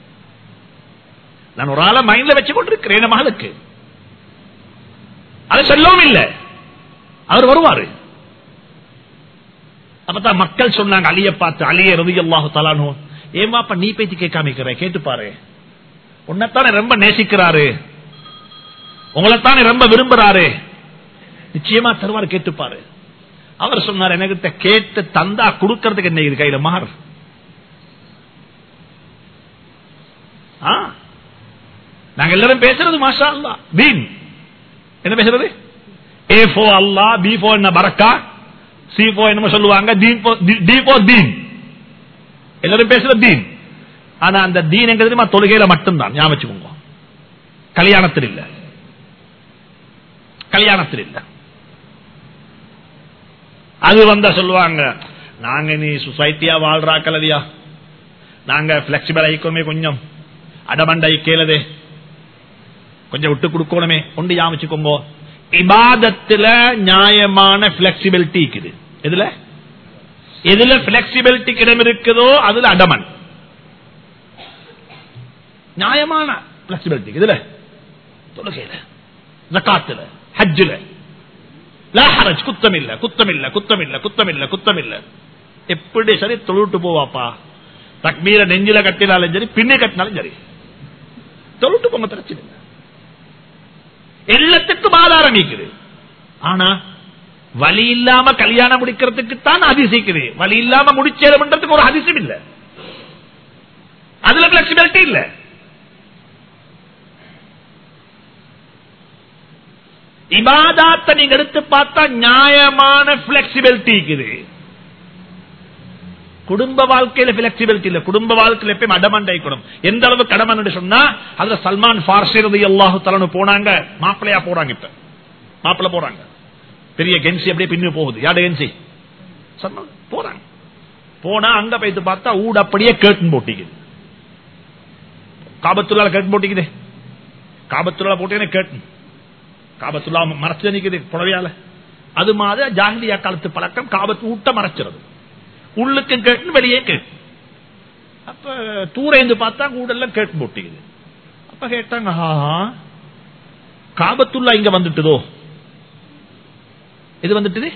நான் ஒரு ஆளை மைண்ட்ல வச்சு கொண்டிருக்கிறேன் என் மகளுக்கு அது சொல்லவும் இல்லை அவர் வருவாரு அப்பதான் மக்கள் சொன்னாங்க அலிய பார்த்து அலிய ரவி அல்லாஹு தலானோ ஏமாப்பா நீ பேச்சு கேட்காம இருக்கிற கேட்டுப்பாரு உன்னைத்தானே ரொம்ப நேசிக்கிறாரு உங்களைத்தானே ரொம்ப விரும்புறாரு நிச்சயமா தருவாரு கேட்டுப்பாரு அவர் சொன்னார் என்கிட்ட கேட்டு தந்தா கொடுக்கறதுக்கு என்ன இது கையில மாறு ஆ? நாங்க எல்லாரும் பேசுறது மாஷா அல்லா தீன் என்ன பேசுறது ஏ ஃபோ அல்லா பி ஃபோ என்ன பரக்கா சி ஃபோ என்னமோ சொல்லுவாங்க டி ஃபோ தீன் எல்லாரும் பேசுறது தீன் ஆனா அந்த தீன் எங்க தெரியுமா தொழுகையில மட்டும்தான் ஞாபகம் வச்சுக்கோங்க கல்யாணத்தில் இல்ல கல்யாணத்தில் இல்ல அது வந்தா சொல்லுவாங்க நாங்க நீ சொசைட்டியா வாழ்றா கலதியா நாங்க பிளெக்சிபிள் ஆயிக்கோமே கொஞ்சம் அடமண்டை கேளதே கொஞ்சம் விட்டு கொடுக்கணுமே ஒன்று யாமிச்சுக்கோங்க இபாதத்துல நியாயமான பிளெக்சிபிலிட்டி இருக்குது எதுல எதுல பிளெக்சிபிலிட்டி இடம் இருக்குதோ அதுல அடமன் நியாயமான பிளெக்சிபிலிட்டி இதுல தொழுகையில ஜக்காத்துல ஹஜ்ஜில லா ஹரஜ் குத்தம் இல்ல குத்தம் இல்ல குத்தம் இல்ல குத்தம் இல்ல குத்தம் இல்ல எப்படி சரி தொழுட்டு போவாப்பா தக்மீர நெஞ்சில கட்டினாலும் சரி பின்னே கட்டினாலும் சரி தொழுட்டு போங்க பிரச்சனை இல்லை எல்லாத்துக்கும் ஆதாரம் இருக்குது ஆனா வழி இல்லாம கல்யாணம் முடிக்கிறதுக்கு தான் அதிசயிக்குது வழி இல்லாம முடிச்சேறதுக்கு ஒரு அதிசயம் இல்ல அதுல பிளெக்சிபிலிட்டி இல்ல இபாதாத்தை நீங்க எடுத்து பார்த்தா நியாயமான பிளெக்சிபிலிட்டி இருக்குது குடும்ப வாழ்க்கையில பிளெக்சிபிலிட்டி இல்ல குடும்ப வாழ்க்கையில எப்பயும் அடமண்டைக்கணும் எந்த அளவு கடமன் சொன்னா அதுல சல்மான் பார்சி அல்லாஹு தலனு போனாங்க மாப்பிள்ளையா போறாங்க இப்ப மாப்பிள்ள போறாங்க பெரிய கென்சி அப்படியே பின்னு போகுது யாரு கென்சி சல்மான் போறாங்க போனா அங்க போயிட்டு பார்த்தா ஊடு அப்படியே கேட்டன் போட்டிக்குது காபத்துள்ளால கேட்டன் போட்டிக்குது காபத்துள்ளா போட்டீங்கன்னா கேட்டன் காபத்துள்ளா மறைச்சு நிக்குது புடவையால அது மாதிரி ஜாகிலியா காலத்து பழக்கம் காபத்து ஊட்ட மறைச்சிருது உள்ளுக்கு கேட்டு வெளியே கேட்டு அப்ப தூரந்து பார்த்தா கூடெல்லாம் கேட்டு போட்டிக்குது அப்ப கேட்டாங்க ஆஹா காபத்துள்ளா இங்க வந்துட்டுதோ இது வந்துட்டுது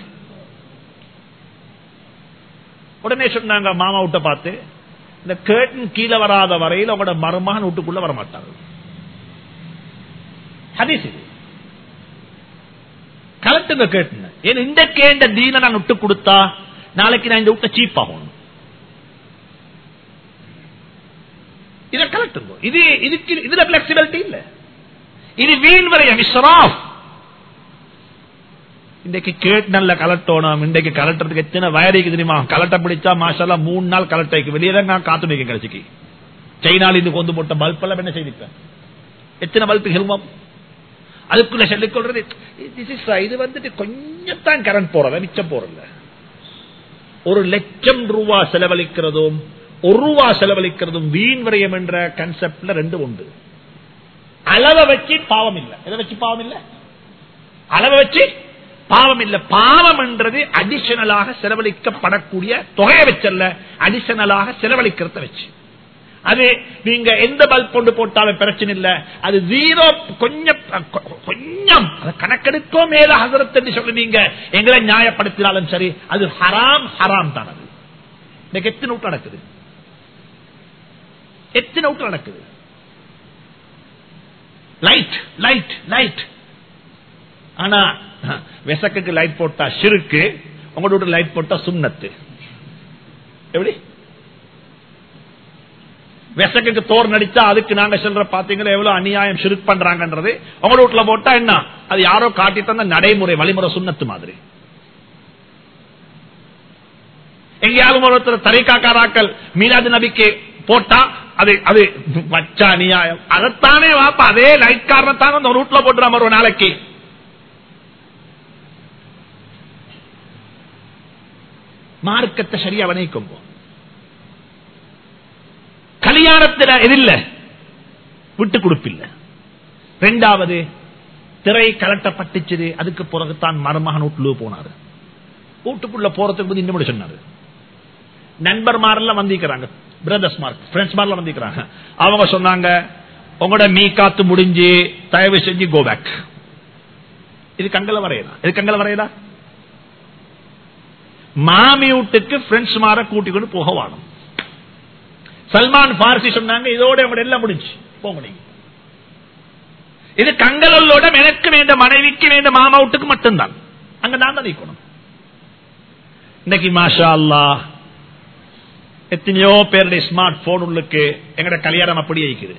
உடனே சொன்னாங்க மாமா விட்ட பார்த்து இந்த கேட்டன் கீழே வராத வரையில் அவங்களோட மருமகன் வீட்டுக்குள்ள வரமாட்டாங்க ஹதீஸ் இது கலட்டுங்க கேட்டுங்க ஏன் இந்த கேண்ட தீன நான் விட்டு கொடுத்தா நாளைக்கு நான் இந்த விட்ட சீப் ஆகணும் இதை கலட்டுங்க இது இதுக்கு இதுல பிளெக்சிபிலிட்டி இல்ல இது வீண் வரையம் இஸ்ராஃப் இன்றைக்கு கேட் நல்ல கலட்டோணும் இன்றைக்கு கலட்டுறதுக்கு எத்தனை வயரிக்கு தெரியுமா கலட்ட பிடிச்சா மாஷால மூணு நாள் கலட்டைக்கு வெளியே தான் காத்து நிற்க கிடைச்சிக்கு சைனால இருந்து கொண்டு போட்ட பல்ப் எல்லாம் என்ன செய்திருப்பேன் எத்தனை பல்பு ஹெல்மம் அதுக்குள்ள சொல்லிக் கொள்றது இது வந்துட்டு கொஞ்சம் தான் கரண்ட் போறத மிச்சம் போறல ஒரு லட்சம் ரூபா செலவழிக்கிறதும் ஒரு ரூபா செலவழிக்கிறதும் வீண் விரயம் என்ற கன்செப்ட்ல ரெண்டு உண்டு அளவை வச்சு பாவம் இல்லை எதை வச்சு பாவம் இல்லை அளவை வச்சு பாவம் இல்ல பாவம் என்றது அடிஷனலாக செலவழிக்கப்படக்கூடிய தொகையை வச்சல்ல அடிஷனலாக செலவழிக்கிறத வச்சு அது நீங்க எந்த பல்ப் கொண்டு போட்டாலும் பிரச்சனை இல்ல அது ஜீரோ கொஞ்சம் கொஞ்சம் கணக்கெடுக்கோ மேல ஹசரத் என்று சொல்லி நீங்க எங்களை நியாயப்படுத்தினாலும் சரி அது ஹராம் ஹராம் தான் அது இன்னைக்கு எத்தனை நூற்று நடக்குது எத்தனை நூற்று நடக்குது லைட் லைட் லைட் ஆனா விசக்குக்கு லைட் போட்டா சிறுக்கு உங்களோட லைட் போட்டா சுண்ணத்து எப்படி விசக்குக்கு தோர் நடிச்சா அதுக்கு நாங்க சொல்ற பாத்தீங்களா எவ்வளவு அநியாயம் சிறுக் பண்றாங்கன்றது உங்க வீட்டுல போட்டா என்ன அது யாரோ காட்டி தந்த நடைமுறை வழிமுறை சுண்ணத்து மாதிரி எங்கேயாவது ஒருத்தர் தரிகாக்காராக்கள் மீனாது நபிக்கு போட்டா அது அது வச்ச அநியாயம் அதைத்தானே வாப்பா அதே லைட் காரணத்தான அந்த ரூட்ல போட்டுறாம ஒரு நாளைக்கு மார்க்கத்தை சரியா வணைக்கும் கல்யாணத்தில் எதில்ல விட்டு கொடுப்பில்ல ரெண்டாவது திரை கலட்டப்பட்டுச்சு அதுக்கு பிறகுதான் மருமகன் வீட்டுல போனாரு வீட்டுக்குள்ள போறதுக்கு போது இன்னும் சொன்னாரு நண்பர்மாரெல்லாம் வந்திருக்கிறாங்க பிரதர்ஸ் மார்க் ஃப்ரெண்ட்ஸ் மாரெல்லாம் வந்திருக்கிறாங்க அவங்க சொன்னாங்க உங்களோட மீ காத்து முடிஞ்சு தயவு செஞ்சு கோ பேக் இது கங்கல வரையலாம் இது கங்கல வரையதா மாமி வீட்டுக்கு ஃப்ரெண்ட்ஸ் மாற கூட்டிக் கொண்டு போக வாணும் சல்மான் பார்சி சொன்னாங்க இதோட உங்களோட எல்லாம் முடிஞ்சு போங்க நீங்க இது கங்கலோட எனக்கு வேண்ட மனைவிக்கு வேண்ட மாமா வீட்டுக்கு மட்டும்தான் அங்க நான் தான் நிற்கணும் இன்னைக்கு மாஷா அல்லா எத்தனையோ பேருடைய ஸ்மார்ட் போன் உள்ளுக்கு எங்கட கல்யாணம் அப்படியே இருக்குது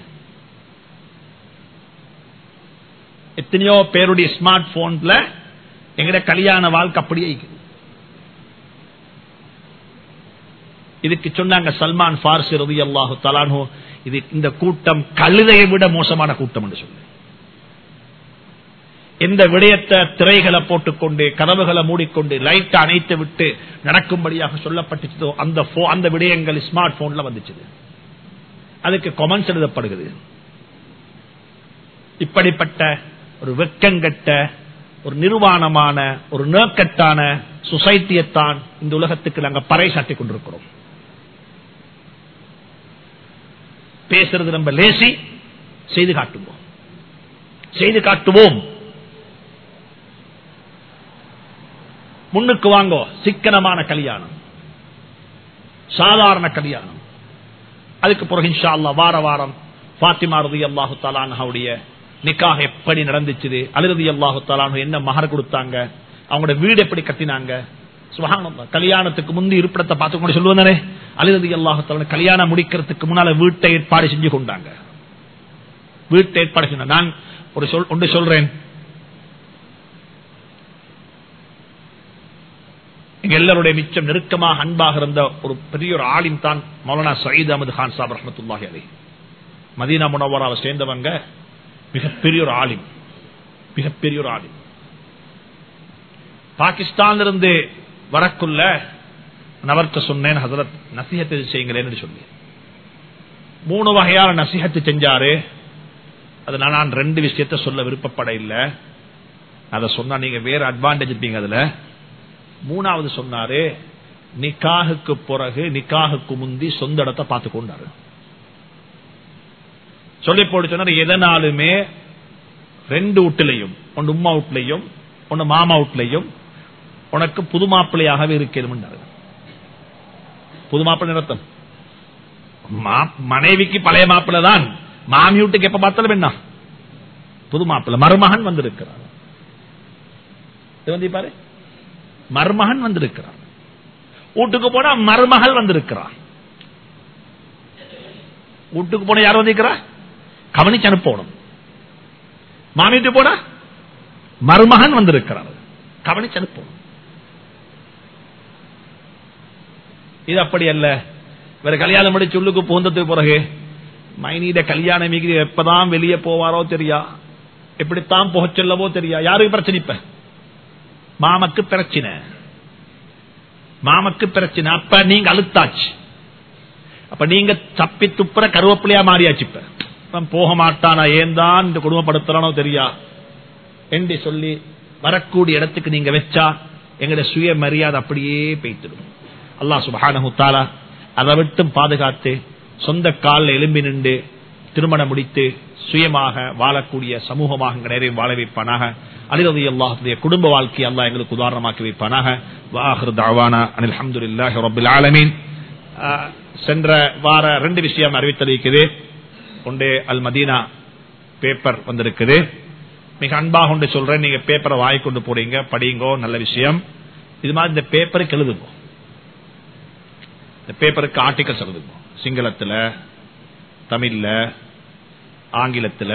எத்தனையோ பேருடைய ஸ்மார்ட் போன்ல எங்கட கல்யாண வாழ்க்கை அப்படியே இருக்குது இதுக்கு சொன்னாங்க சல்மான் பார்சி ரவி அல்லாஹு தலானோ இது இந்த கூட்டம் கழுதையை விட மோசமான கூட்டம் என்று சொல்லு எந்த விடயத்தை திரைகளை போட்டுக்கொண்டு கதவுகளை மூடிக்கொண்டு லைட் அணைத்து விட்டு நடக்கும்படியாக சொல்லப்பட்டுச்சதோ அந்த அந்த விடயங்கள் ஸ்மார்ட் போன்ல வந்துச்சு அதுக்கு கொமெண்ட்ஸ் எழுதப்படுகிறது இப்படிப்பட்ட ஒரு வெக்கங்கட்ட ஒரு நிர்வாணமான ஒரு நோக்கட்டான சொசைட்டியைத்தான் இந்த உலகத்துக்கு நாங்கள் பறைசாட்டிக் கொண்டிருக்கிறோம் பேசுறது நம்ம லேசி செய்து காட்டுவோம் செய்து காட்டுவோம் முன்னுக்கு வாங்கோ சிக்கனமான கல்யாணம் சாதாரண கல்யாணம் அதுக்கு பிறகு இன்ஷா அல்லா வார வாரம் பாத்திமா ரதி அல்லாஹு தாலானுடைய நிக்காக எப்படி நடந்துச்சு அலிரதி அல்லாஹு தாலானு என்ன மகர் கொடுத்தாங்க அவங்களோட வீடு எப்படி கட்டினாங்க சுபஹானல்லாஹ் கல்யாணத்துக்கு முந்தி இருப்பிடத்தை பார்த்து கொண்டு சொல்லுவானே அலிரதி அல்லாஹு தாலானு கல்யாணம் முடிக்கிறதுக்கு முன்னால வீட்டை ஏற்பாடு செஞ்சு கொண்டாங்க வீட்டை ஏற்பாடு செஞ்ச நான் ஒரு சொல் ஒன்று சொல்றேன் எங்க எல்லாருடைய மிச்சம் நெருக்கமாக அன்பாக இருந்த ஒரு பெரிய ஒரு ஆலிம் தான் மௌலானா சயீத் அகமது கான் சாப் ரஹமத்துல்லாஹி அலி மதீனா முனவராவை சேர்ந்தவங்க மிகப்பெரிய ஒரு ஆலிம் மிகப்பெரிய ஒரு ஆலிம் பாகிஸ்தான்ல இருந்து வரக்குள்ள நவர்த்த சொன்னேன் ஹசரத் நசிஹத்து செய்யுங்களேன்னு சொல்லி மூணு வகையான நசிஹத்து செஞ்சாரு அது நான் ரெண்டு விஷயத்த சொல்ல விருப்பப்பட இல்லை அதை சொன்னா நீங்க வேற அட்வான்டேஜ் இருப்பீங்க அதுல மூணாவது சொன்னாரு நிக்காகுக்கு பிறகு நிக்காகுக்கு முந்தி சொந்த இடத்தை பார்த்து கொண்டாரு சொல்லி போட்டு சொன்னார் எதனாலுமே ரெண்டு வீட்டிலையும் ஒன்று உம்மா வீட்லையும் ஒன்று மாமா வீட்லையும் உனக்கு புது மாப்பிள்ளையாகவே இருக்கணும் புது மாப்பிள்ளை நிறுத்தம் மனைவிக்கு பழைய மாப்பிள்ளை தான் மாமி வீட்டுக்கு எப்ப பார்த்தாலும் என்ன புது மாப்பிள்ளை மருமகன் வந்திருக்கிறார் பாரு மருமகன் வந்திருக்கிறார் வீட்டுக்கு போனா மருமகள் வந்திருக்கிறார் வீட்டுக்கு போன யார் வந்திருக்கிறா கவனிச்சு அனுப்பணும் மாமிட்டு போனா மருமகன் வந்திருக்கிறார் கவனிச்சு அனுப்பணும் இது அப்படி அல்ல வேற கல்யாணம் முடிச்சு உள்ளுக்கு போந்ததுக்கு பிறகு மைனியிட கல்யாணம் மிகுதி எப்பதான் வெளியே போவாரோ தெரியா எப்படித்தான் போக சொல்லவோ தெரியா யாருக்கு பிரச்சனை இப்ப மாமக்கு பிரச்சனை மாமக்கு பிரச்சனை அப்ப நீங்க அழுத்தாச்சு அப்ப நீங்க தப்பி துப்புற கருவேப்பிலையா மாறியாச்சு இப்ப போக மாட்டானா ஏன் தான் இந்த குடும்பப்படுத்துறானோ தெரியா என்று சொல்லி வரக்கூடிய இடத்துக்கு நீங்க வச்சா எங்கட சுய மரியாதை அப்படியே பெய்த்திடும் அல்லா சுபஹானஹு தாலா அதை விட்டும் பாதுகாத்து சொந்த காலில் எலும்பி நின்று திருமணம் முடித்து சுயமாக வாழக்கூடிய சமூகமாக நிறைய வாழ வைப்பானாக அலிரதி அல்லாஹுடைய குடும்ப வாழ்க்கையை அல்லாஹ் எங்களுக்கு உதாரணமாக்கி வைப்பானாக வாஹர் தாவானா அனில் அஹமதுல்லாஹி ரபில் ஆலமீன் சென்ற வார ரெண்டு விஷயம் அறிவித்திருக்குது ஒன்று அல் மதீனா பேப்பர் வந்திருக்குது மிக அன்பாக ஒன்று சொல்றேன் நீங்க பேப்பரை வாங்கி கொண்டு போறீங்க படிங்கோ நல்ல விஷயம் இது மாதிரி இந்த பேப்பருக்கு எழுதுங்க இந்த பேப்பருக்கு ஆர்டிகல்ஸ் எழுதுங்க சிங்களத்துல தமிழ்ல ஆங்கிலத்துல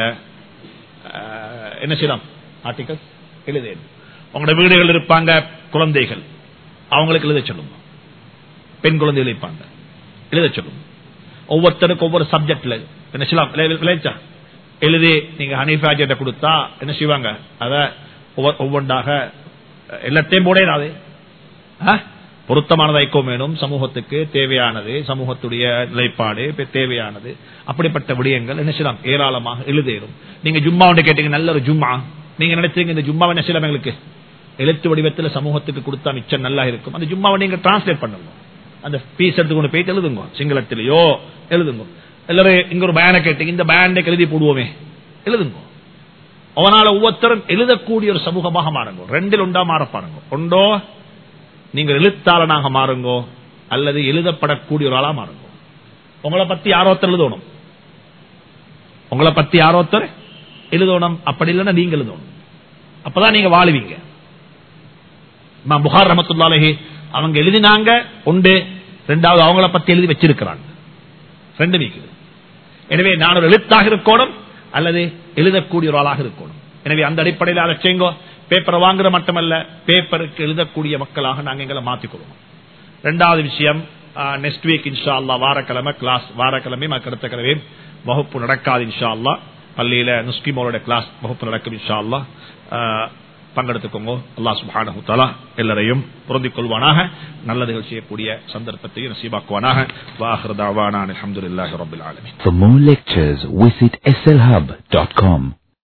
என்ன செய்யலாம் ஆர்டிகல் எழுது உங்களோட வீடுகள் இருப்பாங்க குழந்தைகள் அவங்களுக்கு எழுத சொல்லுங்க பெண் குழந்தைகள் இருப்பாங்க எழுத சொல்லுங்க ஒவ்வொருத்தருக்கும் ஒவ்வொரு சப்ஜெக்ட்ல என்ன செய்யலாம் விளைச்சா எழுதி நீங்க ஹனிஃபாஜிட்ட கொடுத்தா என்ன செய்வாங்க அத ஒவ்வொன்றாக எல்லாத்தையும் போடேனாது பொருத்தமானது ஐக்கோ வேணும் சமூகத்துக்கு தேவையானது சமூகத்துடைய நிலைப்பாடு தேவையானது அப்படிப்பட்ட விடயங்கள் என்ன செய்யலாம் ஏராளமாக எழுதேறும் நீங்க ஜும்மா ஒன்று கேட்டீங்க நல்ல ஒரு ஜும்மா நீங்க நினைச்சீங்க இந்த ஜும்மாவை என்ன செய்யலாம் எங்களுக்கு எழுத்து வடிவத்தில் சமூகத்துக்கு கொடுத்தா மிச்சம் நல்லா இருக்கும் அந்த ஜும்மாவை நீங்க டிரான்ஸ்லேட் பண்ணணும் அந்த பீஸ் எடுத்து கொண்டு போயிட்டு எழுதுங்க சிங்களத்திலேயோ எழுதுங்க எல்லாரும் இங்க ஒரு பயனை கேட்டீங்க இந்த பயனை எழுதி போடுவோமே எழுதுங்க அவனால ஒவ்வொருத்தரும் எழுதக்கூடிய ஒரு சமூகமாக மாறுங்க ரெண்டில் உண்டா மாற பாருங்க ஒன்றோ நீங்கள் எழுத்தாளனாக மாறுங்கோ அல்லது எழுதப்படக்கூடிய ஒரு ஆளா மாறுங்க உங்களை பத்தி யாரோத்தர் எழுதணும் உங்களை பத்தி யாரோத்தர் எழுதணும் அப்படி இல்லைன்னா நீங்க எழுதணும் அப்பதான் நீங்க வாழுவீங்க புகார் ரமத்துல்லாலஹி அவங்க எழுதினாங்க உண்டு ரெண்டாவது அவங்கள பத்தி எழுதி வச்சிருக்கிறாங்க ரெண்டு நீக்குது எனவே நான் ஒரு எழுத்தாக இருக்கணும் அல்லது எழுதக்கூடிய ஒரு ஆளாக இருக்கணும் எனவே அந்த அடிப்படையில் அதை செய்யுங்கோ பேப்பரை வாங்குற மட்டுமல்ல பேப்பருக்கு எழுதக்கூடிய மக்களாக நாங்கள் எங்களை மாற்றிக்கொள்வோம் ரெண்டாவது விஷயம் நெக்ஸ்ட் வீக் இன்ஷா அல்லா வாரக்கிழமை கிளாஸ் வாரக்கிழமை அடுத்த கிழமை வகுப்பு நடக்காது இன்ஷா அல்லா பள்ளியில நுஸ்கிமோட கிளாஸ் வகுப்பு நடக்கும் இன்ஷா அல்லா பங்கெடுத்துக்கோங்க அல்லா சுபானு தலா எல்லாரையும் பொருந்திக் கொள்வானாக நல்லதுகள் செய்யக்கூடிய சந்தர்ப்பத்தையும் நசீபாக்குவானாக வாஹர் தாவானா அலமதுல்லாஹி ரபில் ஆலமி For more lectures, visit slhub.com.